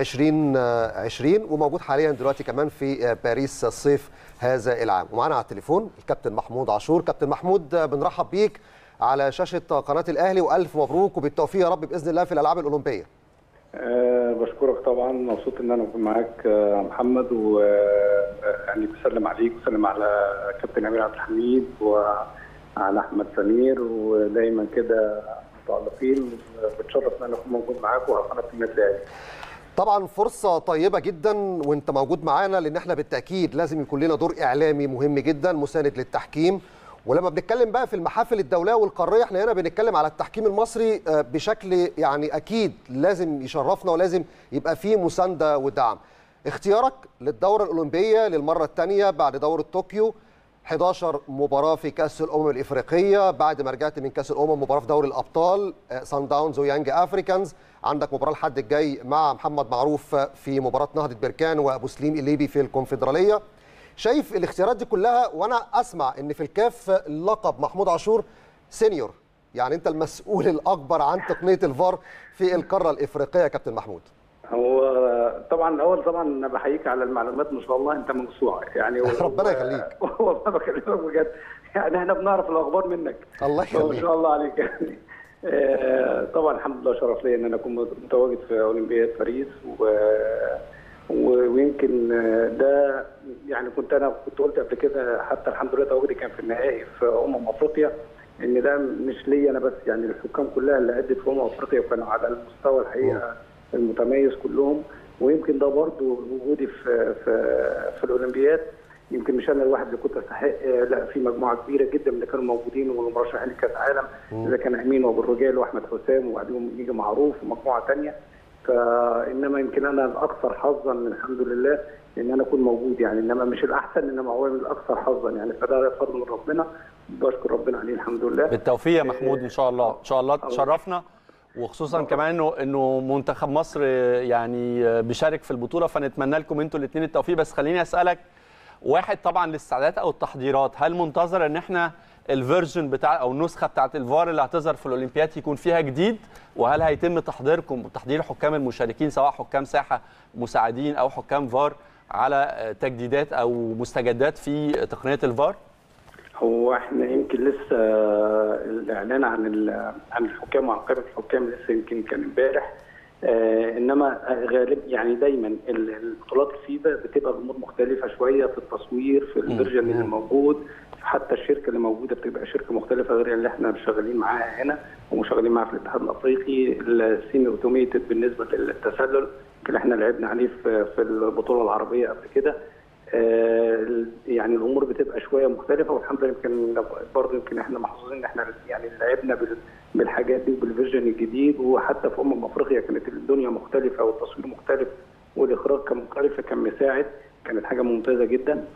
Speaker 1: 2020 وموجود حاليا دلوقتي كمان في باريس الصيف هذا العام ومعانا على التليفون الكابتن محمود عاشور كابتن محمود بنرحب بيك على شاشه قناه الاهلي والف مبروك وبالتوفيق يا رب باذن الله في الالعاب الاولمبيه
Speaker 11: أه بشكرك طبعا مبسوط ان انا اكون معاك يا محمد و يعني بسلم عليك وسلم على كابتن امير عبد الحميد وعلى احمد سمير ودايما كده متالقين بتشرف ان انا اكون موجود معاك وعلى قناه النادي الاهلي
Speaker 1: طبعا فرصة طيبة جدا وانت موجود معانا لان احنا بالتأكيد لازم يكون لنا دور اعلامي مهم جدا مساند للتحكيم ولما بنتكلم بقى في المحافل الدولية والقارية احنا هنا بنتكلم على التحكيم المصري آه، بشكل يعني اكيد لازم يشرفنا ولازم يبقى فيه مساندة ودعم اختيارك للدورة الأولمبية للمرة الثانية بعد دورة طوكيو 11 مباراة في كأس الأمم الإفريقية بعد ما رجعت من كأس الأمم مباراة في دوري الأبطال آه، سان داونز ويانج أفريكانز عندك مباراة الحد الجاي مع محمد معروف في مباراة نهضة بركان وأبو سليم الليبي في الكونفدرالية شايف الاختيارات دي كلها وأنا أسمع إن في الكاف لقب محمود عاشور سينيور يعني أنت المسؤول الأكبر عن تقنية الفار في القارة الإفريقية يا كابتن محمود
Speaker 11: هو طبعا الاول طبعا أنا بحييك على المعلومات ما شاء الله انت موسوعه يعني و-
Speaker 1: ربنا يخليك.
Speaker 11: والله بكلمك بجد يعني احنا بنعرف الاخبار منك
Speaker 1: الله
Speaker 11: ما
Speaker 1: يخليك
Speaker 11: شاء الله عليك يعني آه، طبعا الحمد لله شرف لي ان انا اكون متواجد في اولمبياد باريس و و- ويمكن آه، ده يعني كنت انا كنت قلت قبل كده حتى الحمد لله تواجدي كان في النهائي في امم افريقيا ان ده مش ليا انا بس يعني الحكام كلها اللي ادت في امم افريقيا كانوا على المستوى الحقيقه المتميز كلهم ويمكن ده برضو وجودي في في في الاولمبياد يمكن مش انا الواحد اللي كنت استحق آه، لا في مجموعه كبيره جدا من اللي كانوا موجودين والمرشحين لكاس عالم اذا كان امين وابو الرجال واحمد حسام وبعدهم يجي معروف ومجموعه ثانيه فانما يمكن انا الاكثر حظا من الحمد لله ان انا اكون موجود يعني انما مش الاحسن انما هو من الاكثر حظا يعني فده فضل من ربنا بشكر ربنا عليه الحمد لله
Speaker 2: بالتوفيق يا محمود ان شاء الله ان شاء الله تشرفنا وخصوصا كمان انه انه منتخب مصر يعني بيشارك في البطوله فنتمنى لكم انتوا الاثنين التوفيق بس خليني اسالك واحد طبعا الاستعدادات او التحضيرات هل منتظر ان احنا الفيرجن بتاع او النسخه بتاعت الفار اللي هتظهر في الاولمبياد يكون فيها جديد وهل هيتم تحضيركم وتحضير حكام المشاركين سواء حكام ساحه مساعدين او حكام فار على تجديدات او مستجدات في تقنيه الفار؟
Speaker 11: هو احنا يمكن لسه الاعلان عن ال- عن الحكام وعن قائمه الحكام لسه يمكن كان امبارح آه انما غالب يعني دايما ال- البطولات الفيفا بتبقى بامور مختلفه شويه في التصوير في الفيرجن اللي موجود حتى الشركه اللي موجوده بتبقى شركه مختلفه غير اللي احنا شغالين معاها هنا وشغالين معاها في الاتحاد الافريقي السيمي اوتوميتد بالنسبه للتسلل اللي احنا لعبنا عليه في في البطوله العربيه قبل كده آه، يعني الامور بتبقى شويه مختلفه والحمد لله يمكن برضه يمكن احنا محظوظين ان احنا يعني لعبنا بال- بالحاجات دي وبالفيرجن الجديد وحتى في امم افريقيا كانت الدنيا مختلفه والتصوير مختلف والاخراج كان مختلف كان مساعد كانت حاجه ممتازه جدا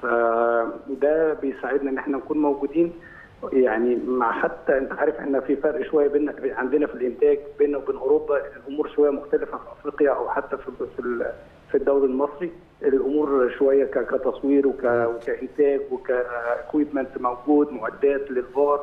Speaker 11: فده بيساعدنا ان احنا نكون موجودين يعني مع حتى انت عارف احنا في فرق شويه بيننا عندنا في الانتاج بيننا وبين اوروبا الامور شويه مختلفه في افريقيا او حتى في في ال- في الدوري المصري الامور شويه ك- كتصوير وك- وكانتاج وكاكويبمنت موجود معدات للفار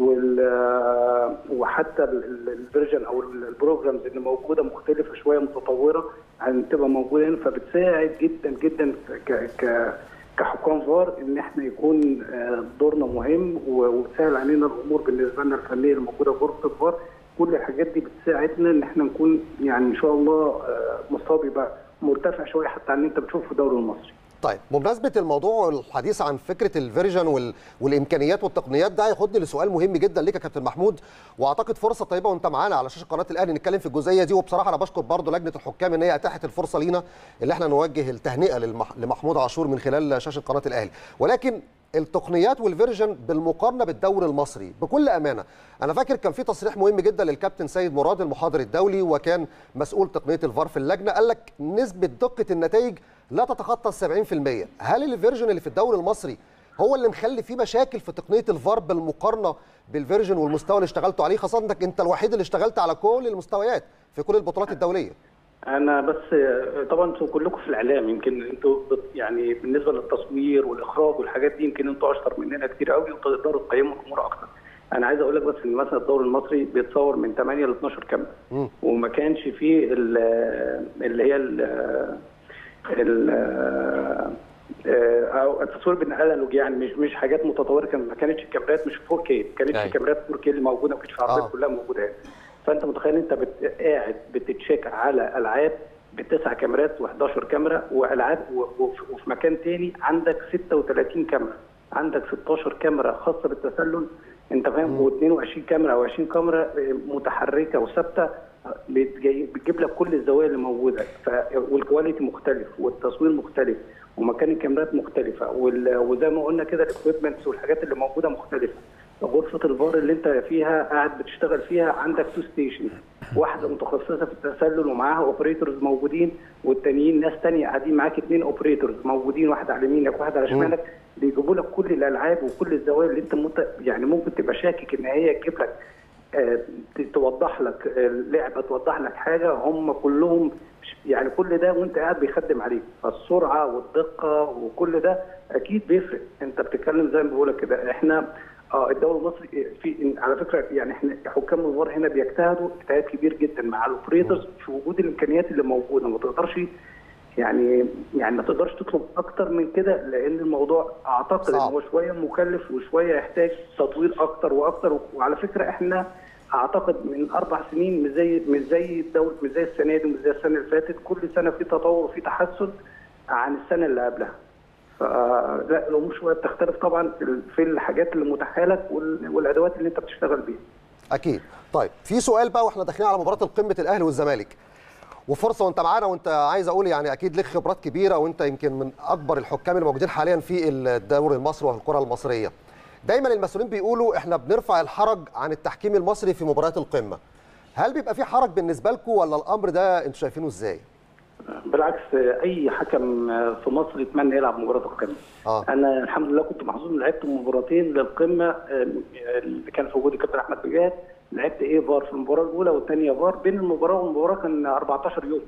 Speaker 11: وال وحتى ال- ال- الفيرجن او ال- البروجرامز اللي موجوده مختلفه شويه متطوره عن تبقى موجوده هنا فبتساعد جدا جدا ك ك كحكام فار ان احنا يكون آه، دورنا مهم و- وتسهل علينا الامور بالنسبه لنا الفنيه الموجوده في غرفه الفار كل الحاجات دي بتساعدنا ان احنا نكون يعني ان شاء الله آه، مستوى بيبقى مرتفع شويه حتى عن اللي انت بتشوفه في الدوري المصري
Speaker 1: طيب بمناسبه الموضوع والحديث عن فكره الفيرجن وال... والامكانيات والتقنيات ده هياخدني لسؤال مهم جدا ليك يا كابتن محمود واعتقد فرصه طيبه وانت معانا على شاشه قناه الاهلي نتكلم في الجزئيه دي وبصراحه انا بشكر برضو لجنه الحكام ان هي اتاحت الفرصه لينا اللي احنا نوجه التهنئه للمح... لمحمود عاشور من خلال شاشه قناه الاهلي ولكن التقنيات والفيرجن بالمقارنه بالدوري المصري بكل امانه انا فاكر كان في تصريح مهم جدا للكابتن سيد مراد المحاضر الدولي وكان مسؤول تقنيه الفار في اللجنه قال لك نسبه دقه النتائج لا تتخطى ال 70% هل الفيرجن اللي في الدوري المصري هو اللي مخلي فيه مشاكل في تقنيه الفار بالمقارنه بالفيرجن والمستوى اللي اشتغلتوا عليه خاصه انك انت الوحيد اللي اشتغلت على كل المستويات في كل البطولات الدوليه
Speaker 11: انا بس آه، طبعا انتوا كلكم في الاعلام يمكن انتوا بت- يعني بالنسبه للتصوير والاخراج والحاجات دي يمكن انتوا اشطر مننا كتير قوي وتقدروا تقيموا الامور اكتر انا عايز اقول لك بس ان مثلا الدوري المصري بيتصور من 8 ل 12 كاميرا وما كانش فيه ال- اللي هي ال- ال- آه، او التصوير بالانالوج يعني مش مش حاجات متطوره كان ما كانتش الكاميرات مش 4K ما كانتش
Speaker 2: أيوة.
Speaker 11: الكاميرات 4K اللي موجوده ما كانتش في العربيات
Speaker 1: آه.
Speaker 11: كلها موجوده يعني فانت متخيل انت بت... قاعد بتتشيك على العاب بتسع كاميرات و11 كاميرا والعاب و... وفي... وفي مكان تاني عندك 36 كاميرا عندك 16 كاميرا خاصه بالتسلل انت فاهم و22 كاميرا او 20 كاميرا متحركه وثابته بتجي- بتجيب لك كل الزوايا اللي موجوده ف... والكواليتي مختلف والتصوير مختلف ومكان الكاميرات مختلفه وال... وزي ما قلنا كده الاكويبمنتس والحاجات اللي موجوده مختلفه غرفه الفار اللي انت فيها قاعد بتشتغل فيها عندك تو ستيشن واحده متخصصه في التسلل ومعاها اوبريتورز موجودين والتانيين ناس تانية قاعدين معاك اثنين اوبريتورز موجودين واحد على يمينك وواحد على شمالك بيجيبوا لك كل الالعاب وكل الزوايا اللي انت مت... يعني ممكن تبقى شاكك ان هي تجيب لك آه، ت- توضح لك آه، لعبه توضح لك حاجه هم كلهم ش- يعني كل ده وانت قاعد بيخدم عليك فالسرعه والدقه وكل ده اكيد بيفرق انت بتتكلم زي ما بقول لك كده احنا اه الدوري المصري في على فكره يعني احنا حكام الفار هنا بيجتهدوا اجتهاد كبير جدا مع الاوبريتورز في وجود الامكانيات اللي موجوده ما تقدرش يعني يعني ما تقدرش تطلب اكتر من كده لان الموضوع اعتقد ان
Speaker 1: صعب.
Speaker 11: هو شويه مكلف وشويه يحتاج تطوير اكتر واكتر وعلى فكره احنا اعتقد من اربع سنين مش زي مش زي الدوري مش زي السنه دي ومش زي السنه اللي فاتت كل سنه في تطور وفي تحسن عن السنه اللي قبلها فلا الامور شويه بتختلف طبعا في ال- في الحاجات اللي متاحه لك وال- والادوات اللي انت بتشتغل بيها
Speaker 1: اكيد طيب في سؤال بقى واحنا داخلين على مباراه القمه الاهلي والزمالك وفرصه وانت معانا وانت عايز اقول يعني اكيد لك خبرات كبيره وانت يمكن من اكبر الحكام الموجودين حاليا في الدوري المصري والكره المصريه دايما المسؤولين بيقولوا احنا بنرفع الحرج عن التحكيم المصري في مباريات القمه هل بيبقى في حرج بالنسبه لكم ولا الامر ده انتوا شايفينه ازاي
Speaker 11: بالعكس اي حكم في مصر يتمنى يلعب مباراه القمه
Speaker 1: اه
Speaker 11: انا الحمد لله كنت محظوظ إن لعبت مباراتين للقمه آه، اللي كان في وجود الكابتن احمد بجاد لعبت ايه فار في المباراه الاولى والثانيه فار بين المباراه والمباراه كان 14 يوم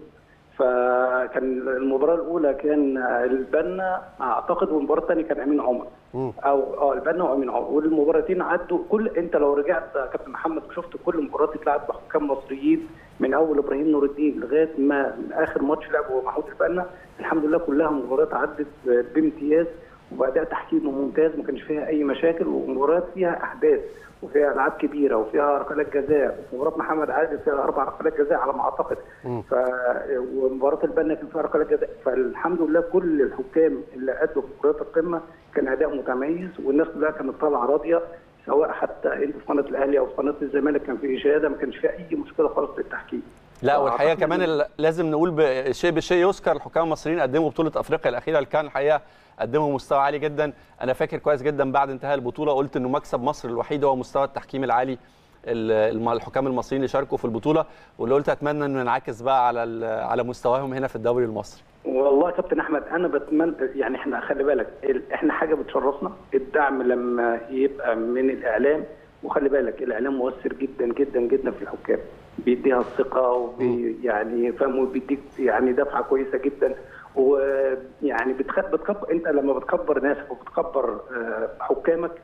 Speaker 11: فكان المباراه الاولى كان البنا اعتقد والمباراه الثانيه كان امين عمر
Speaker 1: مم.
Speaker 11: او اه البنا وامين عمر والمباراتين عدوا كل انت لو رجعت يا كابتن محمد وشفت كل مباراه اتلعب بحكام مصريين من اول ابراهيم نور الدين لغايه ما اخر ماتش لعبه محمود البنا الحمد لله كلها مباريات عدت بامتياز وباداء تحكيم ممتاز ما كانش فيها اي مشاكل ومباريات فيها احداث وفيها العاب كبيره وفيها ركلات جزاء ومباراه محمد عادل فيها اربع ركلات جزاء على ما اعتقد ف ومباراه البنا كان فيها ركلات جزاء فالحمد لله كل الحكام اللي ادوا في مباريات القمه كان اداء متميز والناس كلها كانت طالعه راضيه سواء حتى انت في قناه الاهلي او في قناه الزمالك كان في اشاده ما كانش فيها اي مشكله خالص في التحكيم
Speaker 2: لا والحقيقه
Speaker 11: فأعتقد
Speaker 2: كمان
Speaker 11: إن-
Speaker 2: ال- لازم نقول بشيء بشيء يذكر الحكام المصريين قدموا بطوله افريقيا الاخيره اللي كان الحقيقه قدموا مستوى عالي جدا انا فاكر كويس جدا بعد انتهاء البطوله قلت انه مكسب مصر الوحيد هو مستوى التحكيم العالي ال- الم- الحكام المصريين اللي شاركوا في البطوله واللي قلت اتمنى انه ينعكس بقى على ال- على مستواهم هنا في الدوري المصري
Speaker 11: والله يا كابتن احمد انا بتمنى يعني احنا خلي بالك ال- احنا حاجه بتشرفنا الدعم لما يبقى من الاعلام وخلي بالك الاعلام مؤثر جدا جدا جدا في الحكام بيديها الثقه وبي يعني فاهم بيديك يعني دفعه كويسه جدا ويعني بتخ... بتكبر انت لما بتكبر ناسك وبتكبر آه، حكامك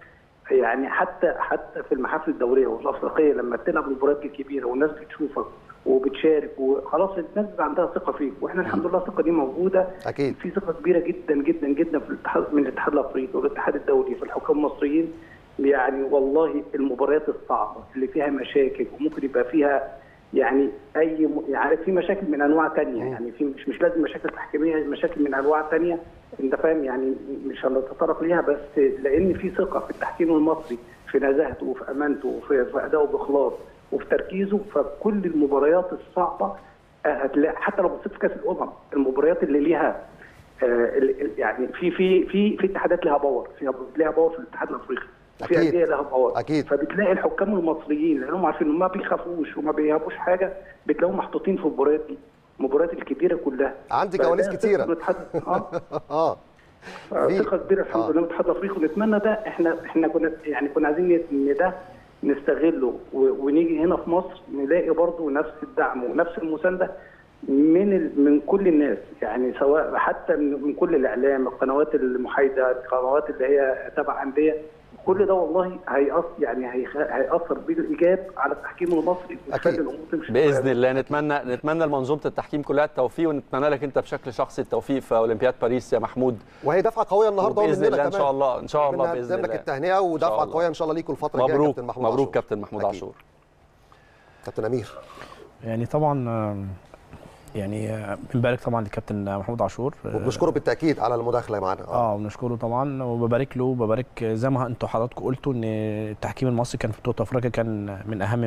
Speaker 11: يعني حتى حتى في المحافل الدوليه والافريقيه لما بتلعب المباريات الكبيره والناس بتشوفك وبتشارك وخلاص الناس بيبقى عندها ثقه فيك واحنا الحمد لله الثقه دي موجوده
Speaker 1: اكيد
Speaker 11: في ثقه كبيره جدا جدا جدا في الاتحاد من الاتحاد الافريقي والاتحاد الدولي في الحكام المصريين يعني والله المباريات الصعبه اللي فيها مشاكل وممكن يبقى فيها يعني اي م... يعني في مشاكل من انواع ثانيه يعني في مش مش لازم مشاكل تحكيميه مشاكل من انواع ثانيه انت فاهم يعني مش هنتطرق ليها بس لان في ثقه في التحكيم المصري في نزاهته وفي امانته وفي في ادائه باخلاص وفي تركيزه فكل المباريات الصعبه هتلاقي حتى لو بصيت في كاس الامم المباريات اللي ليها آه يعني في في في في اتحادات لها باور فيها ليها باور في الاتحاد الافريقي في انديه لها باور
Speaker 1: اكيد
Speaker 11: فبتلاقي الحكام المصريين لانهم عارفين ما بيخافوش وما بيهابوش حاجه بتلاقيهم محطوطين في المباريات دي المباريات الكبيره كلها
Speaker 1: عندي كواليس كتيره
Speaker 11: اه
Speaker 1: اه
Speaker 11: ثقه كبيره الحمد لله الاتحاد الافريقي ونتمنى ده احنا احنا كنا يعني كنا عايزين ان ده نستغله ونيجي هنا في مصر نلاقي برضه نفس الدعم ونفس المسانده من من كل الناس يعني سواء حتى من كل الاعلام القنوات المحايده القنوات اللي هي تبع انديه كل ده والله هيأثر يعني هيأثر بالايجاب على التحكيم المصري
Speaker 1: اكيد
Speaker 11: الامور تمشي
Speaker 2: باذن الله نتمنى نتمنى لمنظومه التحكيم كلها التوفيق ونتمنى لك انت بشكل شخصي التوفيق في اولمبياد باريس يا محمود
Speaker 1: وهي دفعه قويه النهارده
Speaker 2: باذن الله ان شاء الله ان شاء الله باذن الله
Speaker 1: لك التهنئه ودفعه قويه ان شاء الله ليكم الفتره الجايه
Speaker 2: مبروك
Speaker 1: كابتن محمود
Speaker 2: مبروك
Speaker 1: عاشور.
Speaker 2: كابتن محمود
Speaker 1: أكيد.
Speaker 2: عاشور
Speaker 1: كابتن امير
Speaker 9: يعني طبعا يعني بنبارك طبعا للكابتن محمود عاشور
Speaker 1: وبنشكره بالتاكيد على المداخله معانا
Speaker 9: اه وبنشكره طبعا وببارك له وببارك زي ما انتوا حضراتكم قلتوا ان التحكيم المصري كان في بطوله افريقيا كان من اهم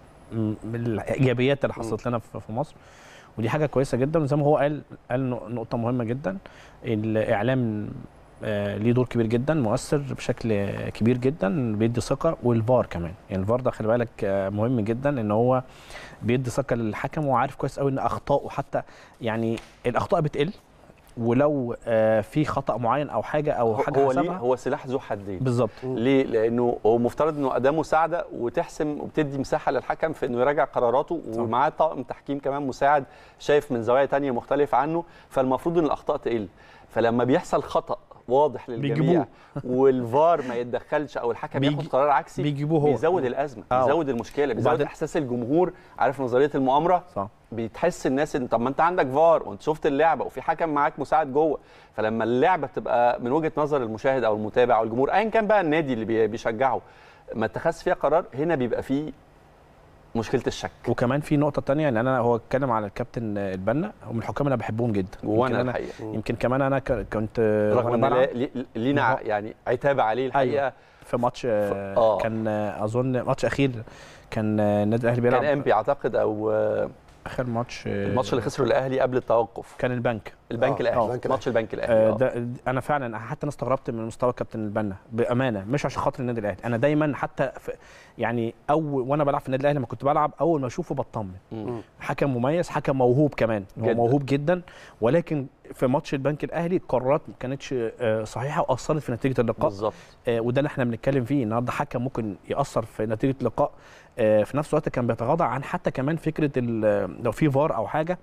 Speaker 9: من الايجابيات اللي حصلت لنا في مصر ودي حاجه كويسه جدا وزي ما هو قال قال نقطه مهمه جدا الاعلام آه ليه دور كبير جدا مؤثر بشكل كبير جدا بيدي ثقه والفار كمان يعني الفار ده خلي بالك آه مهم جدا ان هو بيدي ثقه للحكم وعارف كويس قوي ان اخطائه حتى يعني الاخطاء بتقل ولو آه في خطا معين او حاجه او حاجه
Speaker 2: هو ليه هو سلاح ذو حدين
Speaker 9: بالظبط
Speaker 2: ليه لانه هو مفترض انه اداه مساعده وتحسم وبتدي مساحه للحكم في انه يراجع قراراته ومعاه طاقم تحكيم كمان مساعد شايف من زوايا تانية مختلفه عنه فالمفروض ان الاخطاء تقل فلما بيحصل خطا واضح للجميع
Speaker 9: بيجيبوه.
Speaker 2: والفار ما يتدخلش او الحكم
Speaker 9: بيجي...
Speaker 2: ياخد قرار عكسي
Speaker 9: بيجيبوه هو
Speaker 2: بيزود الازمه
Speaker 9: أوه.
Speaker 2: بيزود المشكله بيزود
Speaker 9: وبعدين...
Speaker 2: احساس الجمهور عارف نظريه المؤامره
Speaker 9: صح
Speaker 2: بتحس الناس ان طب ما انت عندك فار وانت شفت اللعبه وفي حكم معاك مساعد جوه فلما اللعبه بتبقى من وجهه نظر المشاهد او المتابع او الجمهور ايا كان بقى النادي اللي بيشجعه ما اتخذش فيها قرار هنا بيبقى فيه مشكله الشك
Speaker 9: وكمان في نقطه تانية ان انا هو اتكلم على الكابتن البنا ومن الحكام اللي انا بحبهم جدا
Speaker 2: وانا الحقيقه
Speaker 9: يمكن كمان انا كنت
Speaker 2: رغم ان لينا يعني عتاب عليه الحقيقه
Speaker 9: أيوة. في ماتش آه. كان اظن ماتش اخير كان النادي الاهلي بيلعب
Speaker 2: كان امبي اعتقد او
Speaker 9: اخر ماتش
Speaker 2: الماتش اللي خسره الاهلي قبل التوقف
Speaker 9: كان البنك
Speaker 2: البنك الاهلي ماتش البنك الاهلي
Speaker 9: آه ده انا فعلا حتى انا استغربت من مستوى كابتن البنا بامانه مش عشان خاطر النادي الاهلي انا دايما حتى في يعني اول وانا بلعب في النادي الاهلي لما كنت بلعب اول ما اشوفه بطمن حكم مميز حكم موهوب كمان هو موهوب جدا ولكن في ماتش البنك الاهلي القرارات ما كانتش صحيحه واثرت في نتيجه اللقاء
Speaker 2: بالظبط
Speaker 9: آه وده اللي احنا بنتكلم فيه النهارده حكم ممكن ياثر في نتيجه اللقاء في نفس الوقت كان بيتغاضى عن حتى كمان فكره لو في فار او حاجه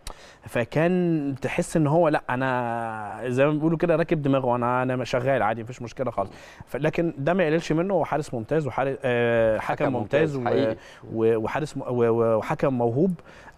Speaker 9: فكان تحس ان هو لا انا زي ما بيقولوا كده راكب دماغه انا انا شغال عادي مفيش مشكله خالص لكن ده ما يقللش منه هو حارس ممتاز وحارس آه حكم, حكم ممتاز, ممتاز وحارس وحكم موهوب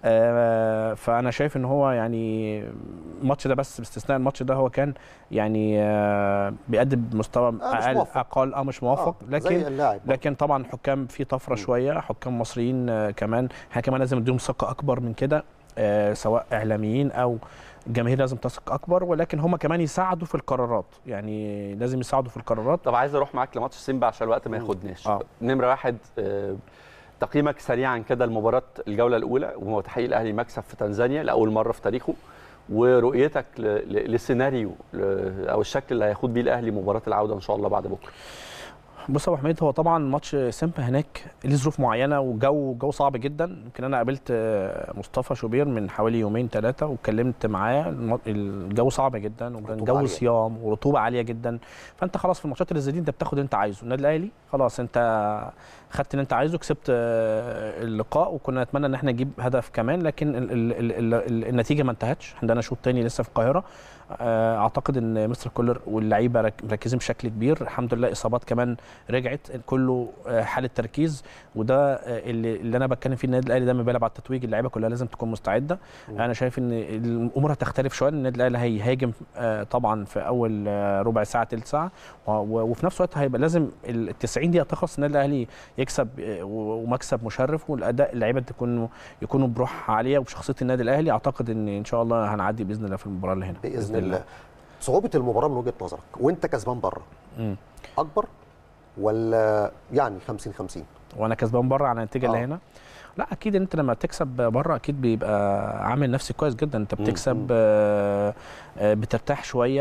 Speaker 9: آه فانا شايف ان هو يعني الماتش ده بس باستثناء الماتش ده هو كان يعني آه بيقدم بمستوى
Speaker 1: آه
Speaker 9: اقل اقل اه مش موفق
Speaker 1: آه
Speaker 9: لكن
Speaker 1: زي
Speaker 9: لكن طبعا حكام في طفره م. شويه حكام مصريين آه كمان احنا كمان لازم نديهم ثقه اكبر من كده آه سواء اعلاميين او الجماهير لازم تثق اكبر ولكن هم كمان يساعدوا في القرارات يعني لازم يساعدوا في القرارات
Speaker 2: طب عايز اروح معاك لماتش سيمبا عشان الوقت ما ياخدناش آه. نمره واحد آه تقييمك سريعا كده لمباراه الجوله الاولى وهو تحقيق الاهلي مكسب في تنزانيا لاول مره في تاريخه ورؤيتك للسيناريو او الشكل اللي هيخوض بيه الاهلي مباراه العوده ان شاء الله بعد بكره
Speaker 9: بص يا ابو حميد هو طبعا ماتش سيمبا هناك ليه ظروف معينه وجو جو صعب جدا يمكن انا قابلت مصطفى شوبير من حوالي يومين ثلاثه واتكلمت معاه الجو صعب جدا وكان جو عالية. صيام ورطوبه عاليه جدا فانت خلاص في الماتشات اللي زي دي انت بتاخد اللي انت عايزه النادي الاهلي خلاص انت خدت اللي انت عايزه كسبت اللقاء وكنا نتمنى ان احنا نجيب هدف كمان لكن ال ال ال ال النتيجه ما انتهتش عندنا شوط تاني لسه في القاهره آه، اعتقد ان مستر كولر واللعيبه رك- مركزين بشكل كبير الحمد لله اصابات كمان رجعت كله آه، حاله تركيز وده آه، اللي, اللي انا بتكلم فيه النادي الاهلي دايما بيلعب على التتويج اللعيبه كلها لازم تكون مستعده انا شايف ان الامور هتختلف شويه النادي الاهلي هيهاجم آه، طبعا في اول آه، ربع ساعه تلت ساعه و- و- وفي نفس الوقت هيبقى لازم ال 90 دقيقه تخلص النادي الاهلي يكسب آه، و- ومكسب مشرف والاداء اللعيبه تكون يكونوا بروح عاليه وبشخصيه النادي الاهلي اعتقد ان ان شاء الله هنعدي باذن الله في المباراه اللي هنا
Speaker 1: باذن الله صعوبه المباراه من وجهه نظرك وانت كسبان بره
Speaker 9: مم.
Speaker 1: اكبر ولا يعني 50 50
Speaker 9: وانا كسبان بره على النتيجه اللي
Speaker 1: آه.
Speaker 9: هنا لا اكيد انت لما تكسب بره اكيد بيبقى عامل نفسي كويس جدا انت
Speaker 1: مم.
Speaker 9: بتكسب آه، آه، بترتاح شويه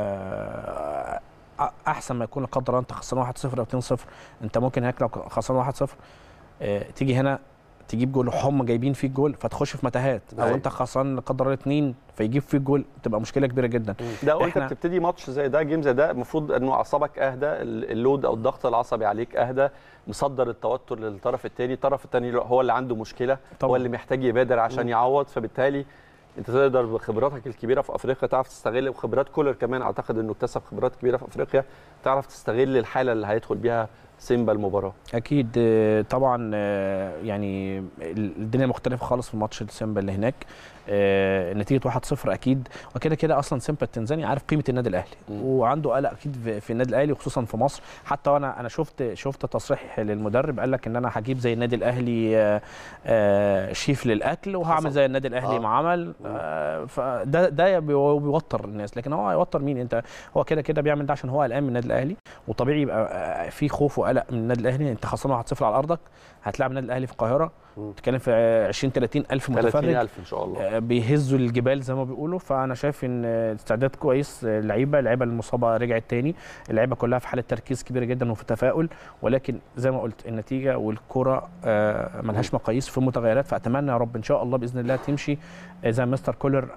Speaker 9: آه، احسن ما يكون لا قدر الله انت خسران 1-0 او 2-0 انت ممكن هناك لو خسران 1-0 آه، تيجي هنا تجيب جول وهم جايبين فيك جول فتخش في متاهات او
Speaker 2: أيوة.
Speaker 9: انت خسران لا قدر الله اتنين فيجيب فيك جول تبقى مشكله كبيره جدا
Speaker 2: ده وانت
Speaker 9: إحنا-
Speaker 2: بتبتدي ماتش زي ده جيم زي ده المفروض انه اعصابك اهدى ال- اللود او الضغط العصبي عليك اهدى مصدر التوتر للطرف الثاني الطرف الثاني هو اللي عنده مشكله هو
Speaker 9: طبعاً.
Speaker 2: اللي محتاج يبادر عشان يعوض فبالتالي انت تقدر بخبراتك الكبيره في افريقيا تعرف تستغل وخبرات كولر كمان اعتقد انه اكتسب خبرات كبيره في افريقيا تعرف تستغل الحاله اللي هيدخل بيها سيمبا المباراه
Speaker 9: اكيد آه، طبعا آه، يعني الدنيا مختلفه خالص في ماتش السيمبا اللي هناك آه، نتيجه 1-0 اكيد وكده كده اصلا سيمبا التنزاني عارف قيمه النادي الاهلي وعنده قلق اكيد في- في النادي الاهلي وخصوصا في مصر حتى وانا انا شفت شفت تصريح للمدرب قال لك ان انا هجيب زي النادي الاهلي آه، آه، شيف للاكل وهعمل زي النادي الاهلي
Speaker 1: آه.
Speaker 9: ما عمل آه، فده ده بي- بيوتر الناس لكن هو هيوتر مين انت هو كده كده بيعمل ده عشان هو قلقان من النادي الاهلي وطبيعي يبقى آه، في خوف وقلق من النادي الاهلي انت خسران 1-0 على ارضك هتلاعب النادي الاهلي في القاهره بتتكلم في آه، 20 30 الف متفرج
Speaker 2: 30000 ان شاء الله
Speaker 9: آه، بيهزوا الجبال زي ما بيقولوا فانا شايف ان آه، استعداد كويس آه، اللعيبه اللعيبه المصابه رجعت تاني اللعيبه كلها في حاله تركيز كبيره جدا وفي تفاؤل ولكن زي ما قلت النتيجه والكره آه، ملهاش مقاييس في متغيرات فاتمنى يا رب ان شاء الله باذن الله تمشي آه، زي ما مستر كولر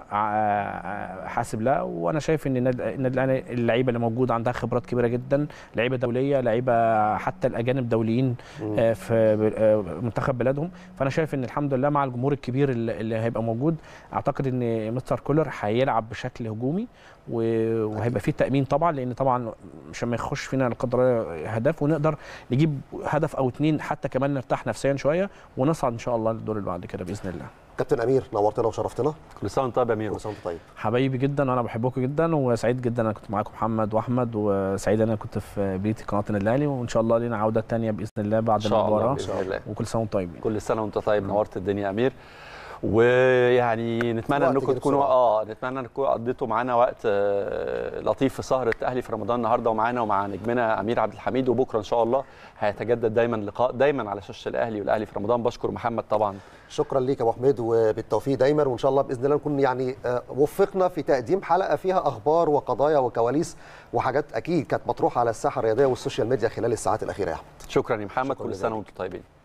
Speaker 9: آه، حاسب لها وانا شايف ان النادي النادي الاهلي اللعيبه اللي موجوده عندها خبرات كبيره جدا لعيبه دوليه لعيبه حتى الاجانب دوليين آه، في آه، منتخب بلادهم فانا شايف ان الحمد لله مع الجمهور الكبير اللي اللي هيبقى موجود اعتقد ان مستر كولر هيلعب بشكل هجومي و- وهيبقى فيه تامين طبعا لان طبعا مش ما يخش فينا لا قدر الله هدف ونقدر نجيب هدف او اتنين حتى كمان نرتاح نفسيا شويه ونصعد ان شاء الله للدور اللي بعد كده باذن الله
Speaker 1: كابتن امير نورتنا وشرفتنا
Speaker 2: كل سنه وانت طيب يا امير
Speaker 1: كل سنه وانت طيب
Speaker 9: حبايبي جدا وانا بحبكم جدا وسعيد جدا انا كنت معاكم محمد واحمد وسعيد انا كنت في بيتي قناه النادي الاهلي وان شاء الله لينا عوده تانية باذن الله بعد
Speaker 2: إن شاء الله
Speaker 9: المباراه
Speaker 2: بإذن الله.
Speaker 9: وكل سنه وانتم طيبين
Speaker 2: كل سنه وانت طيب نورت الدنيا يا امير ويعني نتمنى
Speaker 1: وقت
Speaker 2: انكم
Speaker 1: جري
Speaker 2: تكونوا
Speaker 1: بسرعة.
Speaker 2: اه نتمنى انكم قضيتوا معانا وقت آه، لطيف في سهره اهلي في رمضان النهارده ومعانا ومع نجمنا امير عبد الحميد وبكره ان شاء الله هيتجدد دايما لقاء دايما على شاشه الاهلي والاهلي في رمضان بشكر محمد طبعا
Speaker 1: شكرا ليك يا ابو حميد وبالتوفيق دايما وان شاء الله باذن الله نكون يعني آه، وفقنا في تقديم حلقه فيها اخبار وقضايا وكواليس وحاجات اكيد كانت مطروحه على الساحه الرياضيه والسوشيال ميديا خلال الساعات الاخيره يا احمد
Speaker 2: شكرا يا محمد
Speaker 1: شكراً
Speaker 2: كل
Speaker 1: لذلك.
Speaker 2: سنه وانتم طيبين